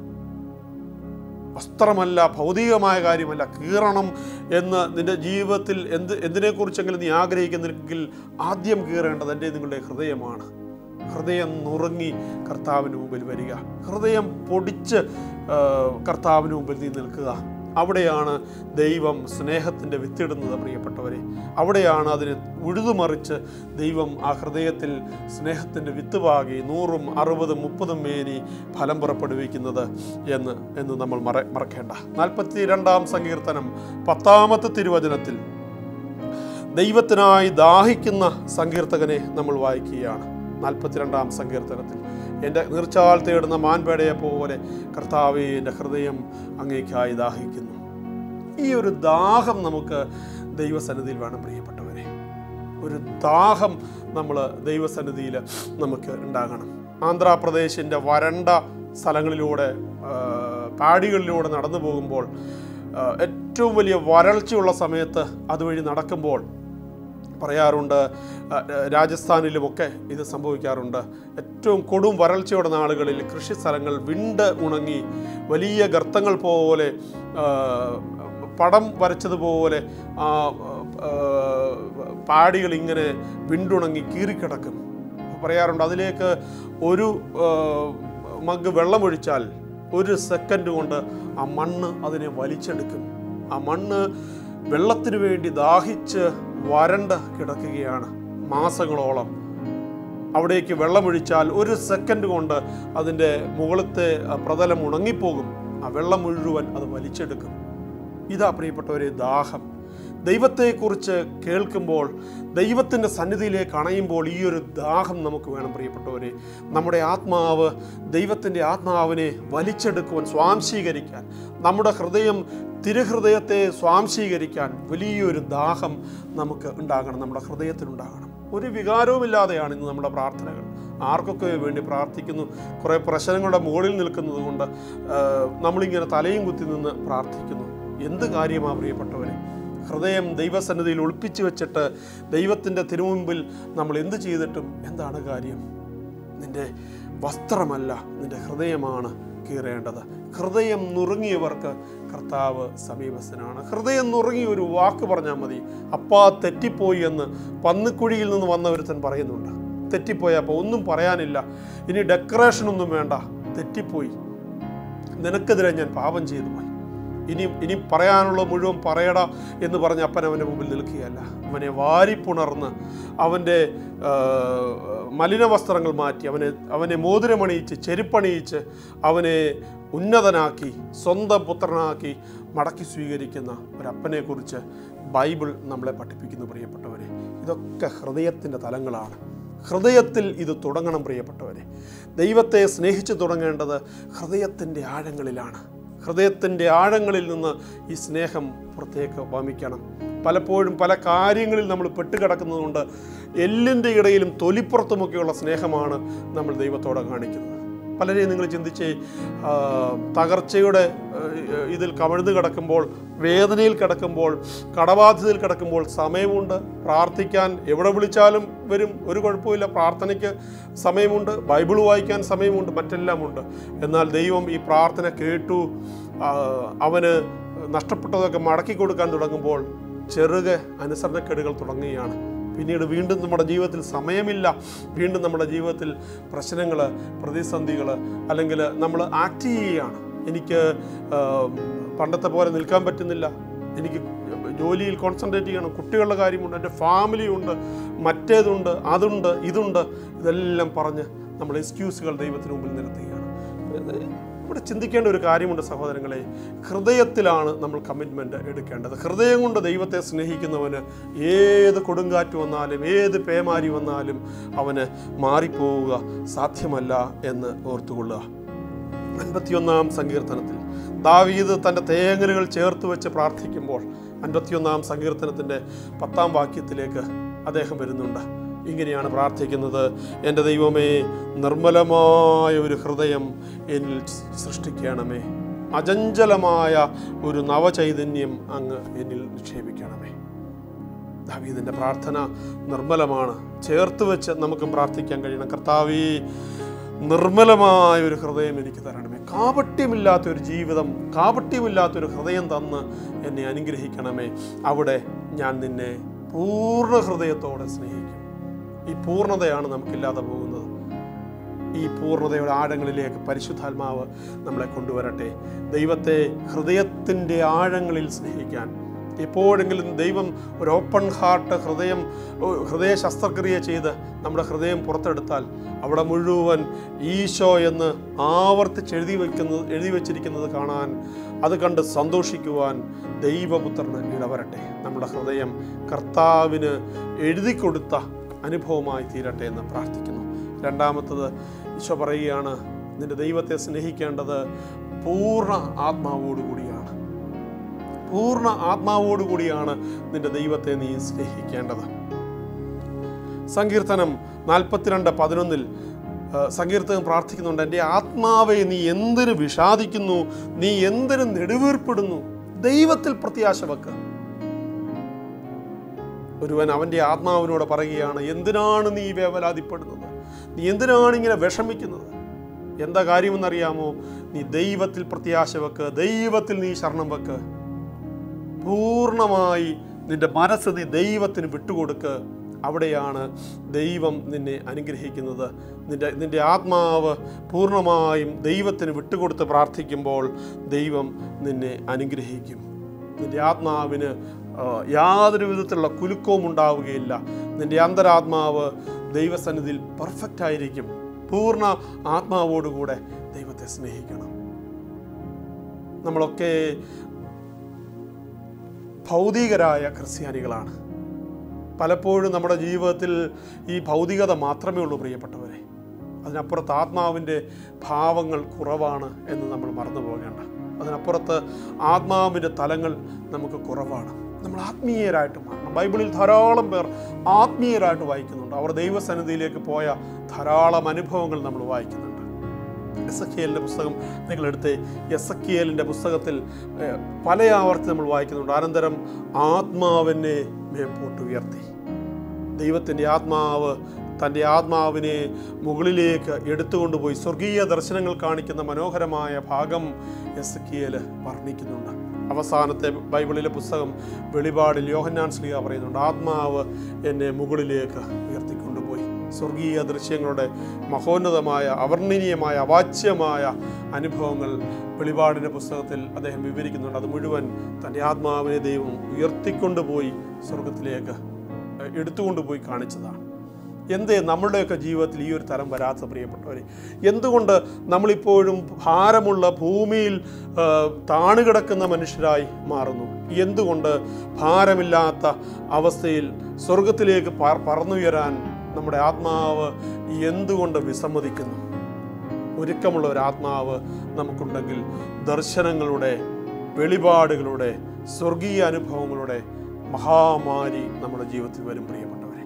വസ്ത്രമല്ല ഭൗതികമായ കാര്യമല്ല കീറണം എന്ന് നിന്റെ ജീവിതത്തിൽ എന്ത് എന്തിനെക്കുറിച്ചെങ്കിലും നീ ആഗ്രഹിക്കുന്നെങ്കിൽ ആദ്യം കീറേണ്ടത് എൻ്റെ നിങ്ങളുടെ ഹൃദയമാണ് ഹൃദയം നുറുങ്ങി കർത്താവിന് മുമ്പിൽ വരിക ഹൃദയം പൊടിച്ച് ആ, കർത്താവിന് മുമ്പിൽ നീ നിൽക്കുക അവിടെയാണ് ദൈവം സ്നേഹത്തിൻ്റെ വിത്തിടുന്നത് പ്രിയപ്പെട്ടവരെ അവിടെയാണ് അതിനെ ഉഴുതുമറിച്ച് ദൈവം ആ ഹൃദയത്തിൽ സ്നേഹത്തിൻ്റെ വിത്ത് പാകി നൂറും അറുപതും മുപ്പതും മേനി ഫലം പുറപ്പെടുവിക്കുന്നത് എന്ന് എന്ന് നമ്മൾ മറ മറക്കേണ്ട നാൽപ്പത്തി രണ്ടാം സങ്കീർത്തനം പത്താമത്തെ തിരുവചനത്തിൽ ദൈവത്തിനായി ദാഹിക്കുന്ന സങ്കീർത്തകനെ നമ്മൾ വായിക്കുകയാണ് നാൽപ്പത്തിരണ്ടാം സങ്കീർത്തനത്തിൽ എൻ്റെ നീർച്ചാൽ തേടുന്ന മാൻപേടയെ പോലെ കർത്താവെ എൻ്റെ ഹൃദയം അങ്ങേക്കായി ദാഹിക്കുന്നു ഈ ഒരു ദാഹം നമുക്ക് ദൈവസന്നിധിയിൽ വേണം പ്രിയപ്പെട്ടവരെ ഒരു ദാഹം നമ്മൾ ദൈവസന്നിധിയിൽ നമുക്ക് ഉണ്ടാകണം ആന്ധ്രാപ്രദേശിൻ്റെ വരണ്ട സ്ഥലങ്ങളിലൂടെ ആ, പാടികളിലൂടെ നടന്നു പോകുമ്പോൾ ആ, ഏറ്റവും വലിയ വരൾച്ചയുള്ള സമയത്ത് അതുവഴി നടക്കുമ്പോൾ പറയാറുണ്ട് ആ, രാജസ്ഥാനിലുമൊക്കെ ഇത് സംഭവിക്കാറുണ്ട് ഏറ്റവും കൊടും വരൾച്ചയുടെ നാളുകളിൽ കൃഷി സ്ഥലങ്ങൾ വിണ്ട് ഉണങ്ങി വലിയ ഗർത്തങ്ങൾ പോലെ ആ, പടം വരച്ചതുപോലെ ആ ആ, പാടികൾ ഇങ്ങനെ വിണ്ടുണങ്ങി കീറിക്കിടക്കും പറയാറുണ്ട് അതിലേക്ക് ഒരു ആ, മഗ് വെള്ളമൊഴിച്ചാൽ ഒരു സെക്കൻഡ് കൊണ്ട് ആ മണ്ണ് അതിനെ വലിച്ചെടുക്കും ആ മണ്ണ് വെള്ളത്തിന് വേണ്ടി ദാഹിച്ച് വരണ്ട് കിടക്കുകയാണ് മാസങ്ങളോളം അവിടേക്ക് വെള്ളമൊഴിച്ചാൽ ഒരു സെക്കൻഡ് കൊണ്ട് അതിൻ്റെ മുകളിലത്തെ ആ പ്രതലം ഉണങ്ങിപ്പോകും ആ വെള്ളം മുഴുവൻ അത് വലിച്ചെടുക്കും ഇതാ പ്രിയപ്പെട്ടവരെ ദാഹം ദൈവത്തെക്കുറിച്ച് കേൾക്കുമ്പോൾ ദൈവത്തിൻ്റെ സന്നിധിയിലേക്ക് അണയുമ്പോൾ ഈ ഒരു ദാഹം നമുക്ക് വേണം പ്രിയപ്പെട്ടവരെ നമ്മുടെ ആത്മാവ് ദൈവത്തിൻ്റെ ആത്മാവിനെ വലിച്ചെടുക്കുവാൻ സ്വാംശീകരിക്കാൻ നമ്മുടെ ഹൃദയം തിരുഹൃദയത്തെ സ്വാംശീകരിക്കാൻ വലിയൊരു ദാഹം നമുക്ക് ഉണ്ടാകണം നമ്മുടെ ഹൃദയത്തിലുണ്ടാകണം ഒരു വികാരവുമില്ലാതെയാണ് ഇന്ന് നമ്മുടെ പ്രാർത്ഥനകൾ ആർക്കൊക്കെ വേണ്ടി പ്രാർത്ഥിക്കുന്നു കുറേ പ്രശ്നങ്ങളുടെ മുകളിൽ നിൽക്കുന്നത് കൊണ്ട് ആ, നമ്മളിങ്ങനെ തലയും കുത്തി നിന്ന് പ്രാർത്ഥിക്കുന്നു എന്ത് കാര്യമാണ് പ്രിയപ്പെട്ടവരെ ഹൃദയം ദൈവസന്നിധിയിൽ ഒളിപ്പിച്ചു വെച്ചിട്ട് ദൈവത്തിൻ്റെ തിരുമുമ്പിൽ നമ്മൾ എന്ത് ചെയ്തിട്ടും എന്താണ് കാര്യം നിന്റെ വസ്ത്രമല്ല നിന്റെ ഹൃദയമാണ് കീറേണ്ടത് ഹൃദയം നുറുങ്ങിയവർക്ക് കർത്താവ് സമീപസ്ഥനാണ് ഹൃദയം നുറുങ്ങി ഒരു വാക്ക് പറഞ്ഞാൽ മതി അപ്പാ തെറ്റിപ്പോയി എന്ന് പന്നിക്കുഴിയിൽ നിന്ന് വന്ന ഒരുത്തൻ പറയുന്നുണ്ട് തെറ്റിപ്പോയി അപ്പോൾ ഒന്നും പറയാനില്ല ഇനി ഡെക്കറേഷൻ ഒന്നും വേണ്ട തെറ്റിപ്പോയി നിനക്കെതിരെ ഞാൻ പാപം ചെയ്തു പോയി ഇനി ഇനി പറയാനുള്ള മുഴുവൻ പറയട എന്ന് പറഞ്ഞ് അപ്പൻ അവൻ്റെ മുമ്പിൽ നിൽക്കുകയല്ല അവനെ വാരിപ്പുണർന്ന് അവൻ്റെ ആ, മലിന വസ്ത്രങ്ങൾ മാറ്റി അവനെ അവനെ മോതിരമണിയിച്ച് ചെരുപ്പണിയിച്ച് അവനെ ഉന്നതനാക്കി സ്വന്തം പുത്രനാക്കി മടക്കി സ്വീകരിക്കുന്ന ഒരപ്പനെക്കുറിച്ച് ബൈബിൾ നമ്മളെ പഠിപ്പിക്കുന്നു പ്രിയപ്പെട്ടവരെ ഇതൊക്കെ ഹൃദയത്തിൻ്റെ തലങ്ങളാണ് ഹൃദയത്തിൽ ഇത് തുടങ്ങണം പ്രിയപ്പെട്ടവരെ ദൈവത്തെ സ്നേഹിച്ചു തുടങ്ങേണ്ടത് ഹൃദയത്തിൻ്റെ ആഴങ്ങളിലാണ് ഹൃദയത്തിൻ്റെ ആഴങ്ങളിൽ നിന്ന് ഈ സ്നേഹം പുറത്തേക്ക് വമിക്കണം പലപ്പോഴും പല കാര്യങ്ങളിൽ നമ്മൾ പെട്ടുകിടക്കുന്നതുകൊണ്ട് എല്ലിൻ്റെ ഇടയിലും തൊലിപ്പുറത്തുമൊക്കെയുള്ള സ്നേഹമാണ് നമ്മൾ ദൈവത്തോടെ കാണിക്കുന്നത് പലരെയും നിങ്ങൾ ചിന്തിച്ച് ആ, തകർച്ചയുടെ ആ, ഇതിൽ കമിഴ്ന്ന് കിടക്കുമ്പോൾ വേദനയിൽ കിടക്കുമ്പോൾ കടബാധ്യതയിൽ കിടക്കുമ്പോൾ സമയമുണ്ട് പ്രാർത്ഥിക്കാൻ എവിടെ വിളിച്ചാലും വരും ഒരു കുഴപ്പമില്ല പ്രാർത്ഥനയ്ക്ക് സമയമുണ്ട് ബൈബിൾ വായിക്കാൻ സമയമുണ്ട് മറ്റെല്ലാം ഉണ്ട് എന്നാൽ ദൈവം ഈ പ്രാർത്ഥന കേട്ടു ആ, അവന് നഷ്ടപ്പെട്ടതൊക്കെ മടക്കി കൊടുക്കാൻ തുടങ്ങുമ്പോൾ ചെറുക അനുസരണക്കേടുകൾ തുടങ്ങുകയാണ് പിന്നീട് വീണ്ടും നമ്മുടെ ജീവിതത്തിൽ സമയമില്ല വീണ്ടും നമ്മുടെ ജീവിതത്തിൽ പ്രശ്നങ്ങൾ പ്രതിസന്ധികൾ അല്ലെങ്കിൽ നമ്മൾ ആക്ട് ചെയ്യുകയാണ് എനിക്ക് ആ, പണ്ടത്തെ പോലെ നിൽക്കാൻ പറ്റുന്നില്ല എനിക്ക് ജോലിയിൽ കോൺസെൻട്രേറ്റ് ചെയ്യണം കുട്ടികളുടെ കാര്യമുണ്ട് എൻ്റെ ഫാമിലി ഉണ്ട് മറ്റേതുണ്ട് അതുണ്ട് ഇതുണ്ട് ഇതെല്ലാം പറഞ്ഞ് നമ്മൾ എക്സ്ക്യൂസുകൾ ദൈവത്തിന് മുമ്പിൽ നിർത്തുകയാണ് ഇവിടെ ചിന്തിക്കേണ്ട ഒരു കാര്യമുണ്ട് സഹോദരങ്ങളെ ഹൃദയത്തിലാണ് നമ്മൾ കമ്മിറ്റ്മെൻ്റ് എടുക്കേണ്ടത് ഹൃദയം കൊണ്ട് ദൈവത്തെ സ്നേഹിക്കുന്നവന് ഏത് കൊടുങ്കാറ്റ് വന്നാലും ഏത് പേമാരി വന്നാലും അവന് മാറിപ്പോവുക സാധ്യമല്ല എന്ന് ഓർത്തുകൊള്ളുക അൻപത്തിയൊന്നാം സങ്കീർത്തനത്തിൽ ദാവീദ് തൻ്റെ തേങ്ങലുകൾ ചേർത്ത് വെച്ച് പ്രാർത്ഥിക്കുമ്പോൾ അൻപത്തിയൊന്നാം സങ്കീർത്തനത്തിൻ്റെ പത്താം വാക്യത്തിലേക്ക് അദ്ദേഹം വരുന്നുണ്ട് ഇങ്ങനെയാണ് പ്രാർത്ഥിക്കുന്നത് എൻ്റെ ദൈവമേ നിർമ്മലമായ ഒരു ഹൃദയം എന്നിൽ സൃഷ്ടിക്കണമേ അചഞ്ചലമായ ഒരു നവചൈതന്യം അങ്ങ് എന്നിൽ നിക്ഷേപിക്കണമേ ദാവീദിൻ്റെ പ്രാർത്ഥന നിർമ്മലമാണ് ചേർത്ത് വെച്ച് നമുക്കും പ്രാർത്ഥിക്കാൻ കഴിയണം കർത്താവേ നിർമ്മലമായ ഒരു ഹൃദയം എനിക്ക് തരണമേ കാപട്യമില്ലാത്ത ഒരു ജീവിതം കാപട്യമില്ലാത്ത ഒരു ഹൃദയം തന്ന് എന്നെ അനുഗ്രഹിക്കണമേ അവിടെ ഞാൻ നിന്നെ പൂർണ്ണ ഹൃദയത്തോടെ സ്നേഹിക്കും ഈ പൂർണ്ണതയാണ് നമുക്കില്ലാതെ പോകുന്നത് ഈ പൂർണ്ണതയുടെ ആഴങ്ങളിലേക്ക് പരിശുദ്ധാത്മാവ് നമ്മളെ കൊണ്ടുവരട്ടെ ദൈവത്തെ ഹൃദയത്തിൻ്റെ ആഴങ്ങളിൽ സ്നേഹിക്കാൻ എപ്പോഴെങ്കിലും ദൈവം ഒരു ഓപ്പൺ ഹാർട്ട് ഹൃദയം ഓ, ഹൃദയ ശസ്ത്രക്രിയ ചെയ്ത് നമ്മുടെ ഹൃദയം പുറത്തെടുത്താൽ അവിടെ മുഴുവൻ ഈശോ എന്ന് ആവർത്തിച്ച് എഴുതി വയ്ക്കുന്നത് എഴുതി വച്ചിരിക്കുന്നത് കാണാൻ അത് കണ്ട് സന്തോഷിക്കുവാൻ ദൈവപുത്രന് ഇടവരട്ടെ നമ്മുടെ ഹൃദയം കർത്താവിന് എഴുതി കൊടുത്ത അനുഭവമായി തീരട്ടെ എന്ന് പ്രാർത്ഥിക്കുന്നു രണ്ടാമത്തത് ഈശോ പറയുകയാണ് നിന്റെ ദൈവത്തെ സ്നേഹിക്കേണ്ടത് പൂർണ്ണ ആത്മാവോടുകൂടിയാണ് പൂർണ്ണ ആത്മാവോടുകൂടിയാണ് നിന്റെ ദൈവത്തെ നീ സ്നേഹിക്കേണ്ടത് സങ്കീർത്തനം നാൽപ്പത്തിരണ്ട് പതിനൊന്നിൽ ആ, സങ്കീർത്തനം പ്രാർത്ഥിക്കുന്നുണ്ട് എൻ്റെ ആത്മാവെ നീ എന്തിനു വിഷാദിക്കുന്നു നീ എന്തിനു നെടുവീർപ്പെടുന്നു ദൈവത്തിൽ പ്രത്യാശ വെക്കുക ഒരുവൻ അവൻ്റെ ആത്മാവിനോട് പറയുകയാണ് എന്തിനാണ് നീ വേവലാതിപ്പെടുന്നത് നീ എന്തിനാണ് ഇങ്ങനെ വിഷമിക്കുന്നത് എന്താ കാര്യമെന്നറിയാമോ നീ ദൈവത്തിൽ പ്രത്യാശ വെക്ക് ദൈവത്തിൽ നീ ശരണം വെക്ക് പൂർണ്ണമായി നിന്റെ മനസ്സ് നീ ദൈവത്തിന് വിട്ടുകൊടുക്ക് അവിടെയാണ് ദൈവം നിന്നെ അനുഗ്രഹിക്കുന്നത് നിന്റെ നിന്റെ ആത്മാവ് പൂർണ്ണമായും ദൈവത്തിന് വിട്ടുകൊടുത്ത് പ്രാർത്ഥിക്കുമ്പോൾ ദൈവം നിന്നെ അനുഗ്രഹിക്കും നിന്റെ ആത്മാവിന് ആ, യാതൊരു വിധത്തിലുള്ള കുലുക്കവും ഉണ്ടാവുകയില്ല നിന്റെ അന്തരാത്മാവ് ദൈവസന്നിധിയിൽ പെർഫെക്റ്റ് ആയിരിക്കും പൂർണ്ണ ആത്മാവോടുകൂടെ ദൈവത്തെ സ്നേഹിക്കണം നമ്മളൊക്കെ ഭൗതികരായ ക്രിസ്ത്യാനികളാണ് പലപ്പോഴും നമ്മുടെ ജീവിതത്തിൽ ഈ ഭൗതികത മാത്രമേ ഉള്ളൂ പ്രിയപ്പെട്ടവരെ അതിനപ്പുറത്ത് ആത്മാവിൻ്റെ ഭാവങ്ങൾ കുറവാണ് എന്ന് നമ്മൾ മറന്നു പോകേണ്ട അതിനപ്പുറത്ത് ആത്മാവിൻ്റെ തലങ്ങൾ നമുക്ക് കുറവാണ് നമ്മൾ ആത്മീയരായിട്ട് മാറണം ബൈബിളിൽ ധാരാളം പേർ ആത്മീയരായിട്ട് വായിക്കുന്നുണ്ട് അവർ ദൈവസന്നിധിയിലേക്ക് പോയ ധാരാളം അനുഭവങ്ങൾ നമ്മൾ വായിക്കുന്നുണ്ട് എസ് എ പുസ്തകം നിങ്ങളെടുത്ത് എസ് എ പുസ്തകത്തിൽ ഏഹ്, പല ആവർത്തി നമ്മൾ വായിക്കുന്നുണ്ട് അനന്തരം ആത്മാവിനെ മേപ്പോട്ട് ഉയർത്തി ദൈവത്തിൻ്റെ ആത്മാവ് തൻ്റെ ആത്മാവിനെ മുകളിലേക്ക് എടുത്തുകൊണ്ടുപോയി സ്വർഗീയ ദർശനങ്ങൾ കാണിക്കുന്ന മനോഹരമായ ഭാഗം എസ് വർണ്ണിക്കുന്നുണ്ട് അവസാനത്തെ ബൈബിളിലെ പുസ്തകം വെളിപാടിൽ യോഹന്നാൻ ശ്രീക പറയുന്നുണ്ട് ആത്മാവ് എന്നെ മുകളിലേക്ക് ഉയർത്തിക്കൊണ്ടുപോയി സ്വർഗീയ ദൃശ്യങ്ങളുടെ മഹോന്നതമായ അവർണ്ണനീയമായ അവാച്യമായ അനുഭവങ്ങൾ വെളിപാടിൻ്റെ പുസ്തകത്തിൽ അദ്ദേഹം വിവരിക്കുന്നുണ്ട് അത് മുഴുവൻ തൻ്റെ ആത്മാവിനെ ദൈവം ഉയർത്തിക്കൊണ്ടുപോയി സ്വർഗത്തിലേക്ക് ഏഹ്, എടുത്തുകൊണ്ടുപോയി കാണിച്ചതാണ് എന്തേ നമ്മളുടെയൊക്കെ ജീവിതത്തിൽ ഈ ഒരു തരം വരാത്ത പ്രിയപ്പെട്ടവരെ എന്തുകൊണ്ട് നമ്മളിപ്പോഴും ഭാരമുള്ള ഭൂമിയിൽ ആ, താണുകിടക്കുന്ന മനുഷ്യരായി മാറുന്നു എന്തുകൊണ്ട് ഭാരമില്ലാത്ത അവസ്ഥയിൽ സ്വർഗത്തിലേക്ക് പറ- പറന്നുയരാൻ നമ്മുടെ ആത്മാവ് എന്തുകൊണ്ട് വിസമ്മതിക്കുന്നു ഒരുക്കമുള്ള ഒരു ആത്മാവ് നമുക്കുണ്ടെങ്കിൽ ദർശനങ്ങളുടെ വെളിപാടുകളുടെ സ്വർഗീയ അനുഭവങ്ങളുടെ മഹാമാരി നമ്മുടെ ജീവിതത്തിൽ വരും പ്രിയപ്പെട്ടവരെ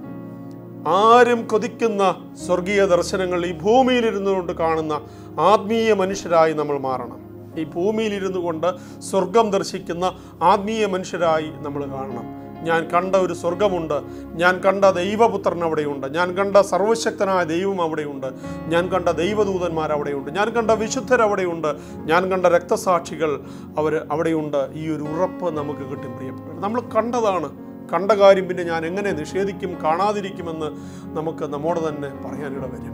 ആരും കൊതിക്കുന്ന സ്വർഗീയ ദർശനങ്ങൾ ഈ ഭൂമിയിലിരുന്നു കൊണ്ട് കാണുന്ന ആത്മീയ മനുഷ്യരായി നമ്മൾ മാറണം ഈ ഭൂമിയിലിരുന്നു കൊണ്ട് സ്വർഗം ദർശിക്കുന്ന ആത്മീയ മനുഷ്യരായി നമ്മൾ കാണണം ഞാൻ കണ്ട ഒരു സ്വർഗമുണ്ട് ഞാൻ കണ്ട ദൈവപുത്രൻ അവിടെയുണ്ട് ഞാൻ കണ്ട സർവശക്തനായ ദൈവം അവിടെയുണ്ട് ഞാൻ കണ്ട ദൈവദൂതന്മാർ അവിടെയുണ്ട് ഞാൻ കണ്ട വിശുദ്ധർ അവിടെയുണ്ട് ഞാൻ കണ്ട രക്തസാക്ഷികൾ അവർ അവിടെയുണ്ട് ഈ ഒരു ഉറപ്പ് നമുക്ക് കിട്ടും പ്രിയപ്പെട്ടവർ നമ്മൾ കണ്ടതാണ് കണ്ട കാര്യം പിന്നെ ഞാൻ എങ്ങനെ നിഷേധിക്കും കാണാതിരിക്കുമെന്ന് നമുക്ക് നമ്മോട് തന്നെ പറയാനിട വരും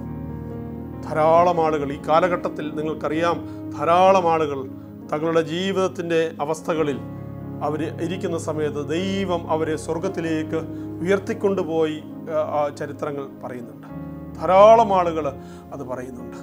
ധാരാളം ആളുകൾ ഈ കാലഘട്ടത്തിൽ നിങ്ങൾക്കറിയാം ധാരാളം ആളുകൾ തങ്ങളുടെ ജീവിതത്തിൻ്റെ അവസ്ഥകളിൽ അവർ ഇരിക്കുന്ന സമയത്ത് ദൈവം അവരെ സ്വർഗത്തിലേക്ക് ഉയർത്തിക്കൊണ്ടുപോയി ആ, ആ ചരിത്രങ്ങൾ പറയുന്നുണ്ട് ധാരാളം ആളുകൾ അത് പറയുന്നുണ്ട്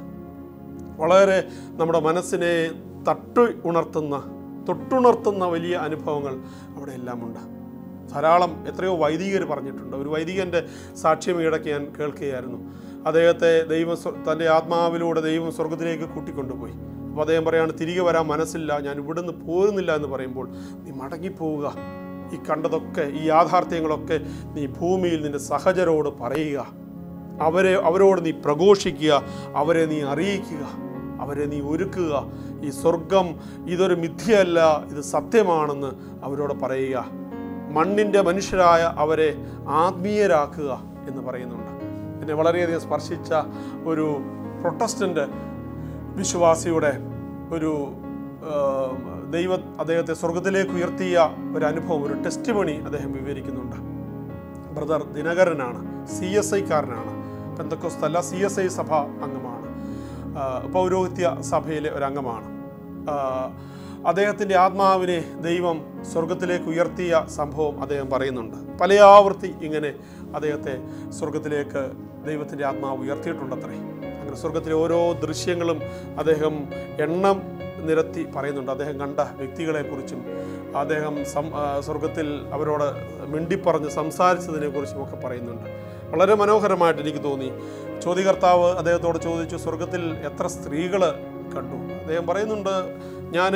വളരെ നമ്മുടെ മനസ്സിനെ തട്ടു ഉണർത്തുന്ന തൊട്ടുണർത്തുന്ന വലിയ അനുഭവങ്ങൾ അവിടെ എല്ലാം ഉണ്ട് ധാരാളം എത്രയോ വൈദികർ പറഞ്ഞിട്ടുണ്ട് ഒരു വൈദികൻ്റെ സാക്ഷ്യം ഈടയ്ക്ക് ഞാൻ കേൾക്കുകയായിരുന്നു അദ്ദേഹത്തെ ദൈവം സ്വ- തൻ്റെ ആത്മാവിലൂടെ ദൈവം സ്വർഗത്തിലേക്ക് കൂട്ടിക്കൊണ്ടുപോയി അപ്പോൾ അദ്ദേഹം പറയാണ് തിരികെ വരാൻ മനസ്സില്ല ഞാൻ ഇവിടുന്ന് പോരുന്നില്ല എന്ന് പറയുമ്പോൾ നീ മടങ്ങിപ്പോവുക ഈ കണ്ടതൊക്കെ ഈ യാഥാർത്ഥ്യങ്ങളൊക്കെ നീ ഭൂമിയിൽ നിന്റെ സഹചരോട് പറയുക അവരെ അവരോട് നീ പ്രഘോഷിക്കുക അവരെ നീ അറിയിക്കുക അവരെ നീ ഒരുക്കുക ഈ സ്വർഗം ഇതൊരു മിഥ്യയല്ല ഇത് സത്യമാണെന്ന് അവരോട് പറയുക മണ്ണിൻ്റെ മനുഷ്യരായ അവരെ ആത്മീയരാക്കുക എന്ന് പറയുന്നുണ്ട് എന്നെ വളരെയധികം സ്പർശിച്ച ഒരു പ്രൊട്ടസ്റ്റൻ്റ് വിശ്വാസിയുടെ ഒരു ആ, ദൈവ അദ്ദേഹത്തെ സ്വർഗത്തിലേക്ക് ഉയർത്തിയ ഒരു അനുഭവം ഒരു ടെസ്റ്റ് മണി അദ്ദേഹം വിവരിക്കുന്നുണ്ട് ബ്രദർ ദിനകരനാണ് സി എസ് ഐക്കാരനാണ് പെന്തക്കോസ്തല്ല സി എസ് ഐ സഭ അംഗമാണ് ആ, പൗരോഹിത്യ സഭയിലെ ഒരു അംഗമാണ് ആ, അദ്ദേഹത്തിൻ്റെ ആത്മാവിനെ ദൈവം സ്വർഗത്തിലേക്ക് ഉയർത്തിയ സംഭവം അദ്ദേഹം പറയുന്നുണ്ട് പലയാവർത്തി ഇങ്ങനെ അദ്ദേഹത്തെ സ്വർഗത്തിലേക്ക് ദൈവത്തിൻ്റെ ആത്മാവ് ഉയർത്തിയിട്ടുണ്ടത്രേ അങ്ങനെ സ്വർഗത്തിലെ ഓരോ ദൃശ്യങ്ങളും അദ്ദേഹം എണ്ണം നിരത്തി പറയുന്നുണ്ട് അദ്ദേഹം കണ്ട വ്യക്തികളെക്കുറിച്ചും അദ്ദേഹം സം ആ, സ്വർഗത്തിൽ അവരോട് മിണ്ടിപ്പറഞ്ഞ് സംസാരിച്ചതിനെക്കുറിച്ചും ഒക്കെ പറയുന്നുണ്ട് വളരെ മനോഹരമായിട്ട് എനിക്ക് തോന്നി ചോദ്യകർത്താവ് അദ്ദേഹത്തോട് ചോദിച്ചു സ്വർഗത്തിൽ എത്ര സ്ത്രീകൾ കണ്ടു അദ്ദേഹം പറയുന്നുണ്ട് ഞാൻ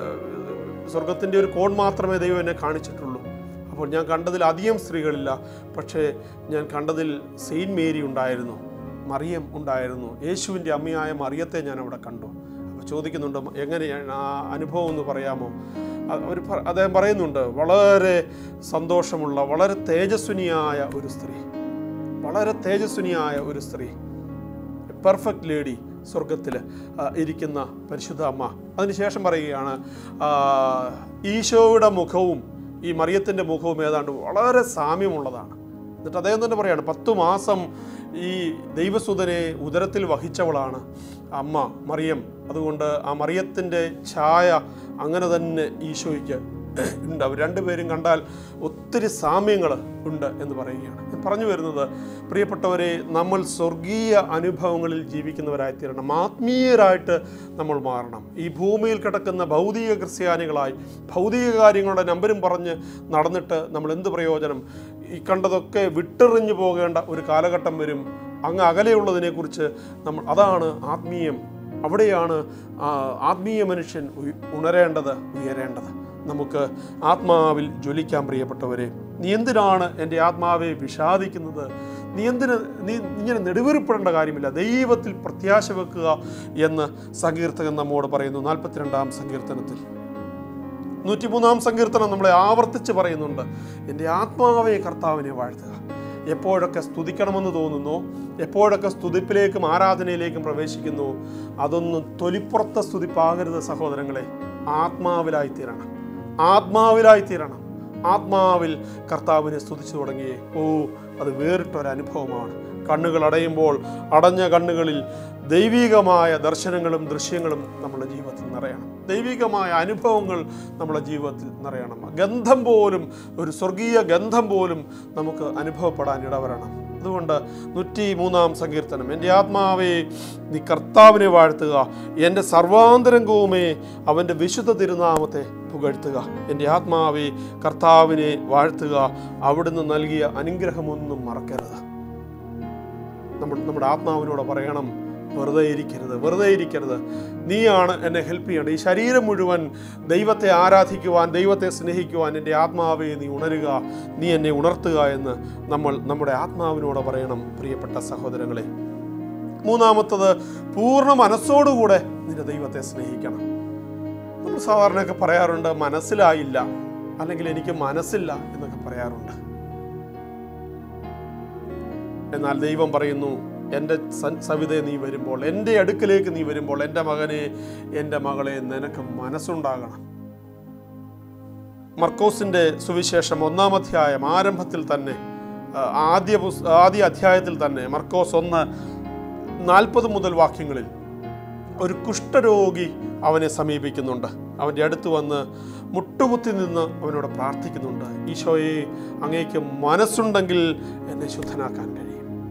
സ്വർഗത്തിൻ്റെ ഒരു കോൺ മാത്രമേ ദൈവം എന്നെ കാണിച്ചിട്ടുള്ളൂ അപ്പോൾ ഞാൻ കണ്ടതിൽ അധികം സ്ത്രീകളില്ല പക്ഷേ ഞാൻ കണ്ടതിൽ സെയിൻറ്റ് മേരി ഉണ്ടായിരുന്നു മറിയം ഉണ്ടായിരുന്നു യേശുവിൻ്റെ അമ്മയായ മറിയത്തെ ഞാൻ അവിടെ കണ്ടു അപ്പോൾ ചോദിക്കുന്നുണ്ട് എങ്ങനെയാണ് ആ അനുഭവം എന്ന് പറയാമോ അ- അവർ പ- അദ്ദേഹം പറയുന്നുണ്ട് വളരെ സന്തോഷമുള്ള വളരെ തേജസ്വിനിയായ ഒരു സ്ത്രീ വളരെ തേജസ്വിനിയായ ഒരു സ്ത്രീ പെർഫെക്റ്റ് ലേഡി സ്വർഗത്തിൽ ഇരിക്കുന്ന പരിശുദ്ധ അമ്മ അതിനുശേഷം പറയുകയാണ് ആ, ഈശോയുടെ മുഖവും ഈ മറിയത്തിൻ്റെ മുഖവും ഏതാണ്ട് വളരെ സാമ്യമുള്ളതാണ് എന്നിട്ട് അദ്ദേഹം തന്നെ പറയാണ് പത്തു മാസം ഈ ദൈവസുതനെ ഉദരത്തിൽ വഹിച്ചവളാണ് അമ്മ മറിയം അതുകൊണ്ട് ആ മറിയത്തിൻ്റെ ഛായ അങ്ങനെ തന്നെ ഈശോയ്ക്ക് ഉണ്ട് അവർ രണ്ടുപേരും കണ്ടാൽ ഒത്തിരി സാമ്യങ്ങൾ ഉണ്ട് എന്ന് പറയുകയാണ് ഞാൻ പറഞ്ഞു വരുന്നത് പ്രിയപ്പെട്ടവരെ നമ്മൾ സ്വർഗീയ അനുഭവങ്ങളിൽ ജീവിക്കുന്നവരായി തീരണം ആത്മീയരായിട്ട് നമ്മൾ മാറണം ഈ ഭൂമിയിൽ കിടക്കുന്ന ഭൗതിക ക്രിസ്ത്യാനികളായി ഭൗതിക കാര്യങ്ങളുടെ നമ്പരും പറഞ്ഞ് നടന്നിട്ട് നമ്മൾ എന്ത് പ്രയോജനം ഈ കണ്ടതൊക്കെ വിട്ടെറിഞ്ഞു പോകേണ്ട ഒരു കാലഘട്ടം വരും അങ്ങ് അകലെയുള്ളതിനെക്കുറിച്ച് നമ്മൾ അതാണ് ആത്മീയം അവിടെയാണ് ആ, ആത്മീയ മനുഷ്യൻ ഉയ- ഉണരേണ്ടത് ഉയരേണ്ടത് നമുക്ക് ആത്മാവിൽ ജ്വലിക്കാൻ പ്രിയപ്പെട്ടവരെ നീ എന്തിനാണ് എൻ്റെ ആത്മാവെ വിഷാദിക്കുന്നത് നീ എന്തിന് നീ ഇങ്ങനെ നെടുവേറിപ്പെടേണ്ട കാര്യമില്ല ദൈവത്തിൽ പ്രത്യാശ വെക്കുക എന്ന് സങ്കീർത്തകൻ നമ്മോട് പറയുന്നു നാൽപ്പത്തിരണ്ടാം സങ്കീർത്തനത്തിൽ നൂറ്റിമൂന്നാം സങ്കീർത്തനം നമ്മളെ ആവർത്തിച്ച് പറയുന്നുണ്ട് എൻ്റെ ആത്മാവെ കർത്താവിനെ വാഴ്ത്തുക എപ്പോഴൊക്കെ സ്തുതിക്കണമെന്ന് തോന്നുന്നു എപ്പോഴൊക്കെ സ്തുതിപ്പിലേക്കും ആരാധനയിലേക്കും പ്രവേശിക്കുന്നു അതൊന്നും തൊലിപ്പുറത്തെ സ്തുതിപ്പാകരുത് സഹോദരങ്ങളെ ആത്മാവിലായി തീരണം ആത്മാവിലായി തീരണം ആത്മാവിൽ കർത്താവിനെ സ്തുതിച്ചു തുടങ്ങിയേ ഓ അത് വേറിട്ടൊരു അനുഭവമാണ് കണ്ണുകൾ അടയുമ്പോൾ അടഞ്ഞ കണ്ണുകളിൽ ദൈവികമായ ദർശനങ്ങളും ദൃശ്യങ്ങളും നമ്മുടെ ജീവിതത്തിൽ നിറയണം ദൈവികമായ അനുഭവങ്ങൾ നമ്മുടെ ജീവിതത്തിൽ നിറയണം ഗന്ധം പോലും ഒരു സ്വർഗീയ ഗന്ധം പോലും നമുക്ക് അനുഭവപ്പെടാൻ ഇടവരണം അതുകൊണ്ട് നൂറ്റി മൂന്നാം സങ്കീർത്തനം എൻ്റെ ആത്മാവേ നീ കർത്താവിനെ വാഴ്ത്തുക എൻ്റെ സർവാന്തരംഗവുമേ അവൻ്റെ വിശുദ്ധ തിരുനാമത്തെ പുകഴ്ത്തുക എൻ്റെ ആത്മാവേ കർത്താവിനെ വാഴ്ത്തുക അവിടുന്ന് നൽകിയ അനുഗ്രഹമൊന്നും മറക്കരുത് നമ്മൾ നമ്മുടെ ആത്മാവിനോട് പറയണം വെറുതെ ഇരിക്കരുത് വെറുതെ ഇരിക്കരുത് നീയാണ് എന്നെ ഹെൽപ്പ് ചെയ്യേണ്ടത് ഈ ശരീരം മുഴുവൻ ദൈവത്തെ ആരാധിക്കുവാൻ ദൈവത്തെ സ്നേഹിക്കുവാൻ എൻ്റെ ആത്മാവെ നീ ഉണരുക നീ എന്നെ ഉണർത്തുക എന്ന് നമ്മൾ നമ്മുടെ ആത്മാവിനോട് പറയണം പ്രിയപ്പെട്ട സഹോദരങ്ങളെ മൂന്നാമത്തത് പൂർണ്ണ മനസ്സോടുകൂടെ നിന്റെ ദൈവത്തെ സ്നേഹിക്കണം നമ്മൾ സാധാരണയൊക്കെ പറയാറുണ്ട് മനസ്സിലായില്ല അല്ലെങ്കിൽ എനിക്ക് മനസ്സില്ല എന്നൊക്കെ പറയാറുണ്ട് എന്നാൽ ദൈവം പറയുന്നു എൻ്റെ സൻ- സവിതയെ നീ വരുമ്പോൾ എൻ്റെ അടുക്കലേക്ക് നീ വരുമ്പോൾ എൻ്റെ മകനെ എൻ്റെ മകളെ നിനക്ക് മനസ്സുണ്ടാകണം മർക്കോസിൻ്റെ സുവിശേഷം ഒന്നാം അധ്യായം ആരംഭത്തിൽ തന്നെ ആ, ആദ്യ പുസ് ആദ്യ അധ്യായത്തിൽ തന്നെ മർക്കോസ് ഒന്ന് നാൽപ്പത് മുതൽ വാക്യങ്ങളിൽ ഒരു കുഷ്ഠരോഗി അവനെ സമീപിക്കുന്നുണ്ട് അവൻ്റെ അടുത്ത് വന്ന് മുട്ടുകുത്തി നിന്ന് അവനോട് പ്രാർത്ഥിക്കുന്നുണ്ട് ഈശോയെ അങ്ങേക്ക് മനസ്സുണ്ടെങ്കിൽ എന്നെ ശുദ്ധനാക്കാൻ കഴിയും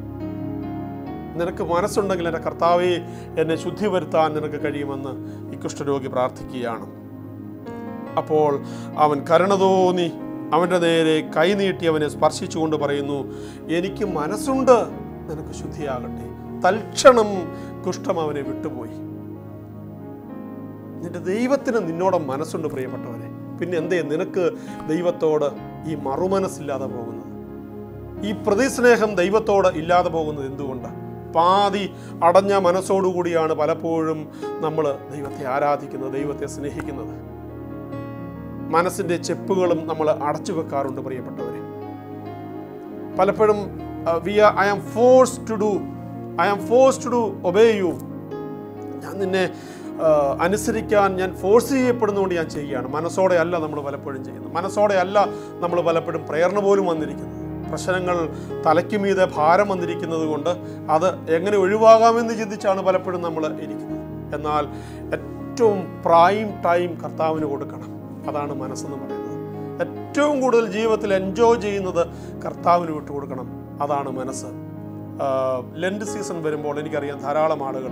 നിനക്ക് മനസ്സുണ്ടെങ്കിൽ എൻ്റെ കർത്താവെ എന്നെ ശുദ്ധി വരുത്താൻ നിനക്ക് കഴിയുമെന്ന് ഈ കുഷ്ഠരോഗി പ്രാർത്ഥിക്കുകയാണ് അപ്പോൾ അവൻ കരുണ തോന്നി അവൻ്റെ നേരെ കൈനീട്ടി അവനെ സ്പർശിച്ചുകൊണ്ട് പറയുന്നു എനിക്ക് മനസ്സുണ്ട് നിനക്ക് ശുദ്ധിയാകട്ടെ തൽക്ഷണം കുഷ്ഠം അവനെ വിട്ടുപോയി നിന്റെ ദൈവത്തിന് നിന്നോട് മനസ്സുണ്ട് പ്രിയപ്പെട്ടവനെ പിന്നെ എന്തേ നിനക്ക് ദൈവത്തോട് ഈ മറുമനസ്സില്ലാതെ പോകുന്നത് ഈ പ്രതിസ്നേഹം ദൈവത്തോട് ഇല്ലാതെ പോകുന്നത് എന്തുകൊണ്ട് പാതി അടഞ്ഞ മനസ്സോടുകൂടിയാണ് പലപ്പോഴും നമ്മൾ ദൈവത്തെ ആരാധിക്കുന്നത് ദൈവത്തെ സ്നേഹിക്കുന്നത് മനസ്സിൻ്റെ ചെപ്പുകളും നമ്മൾ അടച്ചു വെക്കാറുണ്ട് പ്രിയപ്പെട്ടവരെ പലപ്പോഴും we I am forced to do I am forced to do obey you ഞാൻ നിന്നെ ആ, അനുസരിക്കാൻ ഞാൻ ഫോഴ്സ് ചെയ്യപ്പെടുന്നതുകൊണ്ട് ഞാൻ ചെയ്യുകയാണ് മനസ്സോടെ അല്ല നമ്മൾ പലപ്പോഴും ചെയ്യുന്നത് മനസ്സോടെ അല്ല നമ്മൾ പലപ്പോഴും പ്രേരണ പോലും വന്നിരിക്കുന്നത് പ്രശ്നങ്ങൾ തലയ്ക്ക് മീതെ ഭാരം വന്നിരിക്കുന്നത് കൊണ്ട് അത് എങ്ങനെ ഒഴിവാകാമെന്ന് ചിന്തിച്ചാണ് പലപ്പോഴും നമ്മൾ ഇരിക്കുന്നത് എന്നാൽ ഏറ്റവും പ്രൈം ടൈം കർത്താവിന് കൊടുക്കണം അതാണ് മനസ്സെന്ന് പറയുന്നത് ഏറ്റവും കൂടുതൽ ജീവിതത്തിൽ എൻജോയ് ചെയ്യുന്നത് കർത്താവിന് വിട്ടു കൊടുക്കണം അതാണ് മനസ്സ് ലെൻഡ് സീസൺ വരുമ്പോൾ എനിക്കറിയാം ധാരാളം ആളുകൾ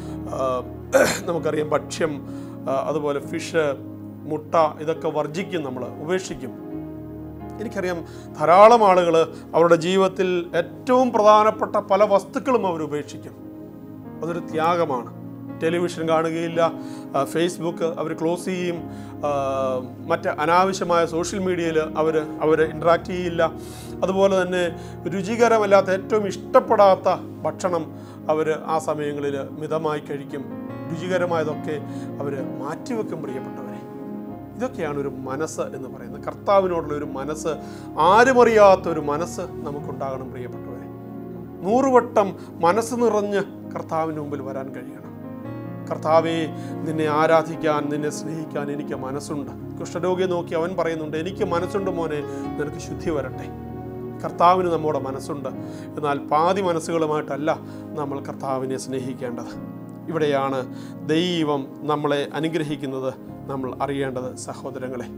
നമുക്കറിയാം ഭക്ഷ്യം ആ, അതുപോലെ ഫിഷ് മുട്ട ഇതൊക്കെ വർജിക്കും നമ്മൾ ഉപേക്ഷിക്കും എനിക്കറിയാം ധാരാളം ആളുകൾ അവരുടെ ജീവിതത്തിൽ ഏറ്റവും പ്രധാനപ്പെട്ട പല വസ്തുക്കളും അവർ ഉപേക്ഷിക്കും അതൊരു ത്യാഗമാണ് ടെലിവിഷൻ കാണുകയില്ല ആ, ഫേസ്ബുക്ക് അവർ ക്ലോസ് ചെയ്യും ആ, മറ്റ് അനാവശ്യമായ സോഷ്യൽ മീഡിയയിൽ അവർ അവർ ഇൻട്രാക്ട് ചെയ്യില്ല അതുപോലെ തന്നെ രുചികരമല്ലാത്ത ഏറ്റവും ഇഷ്ടപ്പെടാത്ത ഭക്ഷണം അവർ ആ സമയങ്ങളിൽ മിതമായി കഴിക്കും രുചികരമായതൊക്കെ അവർ മാറ്റിവെക്കും പ്രിയപ്പെട്ടവരെ ഇതൊക്കെയാണ് ഒരു മനസ്സ് എന്ന് പറയുന്നത് കർത്താവിനോടുള്ള ഒരു മനസ്സ് ആരുമറിയാത്ത ഒരു മനസ്സ് നമുക്കുണ്ടാകണം പ്രിയപ്പെട്ടവരെ നൂറുവട്ടം മനസ്സ് നിറഞ്ഞ് കർത്താവിന് മുമ്പിൽ വരാൻ കഴിയണം കർത്താവെ നിന്നെ ആരാധിക്കാൻ നിന്നെ സ്നേഹിക്കാൻ എനിക്ക് മനസ്സുണ്ട് കുഷ്ഠരോഗിയെ നോക്കി അവൻ പറയുന്നുണ്ട് എനിക്ക് മനസ്സുണ്ട് മോനെ നിനക്ക് ശുദ്ധി വരട്ടെ കർത്താവിന് നമ്മുടെ മനസ്സുണ്ട് എന്നാൽ പാതി മനസ്സുകളുമായിട്ടല്ല നമ്മൾ കർത്താവിനെ സ്നേഹിക്കേണ്ടത് ഇവിടെയാണ് ദൈവം നമ്മളെ അനുഗ്രഹിക്കുന്നത് നമ്മൾ അറിയേണ്ടത് സഹോദരങ്ങളെ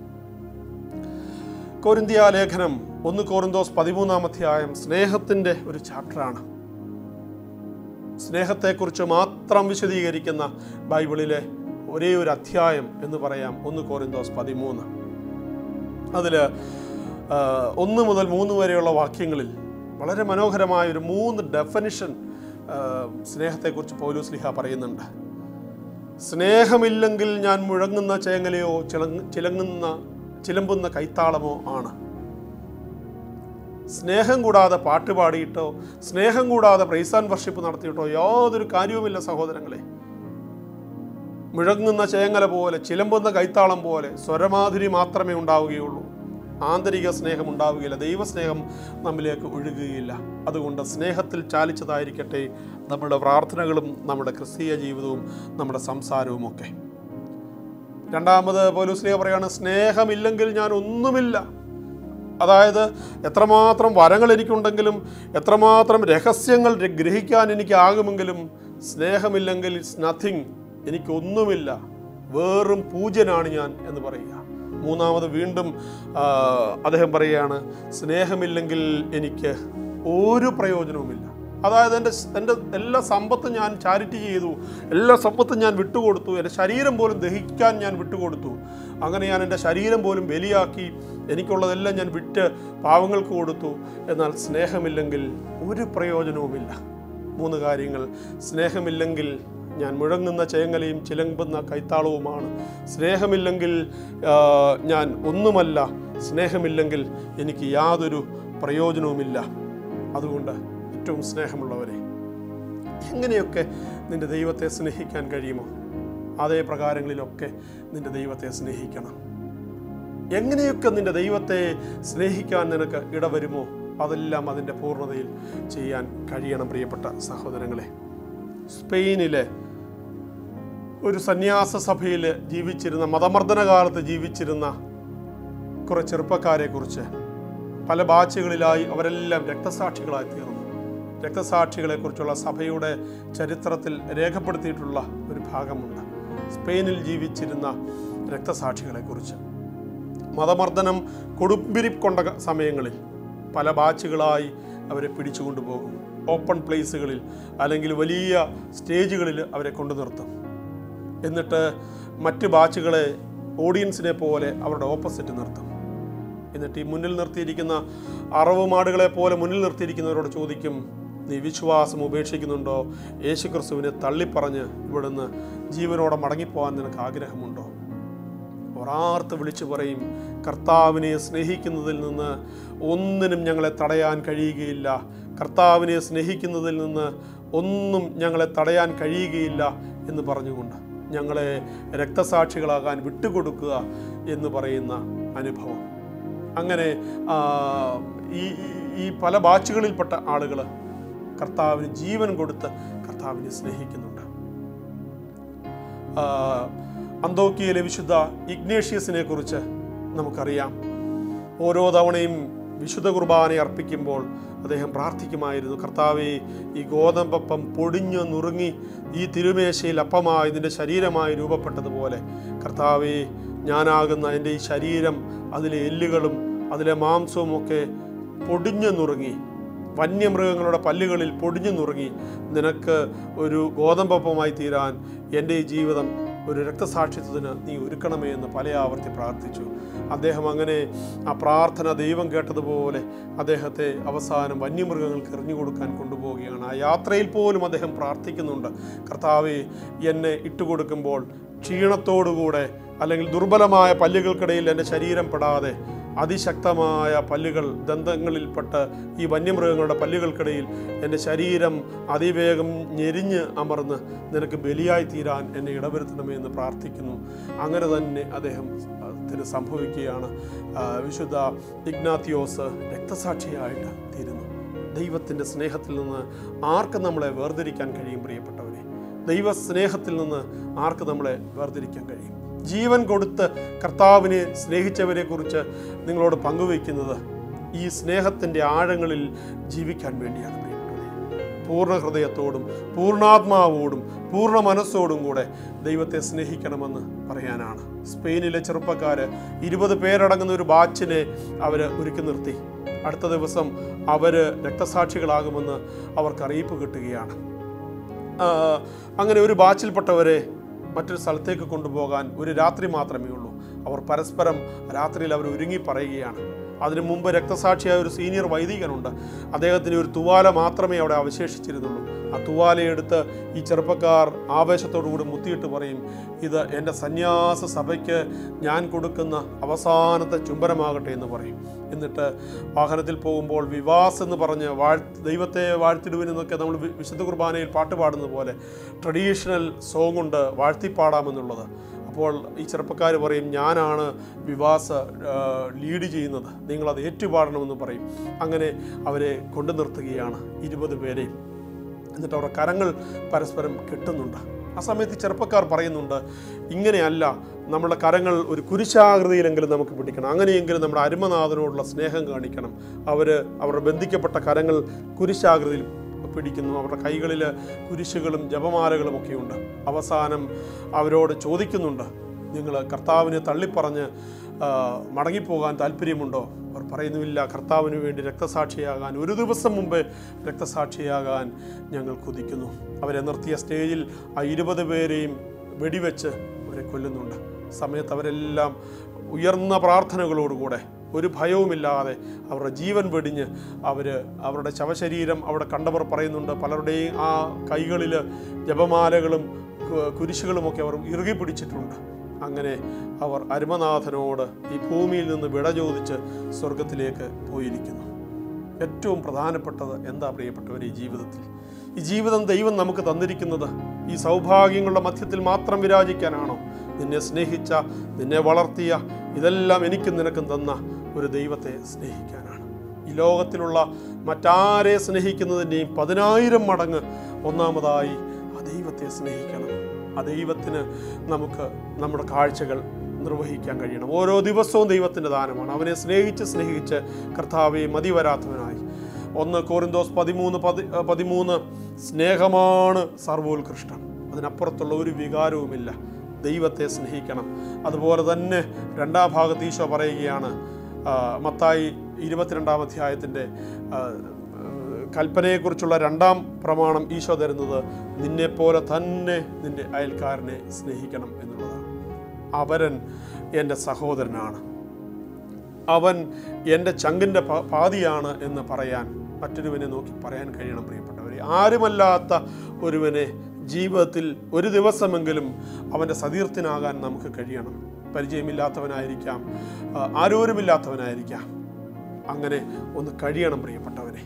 കോരിന്ത്യ ലേഖനം ഒന്ന് കോറിന്തോസ് പതിമൂന്നാം അധ്യായം സ്നേഹത്തിൻ്റെ ഒരു ചാപ്റ്ററാണ് സ്നേഹത്തെക്കുറിച്ച് മാത്രം വിശദീകരിക്കുന്ന ബൈബിളിലെ ഒരേ ഒരു അധ്യായം എന്ന് പറയാം ഒന്ന് കോറിന്തോസ് പതിമൂന്ന് അതിൽ ഒന്ന് മുതൽ മൂന്ന് വരെയുള്ള വാക്യങ്ങളിൽ വളരെ മനോഹരമായ ഒരു മൂന്ന് ഡെഫനിഷൻ സ്നേഹത്തെക്കുറിച്ച് പൗലോസ് ലിഹ പറയുന്നുണ്ട് സ്നേഹമില്ലെങ്കിൽ ഞാൻ മുഴങ്ങുന്ന ചേങ്ങലയോ ചിളങ്ങ ചിലങ്ങുന്ന ചിലമ്പുന്ന കൈത്താളമോ ആണ് സ്നേഹം കൂടാതെ പാട്ട് പാടിയിട്ടോ സ്നേഹം കൂടാതെ പ്രൈസ് ആൻഡ് വർഷിപ്പ് നടത്തിയിട്ടോ യാതൊരു കാര്യവുമില്ല സഹോദരങ്ങളെ മുഴങ്ങുന്ന ചേങ്ങല പോലെ ചിലമ്പുന്ന കൈത്താളം പോലെ സ്വരമാധുരി മാത്രമേ ഉണ്ടാവുകയുള്ളൂ ആന്തരിക സ്നേഹം ഉണ്ടാവുകയില്ല ദൈവസ്നേഹം നമ്മിലേക്ക് ഒഴുകുകയില്ല അതുകൊണ്ട് സ്നേഹത്തിൽ ചാലിച്ചതായിരിക്കട്ടെ നമ്മുടെ പ്രാർത്ഥനകളും നമ്മുടെ ക്രിസ്തീയ ജീവിതവും നമ്മുടെ സംസാരവും ഒക്കെ രണ്ടാമത് പോലീസ്ലിയ പറയാണ് സ്നേഹമില്ലെങ്കിൽ ഞാൻ ഒന്നുമില്ല അതായത് എത്രമാത്രം വരങ്ങൾ എനിക്കുണ്ടെങ്കിലും എത്രമാത്രം രഹസ്യങ്ങൾ ര- ഗ്രഹിക്കാൻ എനിക്കാകുമെങ്കിലും സ്നേഹമില്ലെങ്കിൽ ഇറ്റ്സ് നത്തിങ് എനിക്കൊന്നുമില്ല വേറും പൂജ്യനാണ് ഞാൻ എന്ന് പറയുക മൂന്നാമത് വീണ്ടും ആ, അദ്ദേഹം പറയുകയാണ് സ്നേഹമില്ലെങ്കിൽ എനിക്ക് ഒരു പ്രയോജനവുമില്ല അതായത് എൻ്റെ എൻ്റെ എല്ലാ സമ്പത്തും ഞാൻ ചാരിറ്റി ചെയ്തു എല്ലാ സമ്പത്തും ഞാൻ വിട്ടുകൊടുത്തു എൻ്റെ ശരീരം പോലും ദഹിക്കാൻ ഞാൻ വിട്ടുകൊടുത്തു അങ്ങനെ ഞാൻ എൻ്റെ ശരീരം പോലും ബലിയാക്കി എനിക്കുള്ളതെല്ലാം ഞാൻ വിറ്റ് പാവങ്ങൾക്ക് കൊടുത്തു എന്നാൽ സ്നേഹമില്ലെങ്കിൽ ഒരു പ്രയോജനവുമില്ല മൂന്ന് കാര്യങ്ങൾ സ്നേഹമില്ലെങ്കിൽ ഞാൻ മുഴങ്ങുന്ന ചേങ്ങലയും ചിലമ്പുന്ന കൈത്താളവുമാണ് സ്നേഹമില്ലെങ്കിൽ ആ, ഞാൻ ഒന്നുമല്ല സ്നേഹമില്ലെങ്കിൽ എനിക്ക് യാതൊരു പ്രയോജനവുമില്ല അതുകൊണ്ട് ഏറ്റവും സ്നേഹമുള്ളവരെ എങ്ങനെയൊക്കെ നിന്റെ ദൈവത്തെ സ്നേഹിക്കാൻ കഴിയുമോ അതേ പ്രകാരങ്ങളിലൊക്കെ നിന്റെ ദൈവത്തെ സ്നേഹിക്കണം എങ്ങനെയൊക്കെ നിന്റെ ദൈവത്തെ സ്നേഹിക്കാൻ നിനക്ക് ഇടവരുമോ അതെല്ലാം അതിൻ്റെ പൂർണ്ണതയിൽ ചെയ്യാൻ കഴിയണം പ്രിയപ്പെട്ട സഹോദരങ്ങളെ സ്പെയിനിലെ ഒരു സന്യാസ സഭയിൽ ജീവിച്ചിരുന്ന മതമർദ്ദന കാലത്ത് ജീവിച്ചിരുന്ന കുറെ ചെറുപ്പക്കാരെ കുറിച്ച് പല ബാച്ചുകളിലായി അവരെല്ലാം രക്തസാക്ഷികളായി തീർന്നു രക്തസാക്ഷികളെക്കുറിച്ചുള്ള സഭയുടെ ചരിത്രത്തിൽ രേഖപ്പെടുത്തിയിട്ടുള്ള ഒരു ഭാഗമുണ്ട് സ്പെയിനിൽ ജീവിച്ചിരുന്ന രക്തസാക്ഷികളെക്കുറിച്ച് മതമർദ്ദനം കൊടുമ്പിരി കൊണ്ട സമയങ്ങളിൽ പല ബാച്ചുകളായി അവരെ പിടിച്ചുകൊണ്ടുപോകും ഓപ്പൺ പ്ലേസുകളിൽ അല്ലെങ്കിൽ വലിയ സ്റ്റേജുകളിൽ അവരെ കൊണ്ടു നിർത്തും എന്നിട്ട് മറ്റ് ബാച്ചുകളെ ഓഡിയൻസിനെ പോലെ അവരുടെ ഓപ്പോസിറ്റ് നിർത്തും എന്നിട്ട് ഈ മുന്നിൽ നിർത്തിയിരിക്കുന്ന അറവ് മാടുകളെ പോലെ മുന്നിൽ നിർത്തിയിരിക്കുന്നവരോട് ചോദിക്കും നീ വിശ്വാസം ഉപേക്ഷിക്കുന്നുണ്ടോ യേശു ക്രിസ്തുവിനെ തള്ളിപ്പറഞ്ഞ് ഇവിടുന്ന് ജീവനോടെ മടങ്ങിപ്പോകാൻ നിനക്ക് ആഗ്രഹമുണ്ടോ അവർ ആർത്ത് വിളിച്ചു പറയും കർത്താവിനെ സ്നേഹിക്കുന്നതിൽ നിന്ന് ഒന്നിനും ഞങ്ങളെ തടയാൻ കഴിയുകയില്ല കർത്താവിനെ സ്നേഹിക്കുന്നതിൽ നിന്ന് ഒന്നും ഞങ്ങളെ തടയാൻ കഴിയുകയില്ല എന്ന് പറഞ്ഞുകൊണ്ട് ഞങ്ങളെ രക്തസാക്ഷികളാകാൻ വിട്ടുകൊടുക്കുക എന്ന് പറയുന്ന അനുഭവം അങ്ങനെ ആ, ഈ ഈ- ഈ പല ബാച്ചുകളിൽപ്പെട്ട ആളുകൾ കർത്താവിന് ജീവൻ കൊടുത്ത് കർത്താവിനെ സ്നേഹിക്കുന്നുണ്ട് ആ, അന്തോക്കിയയിലെ വിശുദ്ധ ഇഗ്നേഷ്യസിനെ കുറിച്ച് നമുക്കറിയാം ഓരോ തവണയും വിശുദ്ധ കുർബാന അർപ്പിക്കുമ്പോൾ അദ്ദേഹം പ്രാർത്ഥിക്കുമായിരുന്നു കർത്താവെ ഈ ഗോതമ്പപ്പം പൊടിഞ്ഞു നുറുങ്ങി ഈ തിരുമേശയിൽ അപ്പമായി ഇതിൻ്റെ ശരീരമായി രൂപപ്പെട്ടതുപോലെ കർത്താവെ ഞാനാകുന്ന എൻ്റെ ഈ ശരീരം അതിലെ എല്ലുകളും അതിലെ മാംസവും ഒക്കെ പൊടിഞ്ഞു നുറുങ്ങി വന്യമൃഗങ്ങളുടെ പല്ലുകളിൽ പൊടിഞ്ഞു നുറുങ്ങി നിനക്ക് ഒരു ഗോതമ്പപ്പമായി തീരാൻ എൻ്റെ ഈ ജീവിതം ഒരു രക്തസാക്ഷിത്വത്തിന് നീ ഒരുക്കണമേ എന്ന് പല ആവർത്തി പ്രാർത്ഥിച്ചു അദ്ദേഹം അങ്ങനെ ആ പ്രാർത്ഥന ദൈവം കേട്ടതുപോലെ അദ്ദേഹത്തെ അവസാനം വന്യമൃഗങ്ങൾക്ക് എറിഞ്ഞു കൊടുക്കാൻ കൊണ്ടുപോവുകയാണ് ആ യാത്രയിൽ പോലും അദ്ദേഹം പ്രാർത്ഥിക്കുന്നുണ്ട് കർത്താവെ എന്നെ ഇട്ടുകൊടുക്കുമ്പോൾ ക്ഷീണത്തോടുകൂടെ അല്ലെങ്കിൽ ദുർബലമായ പല്ലുകൾക്കിടയിൽ എൻ്റെ ശരീരം പെടാതെ അതിശക്തമായ പല്ലുകൾ ദന്തങ്ങളിൽപ്പെട്ട് ഈ വന്യമൃഗങ്ങളുടെ പല്ലുകൾക്കിടയിൽ എൻ്റെ ശരീരം അതിവേഗം ഞെരിഞ്ഞ് അമർന്ന് നിനക്ക് ബലിയായി തീരാൻ എന്നെ ഇടവരുത്തണമേ എന്ന് പ്രാർത്ഥിക്കുന്നു അങ്ങനെ തന്നെ അദ്ദേഹം ത്തിന് സംഭവിക്കുകയാണ് ആ, വിശുദ്ധ ഇഗ്നാത്തിയോസ് രക്തസാക്ഷിയായിട്ട് തീരുന്നു ദൈവത്തിൻ്റെ സ്നേഹത്തിൽ നിന്ന് ആർക്ക് നമ്മളെ വേർതിരിക്കാൻ കഴിയും പ്രിയപ്പെട്ടവരെ ദൈവ സ്നേഹത്തിൽ നിന്ന് ആർക്ക് നമ്മളെ വേർതിരിക്കാൻ കഴിയും ജീവൻ കൊടുത്ത് കർത്താവിനെ സ്നേഹിച്ചവരെ കുറിച്ച് നിങ്ങളോട് പങ്കുവയ്ക്കുന്നത് ഈ സ്നേഹത്തിൻ്റെ ആഴങ്ങളിൽ ജീവിക്കാൻ വേണ്ടിയാണ് പ്രിയപ്പെട്ടവരെ പൂർണ്ണ ഹൃദയത്തോടും പൂർണ്ണാത്മാവോടും പൂർണ്ണ മനസ്സോടും കൂടെ ദൈവത്തെ സ്നേഹിക്കണമെന്ന് പറയാനാണ് സ്പെയിനിലെ ചെറുപ്പക്കാർ ഇരുപത് പേരടങ്ങുന്ന ഒരു ബാച്ചിനെ അവർ ഒരുക്കി നിർത്തി അടുത്ത ദിവസം അവർ രക്തസാക്ഷികളാകുമെന്ന് അവർക്ക് അറിയിപ്പ് കിട്ടുകയാണ് ആ, അങ്ങനെ ഒരു ബാച്ചിൽപ്പെട്ടവരെ മറ്റൊരു സ്ഥലത്തേക്ക് കൊണ്ടുപോകാൻ ഒരു രാത്രി മാത്രമേ ഉള്ളൂ അവർ പരസ്പരം രാത്രിയിൽ അവർ ഒരുങ്ങി പറയുകയാണ് അതിനു മുമ്പ് രക്തസാക്ഷിയായ ഒരു സീനിയർ വൈദികനുണ്ട് അദ്ദേഹത്തിന് ഒരു തുവാല മാത്രമേ അവിടെ അവശേഷിച്ചിരുന്നുള്ളൂ ആ തുവാലയെടുത്ത് ഈ ചെറുപ്പക്കാർ ആവേശത്തോടു കൂടി മുത്തിയിട്ട് പറയും ഇത് എൻ്റെ സന്യാസ സഭയ്ക്ക് ഞാൻ കൊടുക്കുന്ന അവസാനത്തെ ചുംബനമാകട്ടെ എന്ന് പറയും എന്നിട്ട് വാഹനത്തിൽ പോകുമ്പോൾ വിവാസ് എന്ന് പറഞ്ഞ് വാഴ് ദൈവത്തെ വാഴ്ത്തിടുവിനെന്നൊക്കെ നമ്മൾ വി- വിശുദ്ധ കുർബാനയിൽ പാട്ട് പാടുന്നത് പോലെ ട്രഡീഷണൽ സോങ് ഉണ്ട് വാഴ്ത്തിപ്പാടാമെന്നുള്ളത് അപ്പോൾ ഈ ചെറുപ്പക്കാർ പറയും ഞാനാണ് വിവാസ ആ, ലീഡ് ചെയ്യുന്നത് നിങ്ങളത് ഏറ്റുപാടണമെന്ന് പറയും അങ്ങനെ അവരെ കൊണ്ടു നിർത്തുകയാണ് ഇരുപത് പേരെയും എന്നിട്ട് അവരുടെ കരങ്ങൾ പരസ്പരം കെട്ടുന്നുണ്ട് ആ സമയത്ത് ഈ ചെറുപ്പക്കാർ പറയുന്നുണ്ട് ഇങ്ങനെയല്ല നമ്മുടെ കരങ്ങൾ ഒരു കുരിശാകൃതിയിലെങ്കിലും നമുക്ക് പിടിക്കണം അങ്ങനെയെങ്കിലും നമ്മുടെ അരുമനാഥനോടുള്ള സ്നേഹം കാണിക്കണം അവർ അവരുടെ ബന്ധിക്കപ്പെട്ട കരങ്ങൾ കുരിശാകൃതിയിൽ പിടിക്കുന്നു അവരുടെ കൈകളിൽ കുരിശുകളും ജപമാലകളും ഒക്കെയുണ്ട് അവസാനം അവരോട് ചോദിക്കുന്നുണ്ട് നിങ്ങൾ കർത്താവിനെ തള്ളിപ്പറഞ്ഞ് ആ, മടങ്ങിപ്പോകാൻ താല്പര്യമുണ്ടോ അവർ പറയുന്നുമില്ല കർത്താവിന് വേണ്ടി രക്തസാക്ഷിയാകാൻ ഒരു ദിവസം മുമ്പ് രക്തസാക്ഷിയാകാൻ ഞങ്ങൾ കുതിക്കുന്നു അവരെ നിർത്തിയ സ്റ്റേജിൽ ആ ഇരുപത് പേരെയും വെടിവെച്ച് അവരെ കൊല്ലുന്നുണ്ട് സമയത്ത് അവരെല്ലാം ഉയർന്ന പ്രാർത്ഥനകളോടുകൂടെ ഒരു ഭയവുമില്ലാതെ അവരുടെ ജീവൻ വെടിഞ്ഞ് അവർ അവരുടെ ശവശരീരം അവിടെ കണ്ടവർ പറയുന്നുണ്ട് പലരുടെയും ആ കൈകളിൽ ജപമാലകളും കു- കുരിശുകളുമൊക്കെ അവർ ഇറുകി പിടിച്ചിട്ടുണ്ട് അങ്ങനെ അവർ അരുമനാഥനോട് ഈ ഭൂമിയിൽ നിന്ന് വിട ചോദിച്ച് സ്വർഗത്തിലേക്ക് പോയിരിക്കുന്നു ഏറ്റവും പ്രധാനപ്പെട്ടത് എന്താ പ്രിയപ്പെട്ടവർ ഈ ജീവിതത്തിൽ ഈ ജീവിതം ദൈവം നമുക്ക് തന്നിരിക്കുന്നത് ഈ സൗഭാഗ്യങ്ങളുടെ മധ്യത്തിൽ മാത്രം വിരാജിക്കാനാണോ നിന്നെ സ്നേഹിച്ച നിന്നെ വളർത്തിയ ഇതെല്ലാം എനിക്കും നിനക്കും തന്ന ഒരു ദൈവത്തെ സ്നേഹിക്കാനാണ് ഈ ലോകത്തിലുള്ള മറ്റാരെ സ്നേഹിക്കുന്നതിൻ്റെയും പതിനായിരം മടങ്ങ് ഒന്നാമതായി ആ ദൈവത്തെ സ്നേഹിക്കണം ആ ദൈവത്തിന് നമുക്ക് നമ്മുടെ കാഴ്ചകൾ നിർവഹിക്കാൻ കഴിയണം ഓരോ ദിവസവും ദൈവത്തിൻ്റെ ദാനമാണ് അവനെ സ്നേഹിച്ച് സ്നേഹിച്ച് കർത്താവെ മതി വരാത്തവനായി ഒന്ന് കോറിന്തോസ് പതിമൂന്ന് പതി പതിമൂന്ന് സ്നേഹമാണ് സർവോത്കൃഷ്ടം അതിനപ്പുറത്തുള്ള ഒരു വികാരവുമില്ല ദൈവത്തെ സ്നേഹിക്കണം അതുപോലെ തന്നെ രണ്ടാം ഭാഗത്ത് ഈശോ പറയുകയാണ് ആ, മത്തായി ഇരുപത്തിരണ്ടാം അധ്യായത്തിൻ്റെ ആ, കൽപ്പനയെക്കുറിച്ചുള്ള രണ്ടാം പ്രമാണം ഈശോ തരുന്നത് നിന്നെപ്പോലെ തന്നെ നിന്റെ അയൽക്കാരനെ സ്നേഹിക്കണം എന്നുള്ളതാണ് അവരൻ എൻ്റെ സഹോദരനാണ് അവൻ എൻ്റെ ചങ്കിൻ്റെ പ- പാതിയാണ് എന്ന് പറയാൻ മറ്റൊരുവനെ നോക്കി പറയാൻ കഴിയണം പ്രിയപ്പെട്ടവരെ ആരുമല്ലാത്ത ഒരുവനെ ജീവിതത്തിൽ ഒരു ദിവസമെങ്കിലും അവൻ്റെ സതീർത്ഥനാകാൻ നമുക്ക് കഴിയണം പരിചയമില്ലാത്തവനായിരിക്കാം ആ, ആരോരുമില്ലാത്തവനായിരിക്കാം അങ്ങനെ ഒന്ന് കഴിയണം പ്രിയപ്പെട്ടവരെ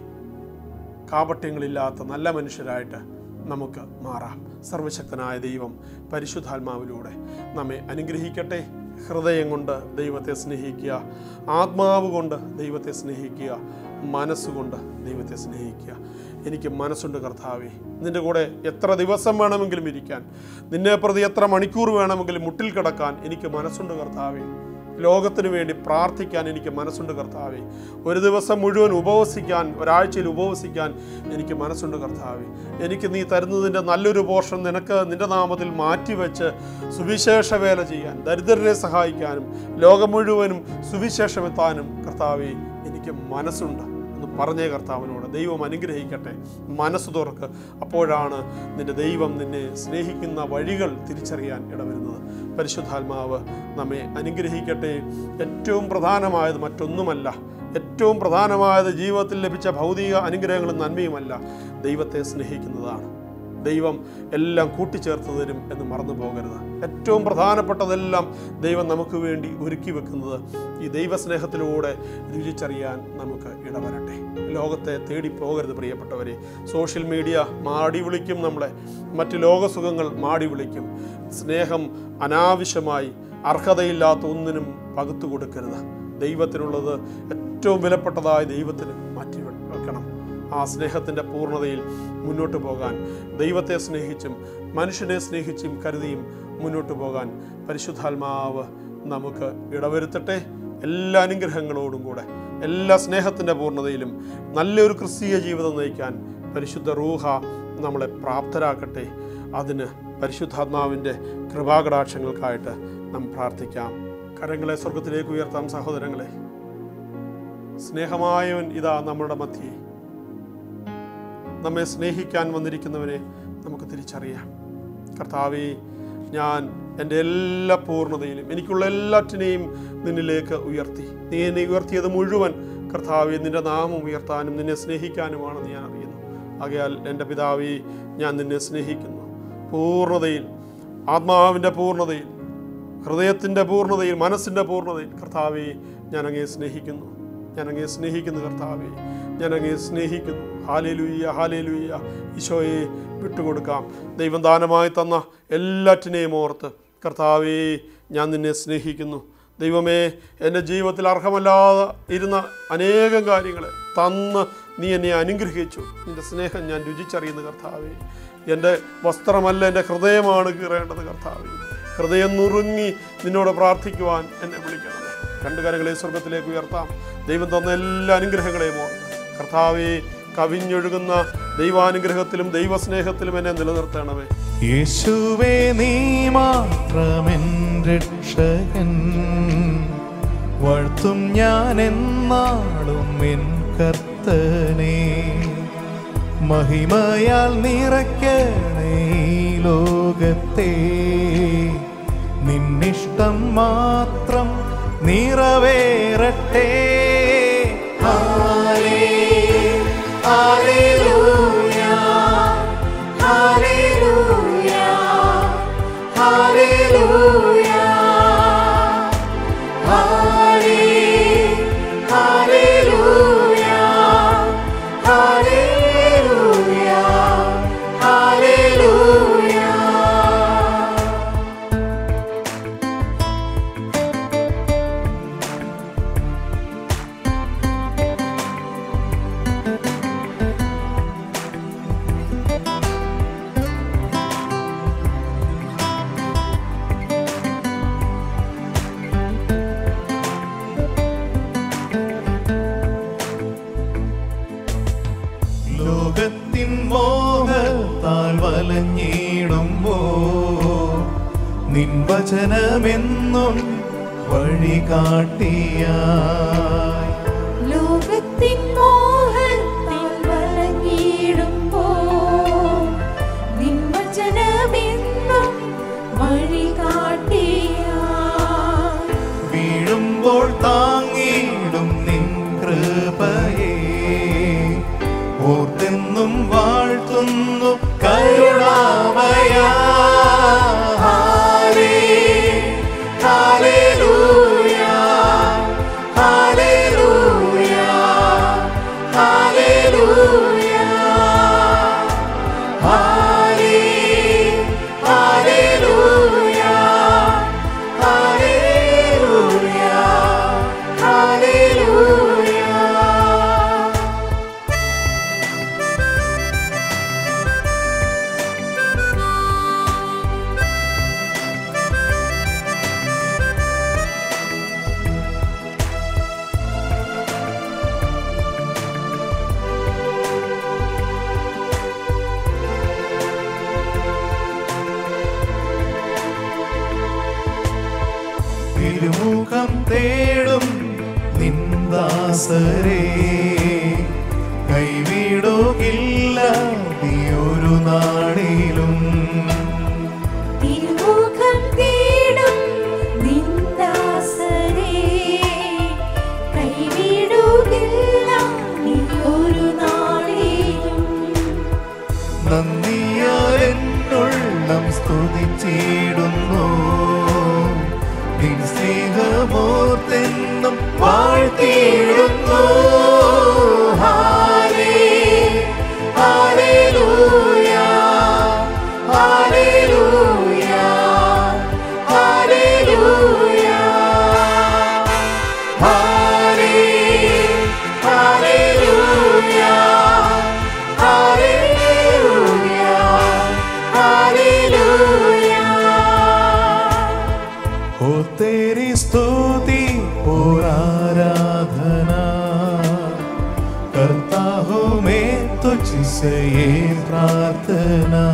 കാപട്യങ്ങളില്ലാത്ത നല്ല മനുഷ്യരായിട്ട് നമുക്ക് മാറാം സർവശക്തനായ ദൈവം പരിശുദ്ധാത്മാവിലൂടെ നമ്മെ അനുഗ്രഹിക്കട്ടെ ഹൃദയം കൊണ്ട് ദൈവത്തെ സ്നേഹിക്കുക ആത്മാവ് കൊണ്ട് ദൈവത്തെ സ്നേഹിക്കുക മനസ്സുകൊണ്ട് ദൈവത്തെ സ്നേഹിക്കുക എനിക്ക് മനസ്സുണ്ട് കർത്താവേ നിന്റെ കൂടെ എത്ര ദിവസം വേണമെങ്കിലും ഇരിക്കാൻ നിന്നെ പ്രതി എത്ര മണിക്കൂർ വേണമെങ്കിലും മുട്ടിൽ കിടക്കാൻ എനിക്ക് മനസ്സുണ്ട് കർത്താവേ ലോകത്തിനു വേണ്ടി പ്രാർത്ഥിക്കാൻ എനിക്ക് മനസ്സുണ്ട് കർത്താവെ ഒരു ദിവസം മുഴുവൻ ഉപവസിക്കാൻ ഒരാഴ്ചയിൽ ഉപവസിക്കാൻ എനിക്ക് മനസ്സുണ്ട് കർത്താവെ എനിക്ക് നീ തരുന്നതിൻ്റെ നല്ലൊരു പോർഷൻ നിനക്ക് നിന്റെ നാമത്തിൽ മാറ്റിവെച്ച് സുവിശേഷ വേല ചെയ്യാൻ ദരിദ്രരെ സഹായിക്കാനും ലോകം മുഴുവനും സുവിശേഷമെത്താനും കർത്താവെ എനിക്ക് മനസ്സുണ്ട് എന്ന് പറഞ്ഞേ കർത്താവിനോട് ദൈവം അനുഗ്രഹിക്കട്ടെ മനസ്സ് തുറക്ക് അപ്പോഴാണ് നിന്റെ ദൈവം നിന്നെ സ്നേഹിക്കുന്ന വഴികൾ തിരിച്ചറിയാൻ ഇടവരുന്നത് പരിശുദ്ധാത്മാവ് നമ്മെ അനുഗ്രഹിക്കട്ടെ ഏറ്റവും പ്രധാനമായത് മറ്റൊന്നുമല്ല ഏറ്റവും പ്രധാനമായത് ജീവിതത്തിൽ ലഭിച്ച ഭൗതിക അനുഗ്രഹങ്ങളും നന്മയുമല്ല ദൈവത്തെ സ്നേഹിക്കുന്നതാണ് ദൈവം എല്ലാം കൂട്ടിച്ചേർത്ത് തരും എന്ന് മറന്നു പോകരുത് ഏറ്റവും പ്രധാനപ്പെട്ടതെല്ലാം ദൈവം നമുക്ക് വേണ്ടി ഒരുക്കി വെക്കുന്നത് ഈ ദൈവസ്നേഹത്തിലൂടെ രുചിച്ചറിയാൻ നമുക്ക് ഇടവരട്ടെ ലോകത്തെ തേടി പോകരുത് പ്രിയപ്പെട്ടവരെ സോഷ്യൽ മീഡിയ മാടി വിളിക്കും നമ്മളെ മറ്റ് ലോകസുഖങ്ങൾ മാടി വിളിക്കും സ്നേഹം അനാവശ്യമായി അർഹതയില്ലാത്ത ഒന്നിനും പകുത്തു കൊടുക്കരുത് ദൈവത്തിനുള്ളത് ഏറ്റവും വിലപ്പെട്ടതായ ദൈവത്തിന് മാറ്റി വെക്കണം ആ സ്നേഹത്തിൻ്റെ പൂർണ്ണതയിൽ മുന്നോട്ട് പോകാൻ ദൈവത്തെ സ്നേഹിച്ചും മനുഷ്യനെ സ്നേഹിച്ചും കരുതിയും മുന്നോട്ട് പോകാൻ പരിശുദ്ധാത്മാവ് നമുക്ക് ഇടവരുത്തട്ടെ എല്ലാ അനുഗ്രഹങ്ങളോടും കൂടെ എല്ലാ സ്നേഹത്തിൻ്റെ പൂർണ്ണതയിലും നല്ലൊരു ക്രിസ്തീയ ജീവിതം നയിക്കാൻ പരിശുദ്ധ റൂഹ നമ്മളെ പ്രാപ്തരാക്കട്ടെ അതിന് പരിശുദ്ധാത്മാവിൻ്റെ കൃപാകടാക്ഷങ്ങൾക്കായിട്ട് നാം പ്രാർത്ഥിക്കാം കരങ്ങളെ സ്വർഗത്തിലേക്ക് ഉയർത്താം സഹോദരങ്ങളെ സ്നേഹമായവൻ ഇതാ നമ്മുടെ മധ്യേ നമ്മെ സ്നേഹിക്കാൻ വന്നിരിക്കുന്നവനെ നമുക്ക് തിരിച്ചറിയാം കർത്താവേ ഞാൻ എൻ്റെ എല്ലാ പൂർണ്ണതയിലും എനിക്കുള്ള എല്ലാറ്റിനെയും നിന്നിലേക്ക് ഉയർത്തി നീ എന്നെ ഉയർത്തിയത് മുഴുവൻ കർത്താവെ നിന്റെ നാമം ഉയർത്താനും നിന്നെ സ്നേഹിക്കാനുമാണെന്ന് ഞാൻ അറിയുന്നു ആകയാൽ എൻ്റെ പിതാവേ ഞാൻ നിന്നെ സ്നേഹിക്കുന്നു പൂർണ്ണതയിൽ ആത്മാവിൻ്റെ പൂർണ്ണതയിൽ ഹൃദയത്തിൻ്റെ പൂർണ്ണതയിൽ മനസ്സിൻ്റെ പൂർണ്ണതയിൽ കർത്താവെ ഞാൻ അങ്ങേ സ്നേഹിക്കുന്നു ഞാൻ അങ്ങേ സ്നേഹിക്കുന്നു കർത്താവെ ഞാൻ അങ്ങേ സ്നേഹിക്കുന്നു ഹാലേലുയ്യ ഹാലേലുയ്യ ഈശോയെ വിട്ടുകൊടുക്കാം ദൈവം ദാനമായി തന്ന എല്ലാറ്റിനെയും ഓർത്ത് കർത്താവേ ഞാൻ നിന്നെ സ്നേഹിക്കുന്നു ദൈവമേ എൻ്റെ ജീവിതത്തിൽ അർഹമല്ലാതെ ഇരുന്ന അനേകം കാര്യങ്ങൾ തന്ന് നീ എന്നെ അനുഗ്രഹിച്ചു നിന്റെ സ്നേഹം ഞാൻ രുചിച്ചറിയുന്ന കർത്താവേ എൻ്റെ വസ്ത്രമല്ല എൻ്റെ ഹൃദയമാണ് കീറേണ്ടത് കർത്താവേ ഹൃദയം നുറുങ്ങി നിന്നോട് പ്രാർത്ഥിക്കുവാൻ എന്നെ വിളിക്കണമേ രണ്ട് കരങ്ങളെ സ്വർഗത്തിലേക്ക് ഉയർത്താം ദൈവം തന്ന എല്ലാ അനുഗ്രഹങ്ങളെയും ഓർത്ത് കർത്താവെ കവിഞ്ഞൊഴുകുന്ന ദൈവാനുഗ്രഹത്തിലും ദൈവസ്നേഹത്തിലും എന്നെ നിലനിർത്തണമേ യേശുവേ നീ മാത്രമെൻ രക്ഷകൻ വാഴ്ത്തും ഞാൻ എന്നാളും എൻ കർത്തനെ മഹിമയാൽ നിറയ്ക്കണേ ഈ ലോകത്തെ നിന്നിഷ്ടം മാത്രം നിറവേറട്ടെ ഹാലേ hallelujah Hallelujah. Hallelujah. Halle- Hallelujah. Hallelujah. Hallelujah. ലോകത്തിൻ മോഹത്താൽ വലഞ്ഞിടുമ്പോ നിൻ വചനമെന്നും വഴി കാട്ടിയായി ലോകത്തിൻ മോഹത്താൽ വലഞ്ഞിടുമ്പോൾ നിൻ വചനമെന്നും വഴികാട്ടിയായി. വീഴുമ്പോൾ താങ്ങിയിടും നിൻ കൃപയെ ഓർത്തെന്നും വാഴ്ത്തുന്നു കരുണാമയ ഹാലേ ഹാലേലൂയ ഹാലേലൂയ ഹാലേലൂയ ഹാലേ ഹാലേലൂയ ഹാലേലൂയ ഹാലേലൂയ തിരുമുഖം തേടും നിന്ദാസരെ കൈവിടുകില്ല നീ ഒരു നാടിലും തിരുമുഖം തേടും നിന്ദാസരെ കൈവിടുകില്ല നീ ഒരു നാളിലും നന്ദിയാലെന്നുള്ളം സ്തുതിച്ചിടുന്നു നിൻ സ്നേഹമോർത്തെന്നും വാഴ്ത്തിയിടുന്നു ഹാലേ ഹാലേലൂയ ഹാലേലൂയ ഹാലേലൂയ ഹാലേ ഹാലേലൂയ ഹാലേലൂയ ഹാലേലൂയ हो तेरी स्तुति और आराधना करता हूँ मैं तुझसे ये प्रार्थना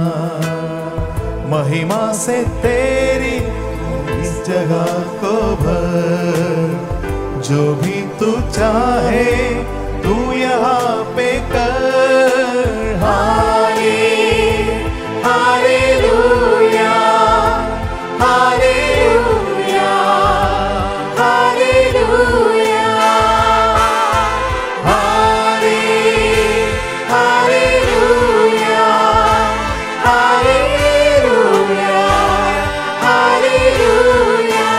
महिमा से तेरी इस जगह को भर जो भी तू चाहे तू यहाँ पे कर हाले हालेलुया हालेलुया हालेलुया हाले हालेलुया हालेलुया हालेलुया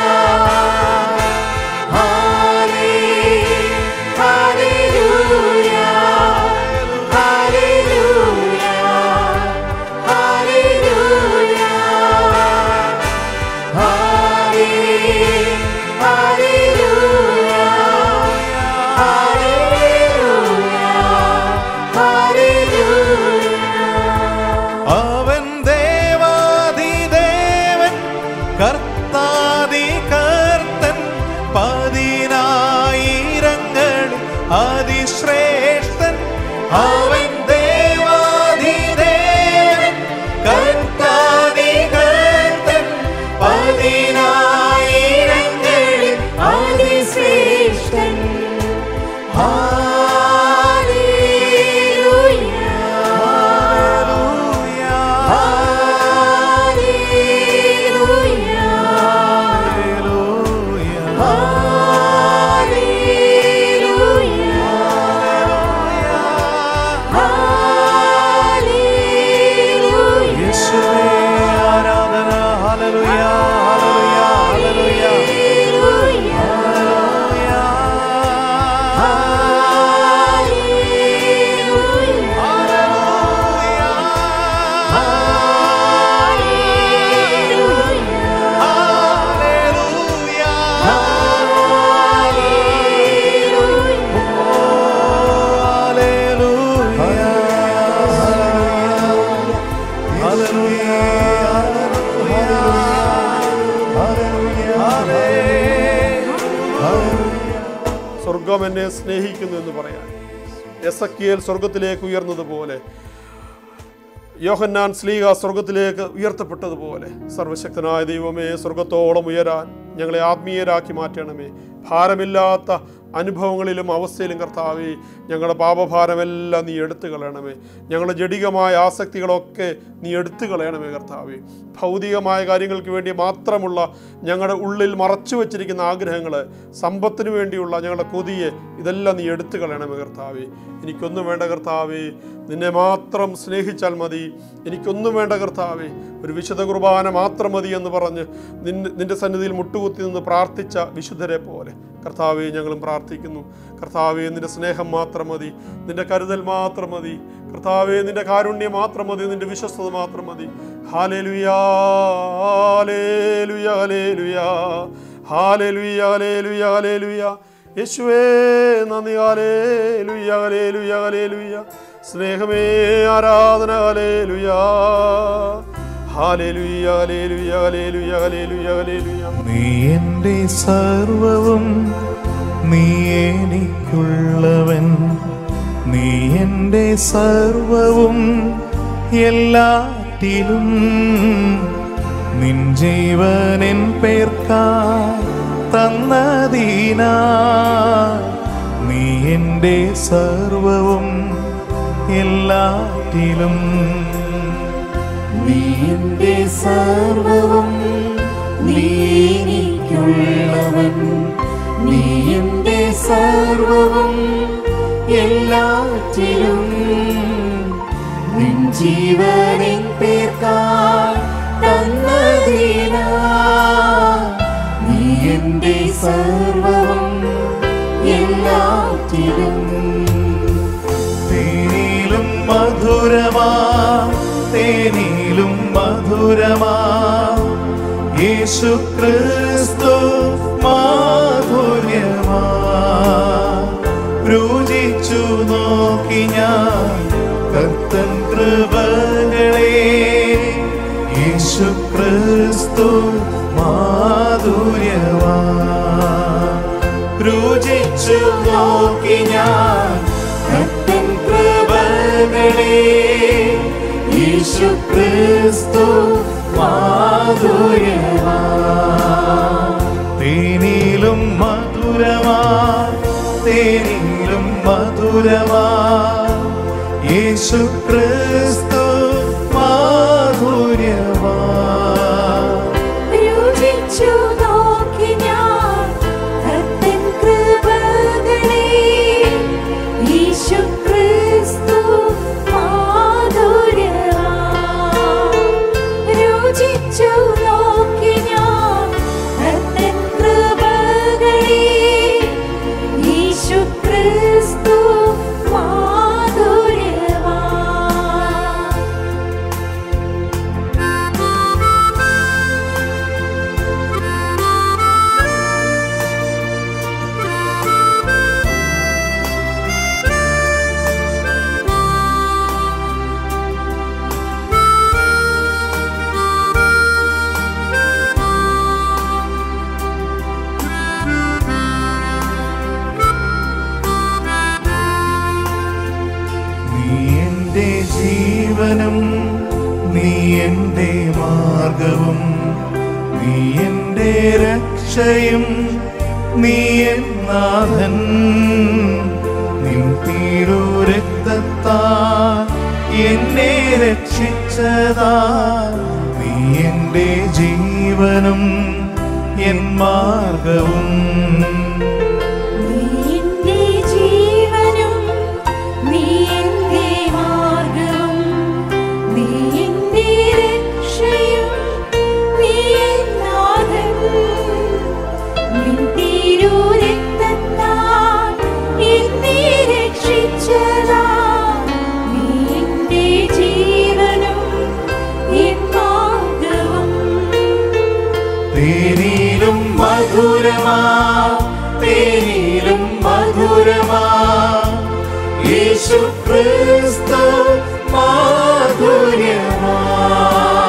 हाले हालेलुया സ്വർഗം എന്നെ സ്നേഹിക്കുന്നു എന്ന് പറയാൻ എസക്കിയേൽ സ്വർഗത്തിലേക്ക് ഉയർന്നതുപോലെ യോഹന്നാൻ സ്ലീഹ സ്വർഗത്തിലേക്ക് ഉയർത്തപ്പെട്ടതുപോലെ സർവശക്തനായ ദൈവമേ സ്വർഗത്തോളം ഉയരാൻ ഞങ്ങളെ ആത്മീയരാക്കി മാറ്റണമേ ഭാരമില്ലാത്ത അനുഭവങ്ങളിലും അവസ്ഥയിലും കർത്താവേ ഞങ്ങളുടെ പാപഭാരമെല്ലാം നീ എടുത്തു കളയണമേ ഞങ്ങളുടെ ജഡികമായ ആസക്തികളൊക്കെ നീ എടുത്തു കളയണമേ കർത്താവേ ഭൗതികമായ കാര്യങ്ങൾക്ക് വേണ്ടി മാത്രമുള്ള ഞങ്ങളുടെ ഉള്ളിൽ മറച്ചു വച്ചിരിക്കുന്ന ആഗ്രഹങ്ങൾ സമ്പത്തിന് വേണ്ടിയുള്ള ഞങ്ങളുടെ കൊതിയെ ഇതെല്ലാം നീ എടുത്തു കളയണമേ കർത്താവേ എനിക്കൊന്നും വേണ്ട കർത്താവേ നിന്നെ മാത്രം സ്നേഹിച്ചാൽ മതി എനിക്കൊന്നും വേണ്ട കർത്താവേ ഒരു വിശുദ്ധ കുർബാന മാത്രം മതി എന്ന് പറഞ്ഞ് നിന്റെ നിന്റെ സന്നിധിയിൽ മുട്ടുകുത്തി നിന്ന് പ്രാർത്ഥിച്ച വിശുദ്ധരെ പോലെ കർത്താവെ ഞങ്ങളും പ്രാർത്ഥിക്കുന്നു കർത്താവെ നിന്റെ സ്നേഹം മാത്രം മതി നിന്റെ കരുതൽ മാത്രം മതി കർത്താവെ നിന്റെ കാരുണ്യം മാത്രം മതി നിന്റെ വിശ്വസ്തത മാത്രം മതി hallelujah hallelujah hallelujah hallelujah hallelujah hallelujah യേശുവേ നന്ദി ഹാലേലുയാ ഹാലേലുയാ ഹാലേലുയാ സ്നേഹമേ ആരാധന hallelujah hallelujah hallelujah hallelujah hallelujah hallelujah നീ എൻ്റെ സർവവും നീ എനിക്കുള്ളവൻ നീ എൻ്റെ സർവവും എല്ലാറ്റിലും നിൻ ജീവനിൻ പേർക്കാ തന്നതീനാ നീ എൻ്റെ സർവവും എല്ലാറ്റിലും നീ എന്റെ സർവവും നീ എനിക്കുള്ളവൻ നീ എന്റെ സർവവും എല്ലാറ്റിലും നിൻ ജീവനിൻ പേർക്കാൽ തന്നതിനാ നീ എന്റെ സർവവും എല്ലാറ്റിലും തേനിലും മധുരമാ തേനിലും മധുരമാ യേശു ക്രിസ്തു മാധുര്യമാ രുചിച്ചു നോക്കി ഞാൻ കർത്തൻ കൃപകളെ യേശു ക്രിസ്തു മാധുര്യമാ രുചിച്ചു നോക്കി ഞാൻ കർത്തൻ കൃപകളെ യേശു ക്രിസ്തു മാധുര്യമാ തേനിലും മധുരമാ തേനിലും മധുരമാ യേശു ക്രിസ്തു മാധുര്യമാ രുചിച്ചു നോക്കി ഞാൻ കർത്തൻ കൃപകളെ യേശു ക്രിസ്തു മാധുര്യമാ രുചിച്ചു നോക്കി ഞാൻ കർത്തൻ കൃപകളെ യേശു ക്രിസ്തു മാധുര്യമാ നീ എൻ്റെ ജീവനും നീ എൻ്റെ മാർഗവും നീ എൻ്റെ രക്ഷയും നീ എന്നാഥൻ നിൻ തീരു രക്തത്താ എന്നെ രക്ഷിച്ചതാ നീ എൻ്റെ ജീവനും എൻ മാർഗവും നീ എന്റെ ജീവനും നീ എന്റെ മാർഗവും നീ എന്റെ രക്ഷയും നീ എന്നാഥൻ നിൻ തിരുരക്തത്താൽ എന്നെ രക്ഷിച്ചതാ നീ എന്റെ ജീവനും എൻ മാർഗവും തേനിലും മധുരമാ തേനിലും മധുരമാ യേശു ക്രിസ്തു മാധുര്യമാ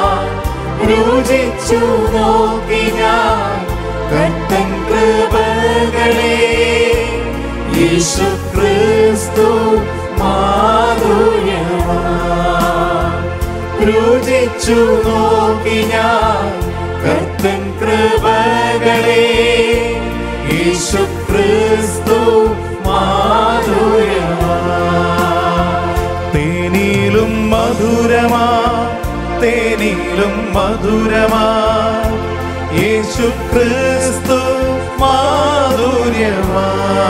രുചിച്ചു നോക്കി ഞാൻ കർത്തൻ കൃപകളെ യേശു ക്രിസ്തു മാധുര്യമാ രുചിച്ചു നോക്കി ഞാൻ കർത്തൻ കൃപകളെ യേശു ക്രിസ്തു മാധുര്യമാ തേനിലും മധുരമാ തേനിലും മധുരമാ യേശു ക്രിസ്തു മാധുര്യമാ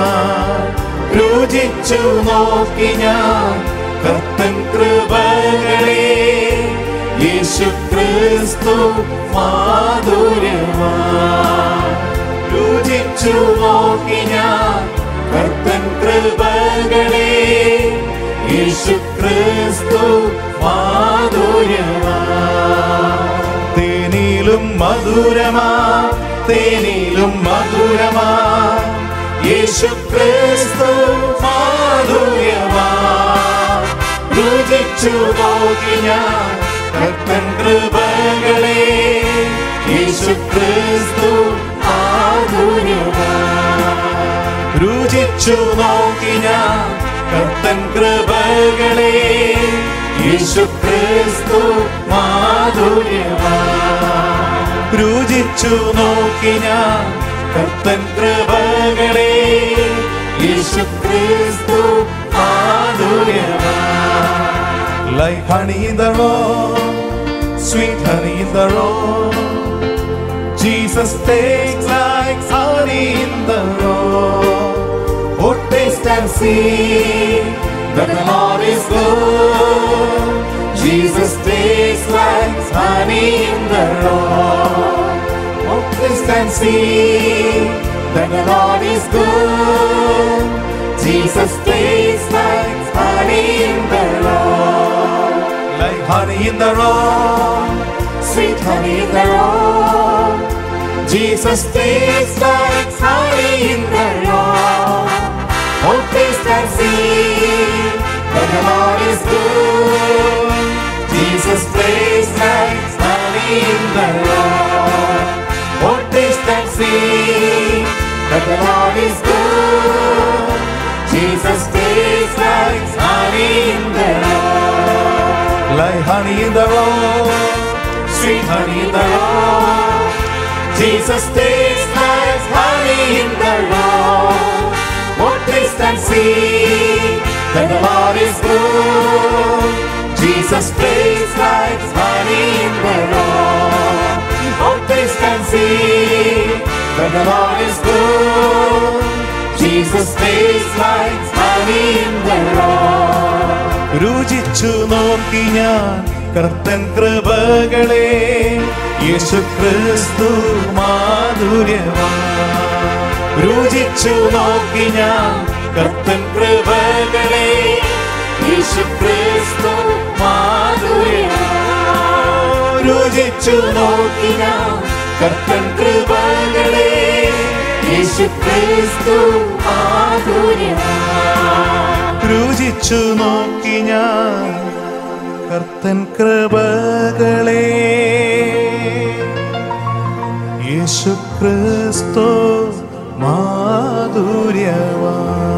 രുചിച്ചു നോക്കി ഞാൻ കർത്തൻ കൃപകളെ യേശു ക്രിസ്തു മാധുര്യമാ രുചിച്ചു നോക്കി ഞാൻ കർത്തൻ കൃപകളെ യേശു ക്രിസ്തു മാധുര്യമാ തേനിലും മധുരമാ തേനിലും മധുരമാ യേശു ക്രിസ്തു മാധുര്യമാ രുചിച്ചു നോക്കി ഞാൻ കർത്തൻ കൃപകളെ യേശു ക്രിസ്തു മാധുര്യമാ രുചിച്ചു നോക്കി ഞാൻ കർത്തൻ കൃപകളെ യേശു ക്രിസ്തു മാധുര്യമാ രുചിച്ചു നോക്കി ഞാൻ കർത്തൻ കൃപകളെ യേശു ക്രിസ്തു മാധുര്യമാ Like honey in the road, sweet honey in the road. Jesus takes like honey in the road. Oh, taste and see that the Lord is good. Jesus tastes like honey in the road. Oh, taste and see that the Lord is good. Jesus tastes like honey in the road. Like honey in the road, sweet honey in the road. Jesus tastes like honey in the road. Oh, taste and see that the Lord is good. Jesus tastes like honey in the road. Oh, taste and see that the Lord is good. Jesus tastes like honey in the road. Like honey in the road, sweet honey in the road. Jesus tastes like honey in the road. Oh, taste and see that the Lord is good. Jesus tastes like honey in the road. Oh, taste and see that the Lord is good. Jesus tastes like honey in the road. രുചിച്ചു നോക്കി ഞാൻ കർത്തൻ കൃപകളെ യേശു ക്രിസ്തു മാധുര്യമാ രുചിച്ചു നോക്കി ഞാൻ കർത്തൻ കൃപകളെ യേശു ക്രിസ്തു മാധുര്യമാ രുചിച്ചു നോക്കി ഞാൻ കർത്തൻ കൃപകളെ യേശു ക്രിസ്തു മാധുര്യമാ രുചിച്ചു നോക്കി ഞാൻ കർത്തൻ കൃപകളെ യേശു ക്രിസ്തു മാധുര്യവാ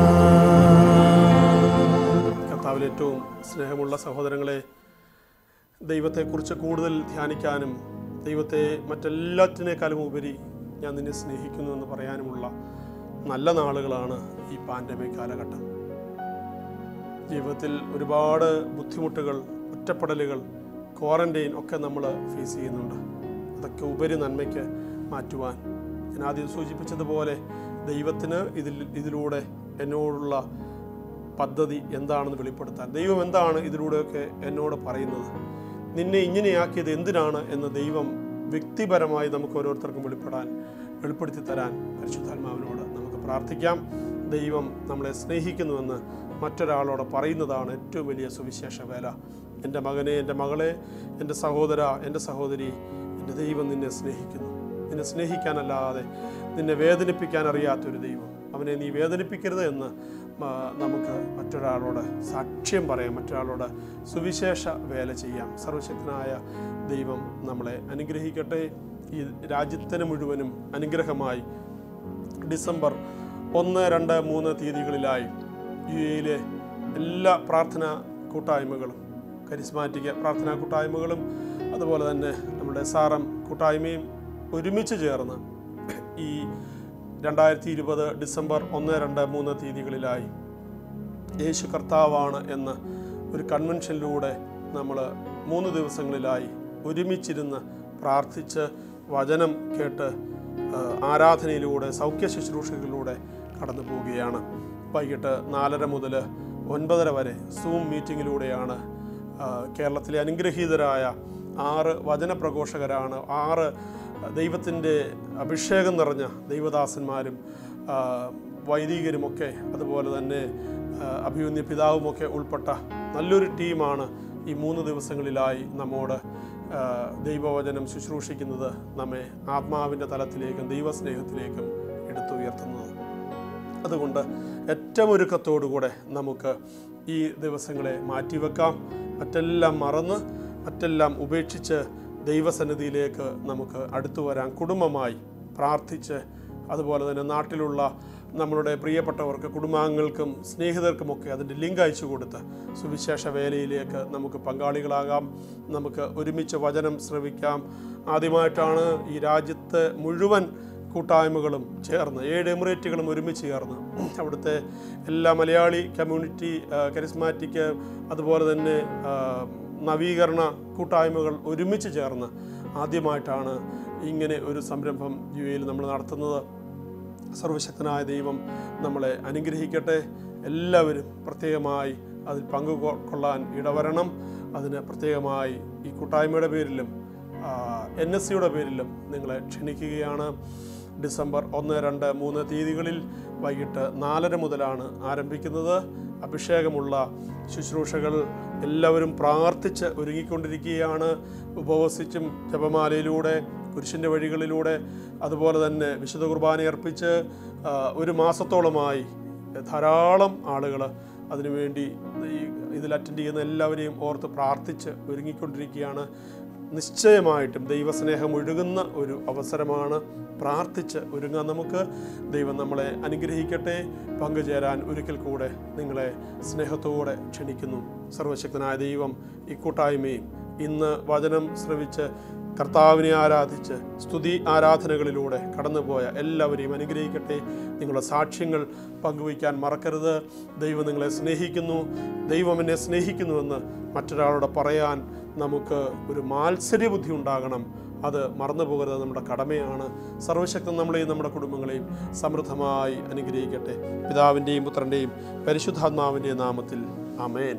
കർത്താവിൽ ഏറ്റവും സ്നേഹമുള്ള സഹോദരങ്ങളെ ദൈവത്തെക്കുറിച്ച് കൂടുതൽ ധ്യാനിക്കാനും ദൈവത്തെ മറ്റെല്ലാറ്റിനേക്കാളും ഉപരി ഞാൻ നിന്നെ സ്നേഹിക്കുന്നു എന്ന് പറയാനുമുള്ള നല്ല നാളുകളാണ് ഈ പാൻഡമിക് കാലഘട്ടം ജീവിതത്തിൽ ഒരുപാട് ബുദ്ധിമുട്ടുകൾ ഒറ്റപ്പെടലുകൾ ക്വാറൻറ്റൈൻ ഒക്കെ നമ്മൾ ഫേസ് ചെയ്യുന്നുണ്ട് അതൊക്കെ ഉപരി നന്മയ്ക്ക് മാറ്റുവാൻ ഞാൻ ആദ്യം സൂചിപ്പിച്ചതുപോലെ ദൈവത്തിന് ഇതിൽ ഇതിലൂടെ എന്നോടുള്ള പദ്ധതി എന്താണെന്ന് വെളിപ്പെടുത്താൻ ദൈവം എന്താണ് ഇതിലൂടെയൊക്കെ എന്നോട് പറയുന്നത് നിന്നെ ഇങ്ങനെയാക്കിയത് എന്തിനാണ് എന്ന് ദൈവം വ്യക്തിപരമായി നമുക്ക് ഓരോരുത്തർക്കും വെളിപ്പെടാൻ വെളിപ്പെടുത്തി തരാൻ പരിശുദ്ധാത്മാവിനോട് നമുക്ക് പ്രാർത്ഥിക്കാം ദൈവം നമ്മളെ സ്നേഹിക്കുന്നുവെന്ന് മറ്റൊരാളോട് പറയുന്നതാണ് ഏറ്റവും വലിയ സുവിശേഷ വേല എൻ്റെ മകനെ എൻ്റെ മകളെ എൻ്റെ സഹോദര എൻ്റെ സഹോദരി എൻ്റെ ദൈവം നിന്നെ സ്നേഹിക്കുന്നു നിന്നെ സ്നേഹിക്കാനല്ലാതെ നിന്നെ വേദനിപ്പിക്കാൻ അറിയാത്തൊരു ദൈവം അവനെ നീ വേദനിപ്പിക്കരുത് എന്ന് ആ, നമുക്ക് മറ്റൊരാളോട് സാക്ഷ്യം പറയാം മറ്റൊരാളോട് സുവിശേഷ വേല ചെയ്യാം സർവശക്തനായ ദൈവം നമ്മളെ അനുഗ്രഹിക്കട്ടെ ഈ രാജ്യത്തിന് മുഴുവനും അനുഗ്രഹമായി ഡിസംബർ ഒന്ന് രണ്ട് മൂന്ന് തീയതികളിലായി യു എയിലെ എല്ലാ പ്രാർത്ഥനാ കൂട്ടായ്മകളും കരിസ്മാറ്റിക് പ്രാർത്ഥനാ കൂട്ടായ്മകളും അതുപോലെ തന്നെ നമ്മുടെ എസ് ആർ എം കൂട്ടായ്മയും ഒരുമിച്ച് ചേർന്ന് ഈ രണ്ടായിരത്തി ഇരുപത് ഡിസംബർ ഒന്ന് രണ്ട് മൂന്ന് തീയതികളിലായി യേശു കർത്താവാണ് എന്ന് ഒരു കൺവെൻഷനിലൂടെ നമ്മൾ മൂന്ന് ദിവസങ്ങളിലായി ഒരുമിച്ചിരുന്ന് പ്രാർത്ഥിച്ച് വചനം കേട്ട് ആ, ആരാധനയിലൂടെ സൗഖ്യ ശുശ്രൂഷകളിലൂടെ കടന്നു പോവുകയാണ് വൈകിട്ട് നാലര മുതൽ ഒൻപതര വരെ സൂം മീറ്റിങ്ങിലൂടെയാണ് ആ, കേരളത്തിലെ അനുഗ്രഹീതരായ ആറ് വചനപ്രഘോഷകരാണ് ആറ് ദൈവത്തിൻ്റെ അഭിഷേകം നിറഞ്ഞ ദൈവദാസന്മാരും ആ, വൈദികരുമൊക്കെ അതുപോലെ തന്നെ ആ, അഭിമന്യ പിതാവുമൊക്കെ ഉൾപ്പെട്ട നല്ലൊരു ടീമാണ് ഈ മൂന്ന് ദിവസങ്ങളിലായി നമ്മോട് ആ, ദൈവവചനം ശുശ്രൂഷിക്കുന്നത് നമ്മെ ആത്മാവിൻ്റെ തലത്തിലേക്കും ദൈവസ്നേഹത്തിലേക്കും എടുത്തുയർത്തുന്നത് അതുകൊണ്ട് ഏറ്റവും ഒരുക്കത്തോടുകൂടെ നമുക്ക് ഈ ദിവസങ്ങളെ മാറ്റിവെക്കാം മറ്റെല്ലാം മറന്ന് മറ്റെല്ലാം ഉപേക്ഷിച്ച് ദൈവസന്നിധിയിലേക്ക് നമുക്ക് അടുത്തു വരാം കുടുംബമായി പ്രാർത്ഥിച്ച് അതുപോലെ തന്നെ നാട്ടിലുള്ള നമ്മളുടെ പ്രിയപ്പെട്ടവർക്ക് കുടുംബാംഗങ്ങൾക്കും സ്നേഹിതർക്കുമൊക്കെ അതിൻ്റെ ലിങ്ക് അയച്ചു കൊടുത്ത് സുവിശേഷ വേലയിലേക്ക് നമുക്ക് പങ്കാളികളാകാം നമുക്ക് ഒരുമിച്ച് വചനം ശ്രവിക്കാം ആദ്യമായിട്ടാണ് ഈ രാജ്യത്ത് മുഴുവൻ കൂട്ടായ്മകളും ചേർന്ന് ഏഴ് എമിറേറ്റുകളും ഒരുമിച്ച് ചേർന്ന് അവിടുത്തെ എല്ലാ മലയാളി കമ്മ്യൂണിറ്റി ആ, കരിസ്മാറ്റിക് അതുപോലെ തന്നെ ആ, നവീകരണ കൂട്ടായ്മകൾ ഒരുമിച്ച് ചേർന്ന് ആദ്യമായിട്ടാണ് ഇങ്ങനെ ഒരു സംരംഭം യു എയിൽ നമ്മൾ നടത്തുന്നത് സർവശക്തനായ ദൈവം നമ്മളെ അനുഗ്രഹിക്കട്ടെ എല്ലാവരും പ്രത്യേകമായി അതിൽ പങ്കുകൊള്ളാൻ ഇടവരണം അതിന് പ്രത്യേകമായി ഈ കൂട്ടായ്മയുടെ പേരിലും എൻ എസ് സിയുടെ പേരിലും നിങ്ങളെ ക്ഷണിക്കുകയാണ് ഡിസംബർ ഒന്ന് രണ്ട് മൂന്ന് തീയതികളിൽ വൈകിട്ട് നാലര മുതലാണ് ആരംഭിക്കുന്നത് അഭിഷേകമുള്ള ശുശ്രൂഷകൾ എല്ലാവരും പ്രാർത്ഥിച്ച് ഒരുങ്ങിക്കൊണ്ടിരിക്കുകയാണ് ഉപവസിച്ചും ജപമാലയിലൂടെ കുരിശിൻ്റെ വഴികളിലൂടെ അതുപോലെ തന്നെ വിശുദ്ധ കുർബാന അർപ്പിച്ച് ആ, ഒരു മാസത്തോളമായി ധാരാളം ആളുകൾ അതിനുവേണ്ടി ഈ ഇതിൽ അറ്റൻഡ് ചെയ്യുന്ന എല്ലാവരെയും ഓർത്ത് പ്രാർത്ഥിച്ച് ഒരുങ്ങിക്കൊണ്ടിരിക്കുകയാണ് നിശ്ചയമായിട്ടും ദൈവസ്നേഹം ഒഴുകുന്ന ഒരു അവസരമാണ് പ്രാർത്ഥിച്ച് ഒരുങ്ങാൻ നമുക്ക് ദൈവം നമ്മളെ അനുഗ്രഹിക്കട്ടെ പങ്കുചേരാൻ ഒരിക്കൽ കൂടെ നിങ്ങളെ സ്നേഹത്തോടെ ക്ഷണിക്കുന്നു സർവശക്തനായ ദൈവം ഈ കൂട്ടായ്മയും ഇന്ന് വചനം ശ്രവിച്ച് കർത്താവിനെ ആരാധിച്ച് സ്തുതി ആരാധനകളിലൂടെ കടന്നുപോയ എല്ലാവരെയും അനുഗ്രഹിക്കട്ടെ നിങ്ങളുടെ സാക്ഷ്യങ്ങൾ പങ്കുവയ്ക്കാൻ മറക്കരുത് ദൈവം നിങ്ങളെ സ്നേഹിക്കുന്നു ദൈവം എന്നെ സ്നേഹിക്കുന്നുവെന്ന് മറ്റൊരാളോട് പറയാൻ നമുക്ക് ഒരു മാത്സര്യ ബുദ്ധി ഉണ്ടാകണം അത് മറന്നു പോകരുത് നമ്മുടെ കടമയാണ് സർവശക്തൻ നമ്മളെയും നമ്മുടെ കുടുംബങ്ങളെയും സമൃദ്ധമായി അനുഗ്രഹിക്കട്ടെ പിതാവിൻ്റെയും പുത്രൻ്റെയും പരിശുദ്ധാത്മാവിൻ്റെയും നാമത്തിൽ അമേൻ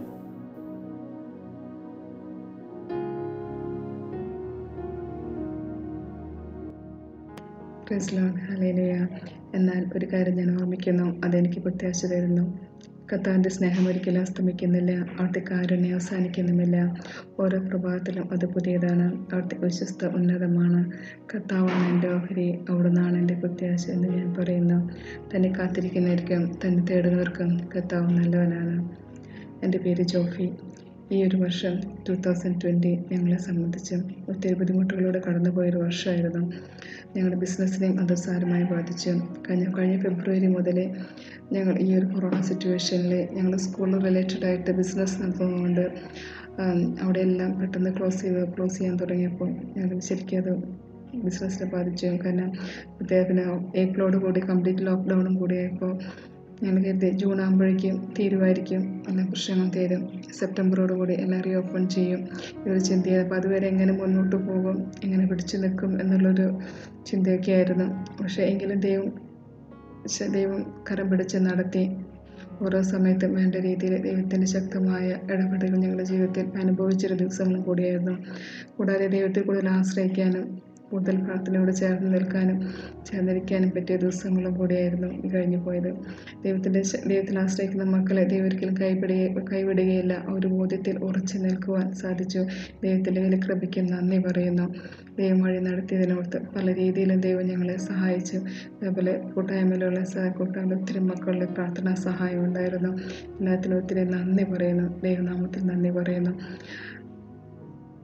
പ്രൈസ് ലോർഡ് ഹല്ലേലൂയ എന്നാൽ ഒരു കാര്യം ഞാൻ ഓർമ്മിക്കുന്നു അതെനിക്ക് പ്രത്യാശ തരുന്നു കർത്താവിൻ്റെ സ്നേഹം ഒരിക്കലും അസ്തമിക്കുന്നില്ല അവിടുത്തെ കാരുണ്യം അവസാനിക്കുന്നുമില്ല ഓരോ പ്രഭാതത്തിലും അത് പുതിയതാണ് അവിടുത്തെ വിശ്വസ്ത ഉന്നതമാണ് കർത്താവാണ് എൻ്റെ ഓഹരി അവിടുന്നാണ് എൻ്റെ പ്രത്യാശ എന്ന് ഞാൻ പറയുന്നു തന്നെ കാത്തിരിക്കുന്നവർക്കും തന്നെ തേടുന്നവർക്കും കർത്താവ് നല്ലവനാണ് എൻ്റെ പേര് ജോഫി ഈ ഒരു വർഷം ടു തൗസൻഡ് ട്വൻറ്റി ഞങ്ങളെ സംബന്ധിച്ച് ഒത്തിരി ബുദ്ധിമുട്ടുകളിലൂടെ കടന്നുപോയൊരു വർഷമായിരുന്നു ഞങ്ങളുടെ ബിസിനസ്സിനെയും അത് സാരമായി ബാധിച്ചു കഴിഞ്ഞ കഴിഞ്ഞ ഫെബ്രുവരി മുതൽ ഞങ്ങൾ ഈ ഒരു കൊറോണ സിറ്റുവേഷനിൽ ഞങ്ങൾ സ്കൂളിൽ റിലേറ്റഡ് ആയിട്ട് ബിസിനസ് നടത്തുന്നതുകൊണ്ട് ആം, അവിടെ എല്ലാം പെട്ടെന്ന് ക്ലോസ് ചെയ്ത് ക്ലോസ് ചെയ്യാൻ തുടങ്ങിയപ്പോൾ ഞങ്ങൾ ശരിക്കും അത് ബിസിനസ്സിനെ ബാധിച്ചു കാരണം അദ്ദേഹത്തിന് ഏപ്രിലോട് കൂടി കംപ്ലീറ്റ് ലോക്ക്ഡൗണും കൂടിയായപ്പോൾ ഞങ്ങൾ കരുതി ജൂൺ ആകുമ്പോഴേക്കും തീരുമായിരിക്കും എല്ലാ പ്രശ്നങ്ങളും തീരും സെപ്റ്റംബറോട് കൂടി എല്ലാം റീ ഓപ്പൺ ചെയ്യും ഒരു ചിന്തയാണ് അപ്പോൾ അതുവരെ എങ്ങനെ മുന്നോട്ട് പോകും എങ്ങനെ പിടിച്ചു നിൽക്കും എന്നുള്ളൊരു ചിന്തയൊക്കെ ആയിരുന്നു പക്ഷേ എങ്കിലും ദൈവം ശ- ദൈവം കരം പിടിച്ച് നടത്തി ഓരോ സമയത്തും വേണ്ട രീതിയിൽ ദൈവത്തിൻ്റെ ശക്തമായ ഇടപെടലുകൾ ഞങ്ങളുടെ ജീവിതത്തിൽ അനുഭവിച്ചൊരു ദിവസങ്ങളും കൂടിയായിരുന്നു കൂടാതെ ദൈവത്തിൽ കൂടുതൽ ആശ്രയിക്കാനും കൂടുതൽ പ്രാർത്ഥനയോട് ചേർന്ന് നിൽക്കാനും ചേർന്നിരിക്കാനും പറ്റിയ ദിവസങ്ങളും കൂടിയായിരുന്നു ഈ കഴിഞ്ഞു പോയത് ദൈവത്തിൻ്റെ ശ- ദൈവത്തിൽ ആശ്രയിക്കുന്ന മക്കളെ ദൈവം ഒരിക്കലും കൈപിടുക കൈവിടുകയില്ല ആ ഒരു ബോധ്യത്തിൽ ഉറച്ചു നിൽക്കുവാൻ സാധിച്ചു ദൈവത്തിൻ്റെ വില കൃപയ്ക്ക് നന്ദി പറയുന്നു ദൈവം വഴി നടത്തിയതിനോർത്ത് പല രീതിയിലും ദൈവം ഞങ്ങളെ സഹായിച്ചു അതേപോലെ കൂട്ടായ്മയിലുള്ള സഹ കൂട്ടായ്മ ഒത്തിരി മക്കളുടെ പ്രാർത്ഥനാ സഹായം ഉണ്ടായിരുന്നു എല്ലാത്തിനും ഒത്തിരി നന്ദി പറയുന്നു ദൈവനാമത്തിൽ നന്ദി പറയുന്നു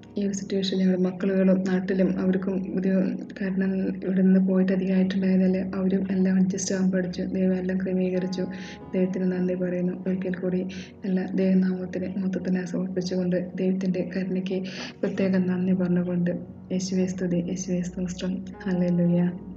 ഈ ഒരു സിറ്റുവേഷൻ ഞങ്ങളുടെ മക്കളുകളും നാട്ടിലും അവർക്കും ഒരു കാരണം ഇവിടെ നിന്ന് പോയിട്ട് അധികമായിട്ടുണ്ടായതല്ല അവരും എല്ലാം അഡ്ജസ്റ്റ് ആകാൻ പഠിച്ചു ദൈവം എല്ലാം ക്രമീകരിച്ചു ദൈവത്തിന് നന്ദി പറയുന്നു ഒരിക്കൽ കൂടി എല്ലാ ദൈവനാമത്തിന് മൊത്തത്തിനെ സമർപ്പിച്ചുകൊണ്ട് ദൈവത്തിൻ്റെ കരുണയ്ക്ക് പ്രത്യേകം നന്ദി പറഞ്ഞുകൊണ്ട് യേശുവേ സ്തുതി യേശുവേ സ്തോത്രം ഹല്ലേലൂയ